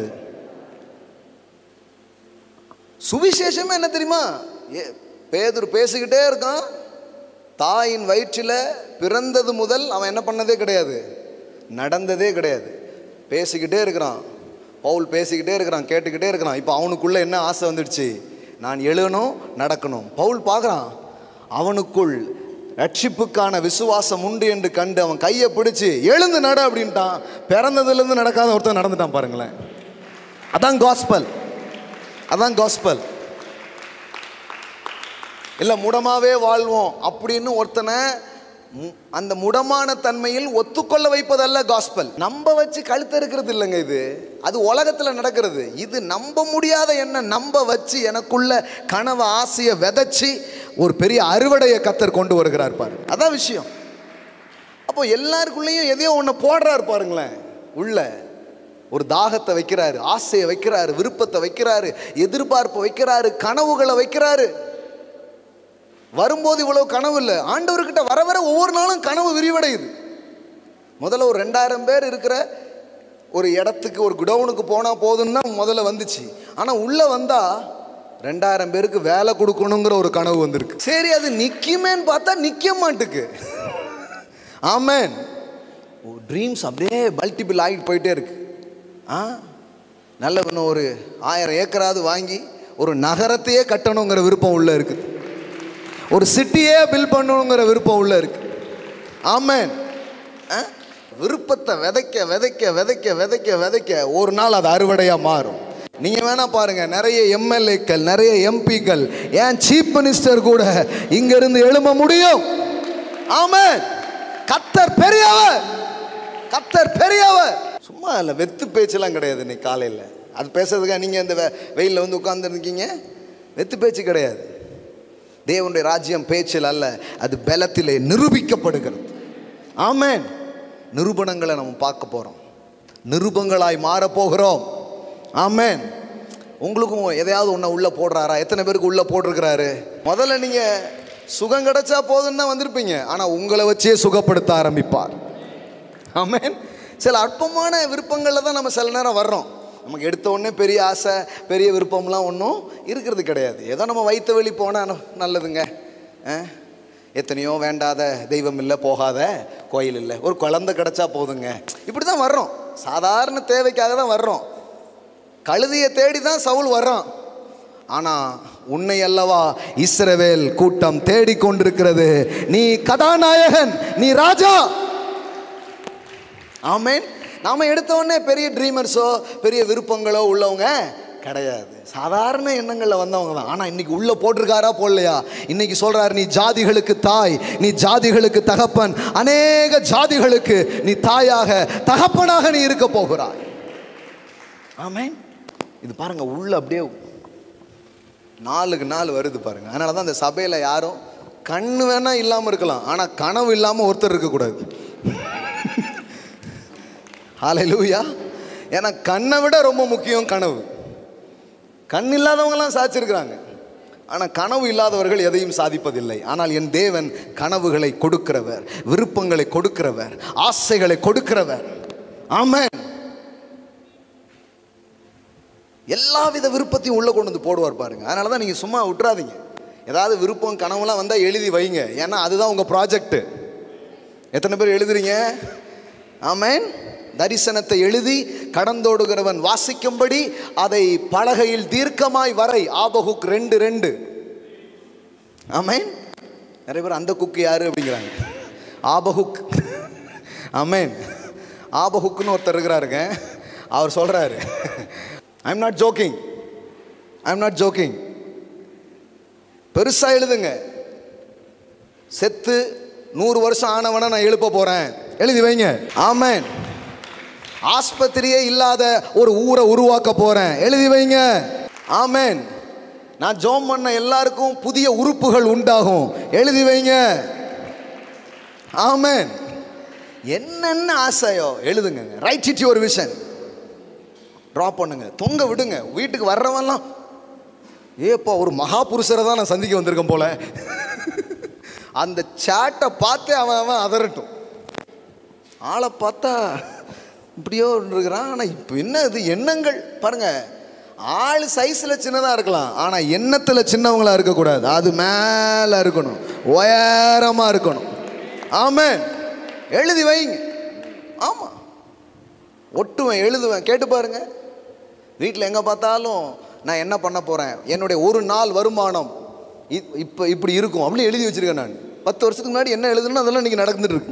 A: சுவிசேஷமே என்ன தெரியுமா ஏ பேதுரு பேசிக்கிட்டே இருக்கான் தாயின் வயிற்றில் பிறந்தது முதல் அவன் என்ன பண்ணதே கிடையாது நடந்ததே கிடையாது பேசிக்கிட்டே இருக்கிறான் பவுல் பேசிக்கிட்டே இருக்கிறான் கேட்டுக்கிட்டே இருக்கிறான் இப்போ அவனுக்குள்ள என்ன ஆசை வந்துடுச்சு நான் எழுதணும் நடக்கணும் பவுல் பார்க்குறான் அவனுக்குள் ரட்சிப்புக்கான விசுவாசம் உண்டு என்று கண்டு அவன் கையை பிடிச்சு எழுந்து நட அப்படின்ட்டான் பிறந்ததுலேருந்து நடக்காத ஒருத்தன் நடந்துட்டான் பாருங்களேன் அதான் காஸ்பல் அதான் காஸ்பல் இல்லை முடமாவே வாழ்வோம் அப்படின்னு ஒருத்தனை மு- அந்த முடமான தன்மையில் ஒத்துக்கொள்ள வைப்பதல்ல காஸ்பல் நம்ப வச்சு கழுத்த இருக்கிறது இல்லைங்க இது அது உலகத்தில் நடக்கிறது இது நம்ப முடியாத என்ன நம்ப வச்சு எனக்குள்ள கனவு ஆசையை விதைச்சி ஒரு பெரிய அறுவடையை கத்தர் கொண்டு வருகிறார் பாரு அதான் விஷயம் அப்போ எல்லாருக்குள்ளேயும் எதையோ ஒன்று போடுறாரு பாருங்களேன் உள்ள ஒரு தாகத்தை வைக்கிறாரு ஆசையை வைக்கிறாரு விருப்பத்தை வைக்கிறாரு எதிர்பார்ப்பை வைக்கிறாரு கனவுகளை வைக்கிறாரு வரும்போது இவ்வளவு கனவு இல்லை ஆண்டவர்கிட்ட வர வர ஒவ்வொரு நாளும் கனவு விரிவடையுது முதல்ல ஒரு ரெண்டாயிரம் பேர் இருக்கிற ஒரு இடத்துக்கு ஒரு குடவுனுக்கு போனால் போதும்னா முதல்ல வந்துச்சு ஆனால் உள்ளே வந்தால் ரெண்டாயிரம் பேருக்கு வேலை கொடுக்கணுங்கிற ஒரு கனவு வந்திருக்கு சரி அது நிற்குமேன்னு பார்த்தா நிற்க மாட்டுக்கு ஆமேன் ட்ரீம்ஸ் அப்படியே மல்டிபிள் ஆகிட்டு போயிட்டே இருக்கு ஆ நல்ல இன்னும் ஒரு ஆயிரம் ஏக்கராவது வாங்கி ஒரு நகரத்தையே கட்டணுங்கிற விருப்பம் உள்ள இருக்குது ஒரு சிட்டியே பில் பண்ணணுங்கிற விருப்பம் உள்ள இருக்கு ஆமேன் ஆ? விருப்பத்தை விதைக்க விதைக்க விதைக்க விதைக்க விதைக்க ஒரு நாள் அது அறுவடையாக மாறும் நீங்கள் வேணா பாருங்க நிறைய எம்எல்ஏக்கள் நிறைய எம்பிக்கள் ஏன் சீஃப் மினிஸ்டர் கூட இங்கிருந்து எழும்ப முடியும் ஆமென் கத்தர் பெரியவர் கத்தர் பெரியவர் சும்மா இல்லை வெத்து பேச்செல்லாம் கிடையாது இன்னைக்கு காலையில் அது பேசுறதுக்காக நீங்கள் இந்த வெ- வெயில்ல வந்து உட்கார்ந்துருக்கீங்க வெத்து பேச்சு கிடையாது தேவனுடைய ராஜ்யம் பேச்சில் அல்ல அது பலத்திலே நிரூபிக்கப்படுகிறது ஆமென் நிரூபணங்களை நம்ம பார்க்க போகிறோம் நிருபங்களாய் மாறப் போகிறோம் ஆமென் உங்களுக்கும் எதையாவது ஒன்று உள்ளே போடுறாரா எத்தனை பேருக்கு உள்ளே போட்டிருக்கிறாரு முதல்ல நீங்கள் சுகம் கிடைச்சா போதுன்னு தான் வந்திருப்பீங்க ஆனால் உங்களை வச்சே சுகப்படுத்த ஆரம்பிப்பார் ஆமென் சில அற்பமான விருப்பங்களில் தான் நம்ம சில நேரம் வர்றோம் நமக்கு எடுத்த உடனே பெரிய ஆசை பெரிய விருப்பம்லாம் ஒன்றும் இருக்கிறது கிடையாது ஏதோ நம்ம வயிற்று வெளி போனால் நல்லதுங்க ஆ? எத்தனையோ வேண்டாத தெய்வம் இல்லை போகாத கோயில் இல்லை ஒரு குழந்தை கிடைச்சா போதுங்க இப்படி தான் வர்றோம் சாதாரண தேவைக்காக தான் வர்றோம் கழுதியை தேடி தான் சவுல் வர்றான் ஆனால் உன்னை அல்லவா இஸ்ரவேல் கூட்டம் தேடிக்கொண்டிருக்கிறது நீ கதாநாயகன் நீ ராஜா ஆமேன் நாம எடுத்த உடனே பெரிய ட்ரீமர்ஸோ பெரிய விருப்பங்களோ உள்ளவங்க கிடையாது சாதாரண எண்ணங்களில் வந்தவங்க தான் ஆனால் இன்னைக்கு உள்ள போட்டிருக்காரா போடலையா இன்னைக்கு சொல்றாரு நீ ஜாதிகளுக்கு தாய் நீ ஜாதிகளுக்கு தகப்பன் அநேக ஜாதிகளுக்கு நீ தாயாக தகப்பனாக நீ இருக்க போகிறாய் ஆமேன் இது பாருங்க உள்ள அப்படியே நாளுக்கு நாள் வருது பாருங்க அதனால தான் இந்த சபையில் யாரும் கண்ணு வேணா இல்லாமல் இருக்கலாம் ஆனால் கனவு இல்லாமல் ஒருத்தர் இருக்கக்கூடாது ஹalleluya ஏன்னா கண்ணை விட ரொம்ப முக்கியம் கனவு கண் இல்லாதவங்கலாம் சாதிச்சிருக்கிறாங்க ஆனால் கனவு இல்லாதவர்கள் எதையும் சாதிப்பதில்லை ஆனால் என் தேவன் கனவுகளை கொடுக்கிறவர் விருப்பங்களை கொடுக்கிறவர் ஆசைகளை கொடுக்கிறவர் ஆமென் எல்லாவித விருப்பத்தையும் உள்ளே கொண்டு வந்து போடுவார் பாருங்க அதனால தான் நீங்கள் சும்மா விட்டுறாதீங்க ஏதாவது விருப்பம் கனவுலாம் வந்தால் எழுதி வைங்க ஏன்னா அதுதான் உங்கள் ப்ராஜெக்ட்டு எத்தனை பேர் எழுதுறீங்க ஆமென் தரிசனத்தை எழுதி கடந்தோடுகிறவன் வாசிக்கும்படி அதை பலகையில் தீர்க்கமாய் வரை ஆபகுக் ரெண்டு ரெண்டு ஆமென் நிறைய பேர் அந்த குக்கு யாரு அப்படிங்கிறாங்க ஆபகுக் ஆமென் ஆபகுக்குன்னு ஒருத்தர் இருக்கிறாருங்க அவர் சொல்றாரு I am not joking I am not joking பெருசா எழுதுங்க செத்து நூறு வருஷம் ஆனவனை நான் எழுப்ப போறேன் எழுதி வைங்க ஆமென் ஆஸ்பத்திரியே இல்லாத ஒரு ஊரை உருவாக்க போறேன் எழுதி வைங்க ஆமென் நான் ஜோம் பண்ண எல்லாருக்கும் புதிய உறுப்புகள் உண்டாகும் எழுதி வைங்க ஆமென் என்னென்ன ஆசையோ எழுதுங்க write it your vision draw பண்ணுங்க தொங்க விடுங்க வீட்டுக்கு வர்றவன்லாம் ஏப்பா ஒரு மகா புருஷரை தான் நான் சந்திக்க வந்திருக்கேன் போல அந்த சேட்டை பார்த்தே அவன் அவன் அதரட்டும் ஆளை பார்த்தா இப்படியோ இருக்கிறான் ஆனால் இப்போ என்ன இது எண்ணங்கள் பாருங்க ஆள் சைஸில் சின்னதாக இருக்கலாம் ஆனால் எண்ணத்தில் சின்னவங்களா இருக்கக்கூடாது அது மேலே இருக்கணும் உயரமாக இருக்கணும் ஆமென் எழுதி வைங்க ஆமாம் ஒட்டுவேன் எழுதுவேன் கேட்டு பாருங்க வீட்டில் எங்கே பார்த்தாலும் நான் என்ன பண்ண போகிறேன் என்னுடைய ஒரு நாள் வருமானம் இ- இப்போ இப்படி இருக்கும் அப்படி எழுதி வச்சிருக்கேன் நான் பத்து வருஷத்துக்கு முன்னாடி என்ன எழுதுனா அதெல்லாம் இன்றைக்கி நடந்துட்டு இருக்கு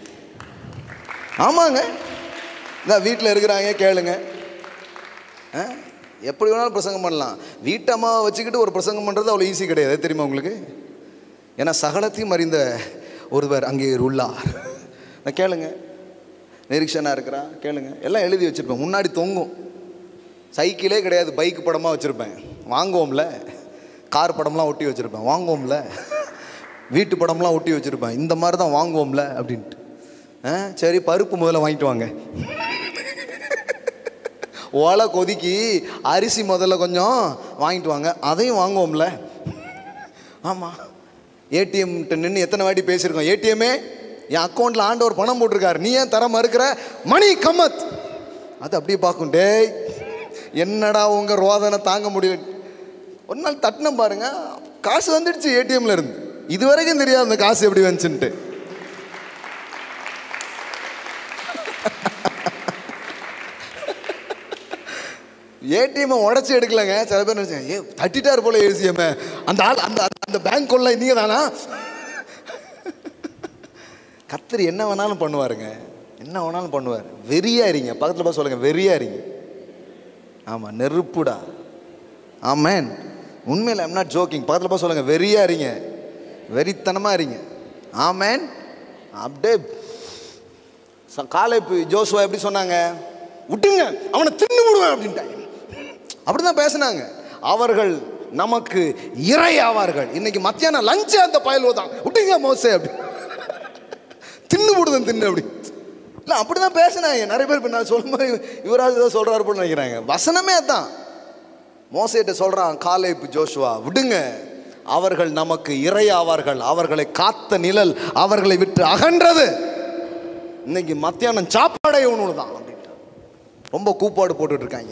A: ஆமாங்க இந்த வீட்டில் இருக்கிறாங்க கேளுங்க ஆ? எப்படி வேணாலும் பிரசங்கம் பண்ணலாம் வீட்டம்மாவை வச்சுக்கிட்டு ஒரு பிரசங்கம் பண்ணுறது அவ்வளோ ஈஸி கிடையாது தெரியுமா உங்களுக்கு ஏன்னா சகலத்தையும் அறிந்த ஒருவர் அங்கே உள்ளார் நான் கேளுங்க நிரீக்ஷனாக இருக்கிறா கேளுங்க எல்லாம் எழுதி வச்சுருப்பேன் முன்னாடி தொங்கும் சைக்கிளே கிடையாது பைக் படமாக வச்சுருப்பேன் வாங்குவோம்ல கார் படம்லாம் ஒட்டி வச்சுருப்பேன் வாங்குவோம்ல வீட்டு படம்லாம் ஒட்டி வச்சுருப்பேன் இந்த மாதிரி தான் வாங்குவோம்ல அப்படின்ட்டு ஆ சரி பருப்பு முதல்ல வாங்கிட்டு வாங்க ஓலை கொதிக்கி அரிசி முதல்ல கொஞ்சம் வாங்கிட்டு வாங்க அதையும் வாங்குவோம்ல ஆமாம் ஏடிஎம்கிட்ட நின்று எத்தனை வாட்டி பேசியிருக்கோம் ஏடிஎம்மே என் அக்கௌண்ட்டில் ஆண்டவர் பணம் போட்டிருக்காரு நீ ஏன் தர மறுக்கிற மணி கம்மத் அது அப்படியே பார்க்கும் டேய் என்னடா உங்க ரோதனை தாங்க முடியல ஒரு நாள் தட்டினம் பாருங்க காசு வந்துடுச்சு ஏடிஎம்ல இருந்து இது வரைக்கும் தெரியாது அந்த காசு எப்படி வந்துச்சுன்ட்டு ஏடிஎம் உடச்சி எடுக்கலங்க சில பேர் நினைச்சாங்க ஏ தட்டிட்டார் போல ஏசிஎம் அந்த ஆள் அந்த அந்த பேங்க் கொள்ள நீங்க தானா கத்தர் என்ன வேணாலும் பண்ணுவாருங்க என்ன வேணாலும் பண்ணுவார் வெறியா இருங்க பக்கத்தில் போய் சொல்லுங்க வெறியா இருங்க ஆமாம் நெருப்புடா ஆமேன் உண்மையில் ஐம் நாட் ஜோக்கிங் பக்கத்தில் போய் சொல்லுங்க வெறியா இருங்க வெறித்தனமாக இருங்க ஆமேன் அப்படியே ச- காலேப்பு ஜோசுவா எப்படி சொன்னாங்க விட்டுங்க அவனை தின்னு விடுவேன் அப்படின்ட்டாங்க அப்படிதான் பேசுனாங்க அவர்கள் நமக்கு இறை ஆவார்கள் இன்னைக்கு மத்தியானம் லஞ்ச் அந்த பயலுவ தான் விட்டுங்க மோசே அப்படி தின்னு விடுதன் தின்னு அப்படி இல்லை அப்படி தான் பேசினாங்க நிறைய பேர் இப்போ நான் சொல்லும் மாதிரி இவராஜ் தான் சொல்கிறாரு போல நினைக்கிறாங்க வசனமே அதான் மோசேட்ட சொல்கிறான் காலேப்பு ஜோஷுவா விடுங்க அவர்கள் நமக்கு இரையாவார்கள் அவர்களை காத்த நிழல் அவர்களை விட்டு அகன்றது இன்னைக்கு மத்தியானம் சாப்பாடே ஒன்று தான் அப்படின்ட்டு ரொம்ப கூப்பாடு போட்டுட்டு இருக்காங்க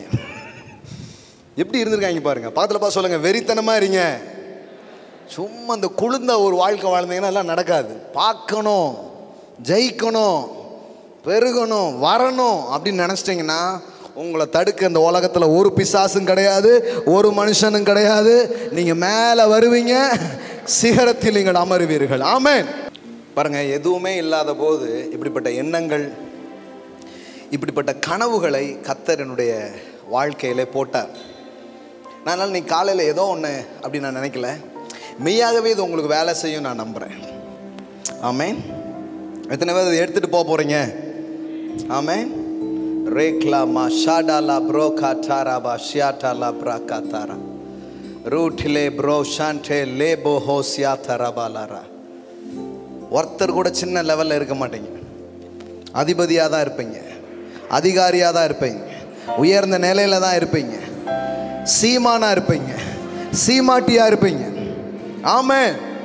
A: எப்படி இருந்திருக்காங்க பாருங்க பக்கத்தில் பார்த்து சொல்லுங்க வெறித்தனமா இருங்க சும்மா இந்த குளிர்ந்த ஒரு வாழ்க்கை வாழ்ந்தீங்கன்னா எல்லாம் நடக்காது பார்க்கணும் ஜெயிக்கணும் பெருகணும் வரணும் அப்படின்னு நினச்சிட்டிங்கன்னா உங்களை தடுக்க இந்த உலகத்தில் ஒரு பிசாசும் கிடையாது ஒரு மனுஷனும் கிடையாது நீங்கள் மேலே வருவீங்க சிகரத்தில் நீங்கள் அமருவீர்கள் ஆமென் பாருங்க எதுவுமே இல்லாத போது இப்படிப்பட்ட எண்ணங்கள் இப்படிப்பட்ட கனவுகளை கத்தர் என்னுடைய வாழ்க்கையிலே போட்டார் அதனால் நீ காலையில் ஏதோ ஒன்று அப்படி நான் நினைக்கல மெய்யாகவே இது உங்களுக்கு வேலை செய்யும் நான் நம்புகிறேன் ஆமேன் எத்தனை பேர் அதை எடுத்துகிட்டு போக போகிறீங்க ஆமேன் ரேக்லா மா ஷாடாலா ப்ரோ காட்டாரா பா ஷியாட்டாலா ப்ரா காத்தாரா ரூட்டிலே ப்ரோ ஷான்டே லேபோ ஹோ சியாத்தாரா பாலாரா ஒருத்தர் கூட சின்ன லெவலில் இருக்க மாட்டீங்க அதிபதியாக தான் இருப்பீங்க அதிகாரியாக தான் இருப்பீங்க உயர்ந்த நிலையில தான் இருப்பீங்க சீமானா இருப்பீங்க சீமாட்டியா இருப்பீங்க ஆமே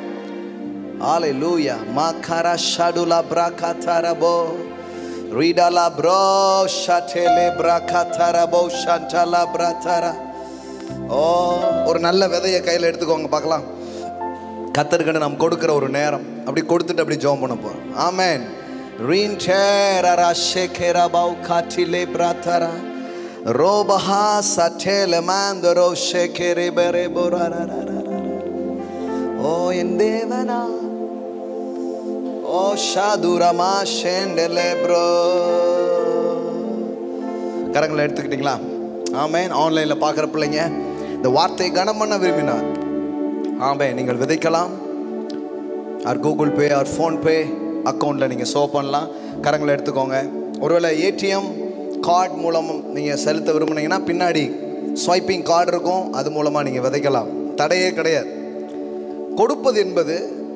A: ஆலை லூயா மாக்காரா ஷாடுலா பிராகாத்தாரபோ ரீடாலா ப்ரோ ஷாட்டேலே பிராகாத்தாரபோ ஷாண்டாலா பிராத்தாரா ஓ ஒரு நல்ல விதையை கையில் எடுத்துக்கோங்க பார்க்கலாம் கத்தருக்கண்டு நாம் கொடுக்கிற ஒரு நேரம் அப்படி கொடுத்துட்டு அப்படி ஜெபம் பண்ண போறோம் ஆமென் ரீன் டேரரா ஷேகேரா பவு காட்டிலே பிராத்தரா ரோபஹா சட்டேல மாந்தரோ ஷேகேரே பெரே போராரரரரர. ஓ என் தேவனா ஓ ஷாதுரமா ஷேண்டலே ப்ரோ கரங்களை எடுத்துக்கிட்டீங்களா ஆமென் ஆன்லைனில் பார்க்குற பிள்ளைங்க இந்த வார்த்தையை கனம் பண்ண விரும்பினார் ஆமே நீங்கள் விதைக்கலாம் or Google Pay or PhonePe அக்கௌண்ட்டில் நீங்கள் சோ பண்ணலாம் கரங்களை எடுத்துக்கோங்க ஒருவேளை ஏடிஎம் கார்டு மூலம் நீங்கள் செலுத்த விரும்புனீங்கன்னா பின்னாடி ஸ்வைப்பிங் கார்டு இருக்கும் அது மூலமாக நீங்கள் விதைக்கலாம் தடையே கிடையாது கொடுப்பது என்பது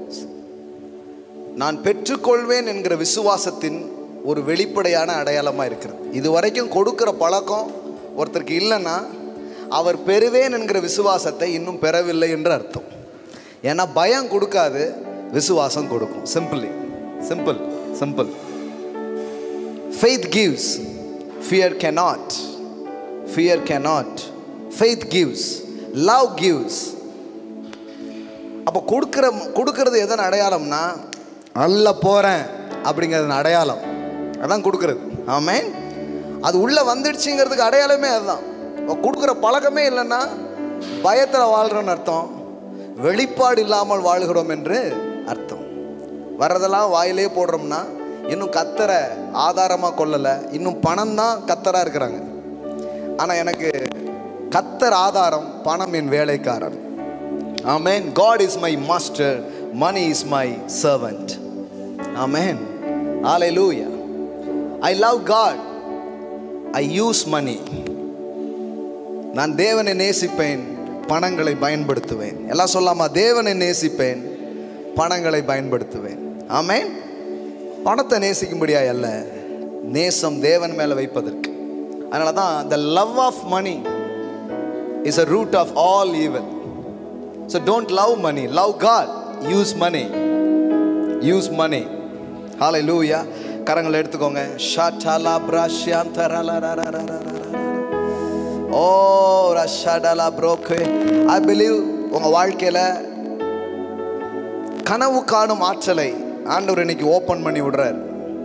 A: நான் பெற்றுக்கொள்வேன் என்கிற விசுவாசத்தின் ஒரு வெளிப்படையான அடையாளமாக இருக்கிறது இது வரைக்கும் கொடுக்கிற பழக்கம் ஒருத்தருக்கு இல்லைன்னா அவர் பெறுவேன் என்கிற விசுவாசத்தை இன்னும் பெறவில்லை என்று அர்த்தம் ஏன்னா பயம் கொடுக்காது விசுவாசம் கொடுக்கும் simply simple simple faith gives fear cannot fear cannot faith gives love gives அப்போ கொடுக்குற கொடுக்கறது எதன் அடையாளம்னா நல்ல போகிறேன் அப்படிங்கிறது அடையாளம் அதான் கொடுக்கறது ஆமென் அது உள்ளே வந்துடுச்சுங்கிறதுக்கு அடையாளமே அதுதான் இப்போ கொடுக்குற பழக்கமே இல்லைன்னா பயத்தில் வாழ்கிறோன்னு அர்த்தம் வெளிப்பாடு இல்லாமல் வாழ்கிறோம் என்று அர்த்தம் வர்றதெல்லாம் வாயிலே போடுறோம்னா இன்னும் கத்தரை ஆதாரமாக கொள்ளலை இன்னும் பணம் தான் கத்தராக இருக்கிறாங்க ஆனால் எனக்கு கத்தர் ஆதாரம் பணம் என் வேலைக்காரன் ஆமென் God is my master money is my servant ஆமென் ஹalleluya I love God I use money நான் தேவனை நேசிப்பேன் பணங்களை பயன்படுத்துவேன் எல்லாம் சொல்லாமா தேவனை நேசிப்பேன் பணங்களை பயன்படுத்துவேன் ஆமென் பணத்தை நேசிக்கும்படியா அல்ல நேசம் தேவன் மேலே வைப்பதற்கு அதனால தான் the love of money is a root of all evil so don't love money love God use money use money ஹாலை லூயா கரங்களை எடுத்துக்கோங்க ஷாட்டாலா பிராஷ்யாந்தரலரரரரரரர. ஓ ரஷடலா ப்ரோக்கு ஐ பிலீவ் உங்கள் வாழ்க்கையில் கனவு காணும் ஆற்றலை ஆண்டவர் இன்னைக்கு ஓப்பன் பண்ணி விடுறார்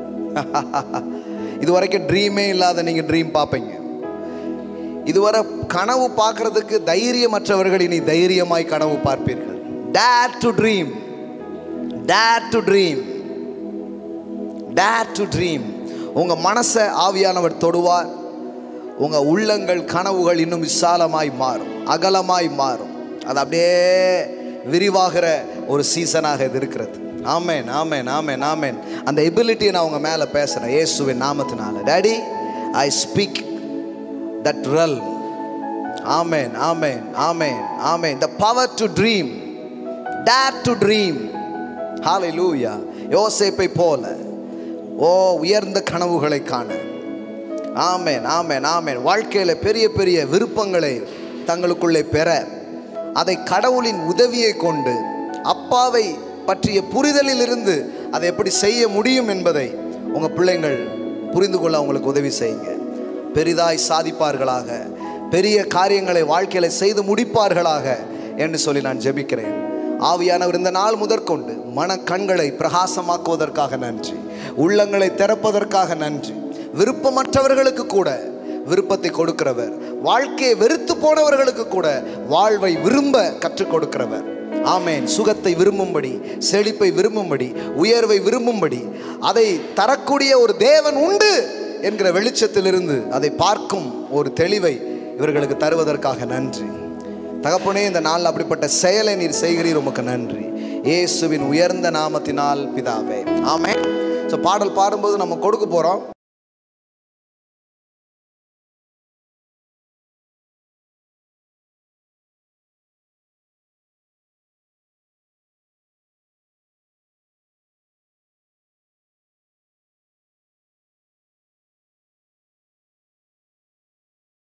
A: இது வரைக்கும் ட்ரீமே இல்லாத நீங்கள் ட்ரீம் பார்ப்பீங்க இதுவரை கனவு பார்க்கறதுக்கு தைரியமற்றவர்கள் இனி தைரியமாய் கனவு பார்ப்பீர்கள் dare to dream dare to dream dare to dream உங்கள் மனசை ஆவியானவர் தொடுவார் உங்கள் உள்ளங்கள் கனவுகள் இன்னும் விசாலமாய் மாறும் அகலமாய் மாறும் அது அப்படியே விரிவாகிற ஒரு சீசனாக இது இருக்கிறது ஆமேன் ஆமேன் ஆமேன் ஆமேன் அந்த எபிலிட்டியை நான் உங்கள் மேலே பேசுகிறேன் இயேசுவின் நாமத்தினால daddy I speak that realm. Amen, amen, amen, amen. The power to dream, dare to dream. Hallelujah. யோசேப்பை போல ஓ உயர்ந்த கனவுகளை காண ஆமேன் ஆமேன் ஆமேன் வாழ்க்கையில் பெரிய பெரிய விருப்பங்களை தங்களுக்குள்ளே பெற அதை கடவுளின் உதவியை கொண்டு அப்பாவை பற்றிய புரிதலிலிருந்து அதை எப்படி செய்ய முடியும் என்பதை உங்கள் பிள்ளைங்கள் புரிந்து கொள்ள அவங்களுக்கு உதவி செய்யுங்க பெரிதாய் சாதிப்பார்களாக பெரிய காரியங்களை வாழ்க்கையில் செய்து முடிப்பார்களாக என்று சொல்லி நான் ஜெபிக்கிறேன் ஆவியானவர் இந்த நாள் முதற்கொண்டு மனக்கண்களை பிரகாசமாக்குவதற்காக நன்றி உள்ளங்களை திறப்பதற்காக நன்றி விருப்பமற்றவர்களுக்கு கூட விருப்பத்தை கொடுக்கிறவர் வாழ்க்கையை வெறுத்து போனவர்களுக்கு கூட வாழ்வை விரும்ப கற்றுக் கொடுக்கிறவர் ஆமேன் சுகத்தை விரும்பும்படி செழிப்பை விரும்பும்படி உயர்வை விரும்பும்படி அதை தரக்கூடிய ஒரு தேவன் உண்டு என்கிற வெளிச்சத்திலிருந்து அதை பார்க்கும் ஒரு தெளிவை இவர்களுக்கு தருவதற்காக நன்றி தகப்பனே இந்த நாளில் அப்படிப்பட்ட செயலை நீர் செய்கிறீர் உமக்கு நன்றி இயேசுவின் உயர்ந்த நாமத்தினால் பிதாவே ஆமென் ஸோ பாடல் பாடும்போது நம்ம கொடுக்க போகிறோம்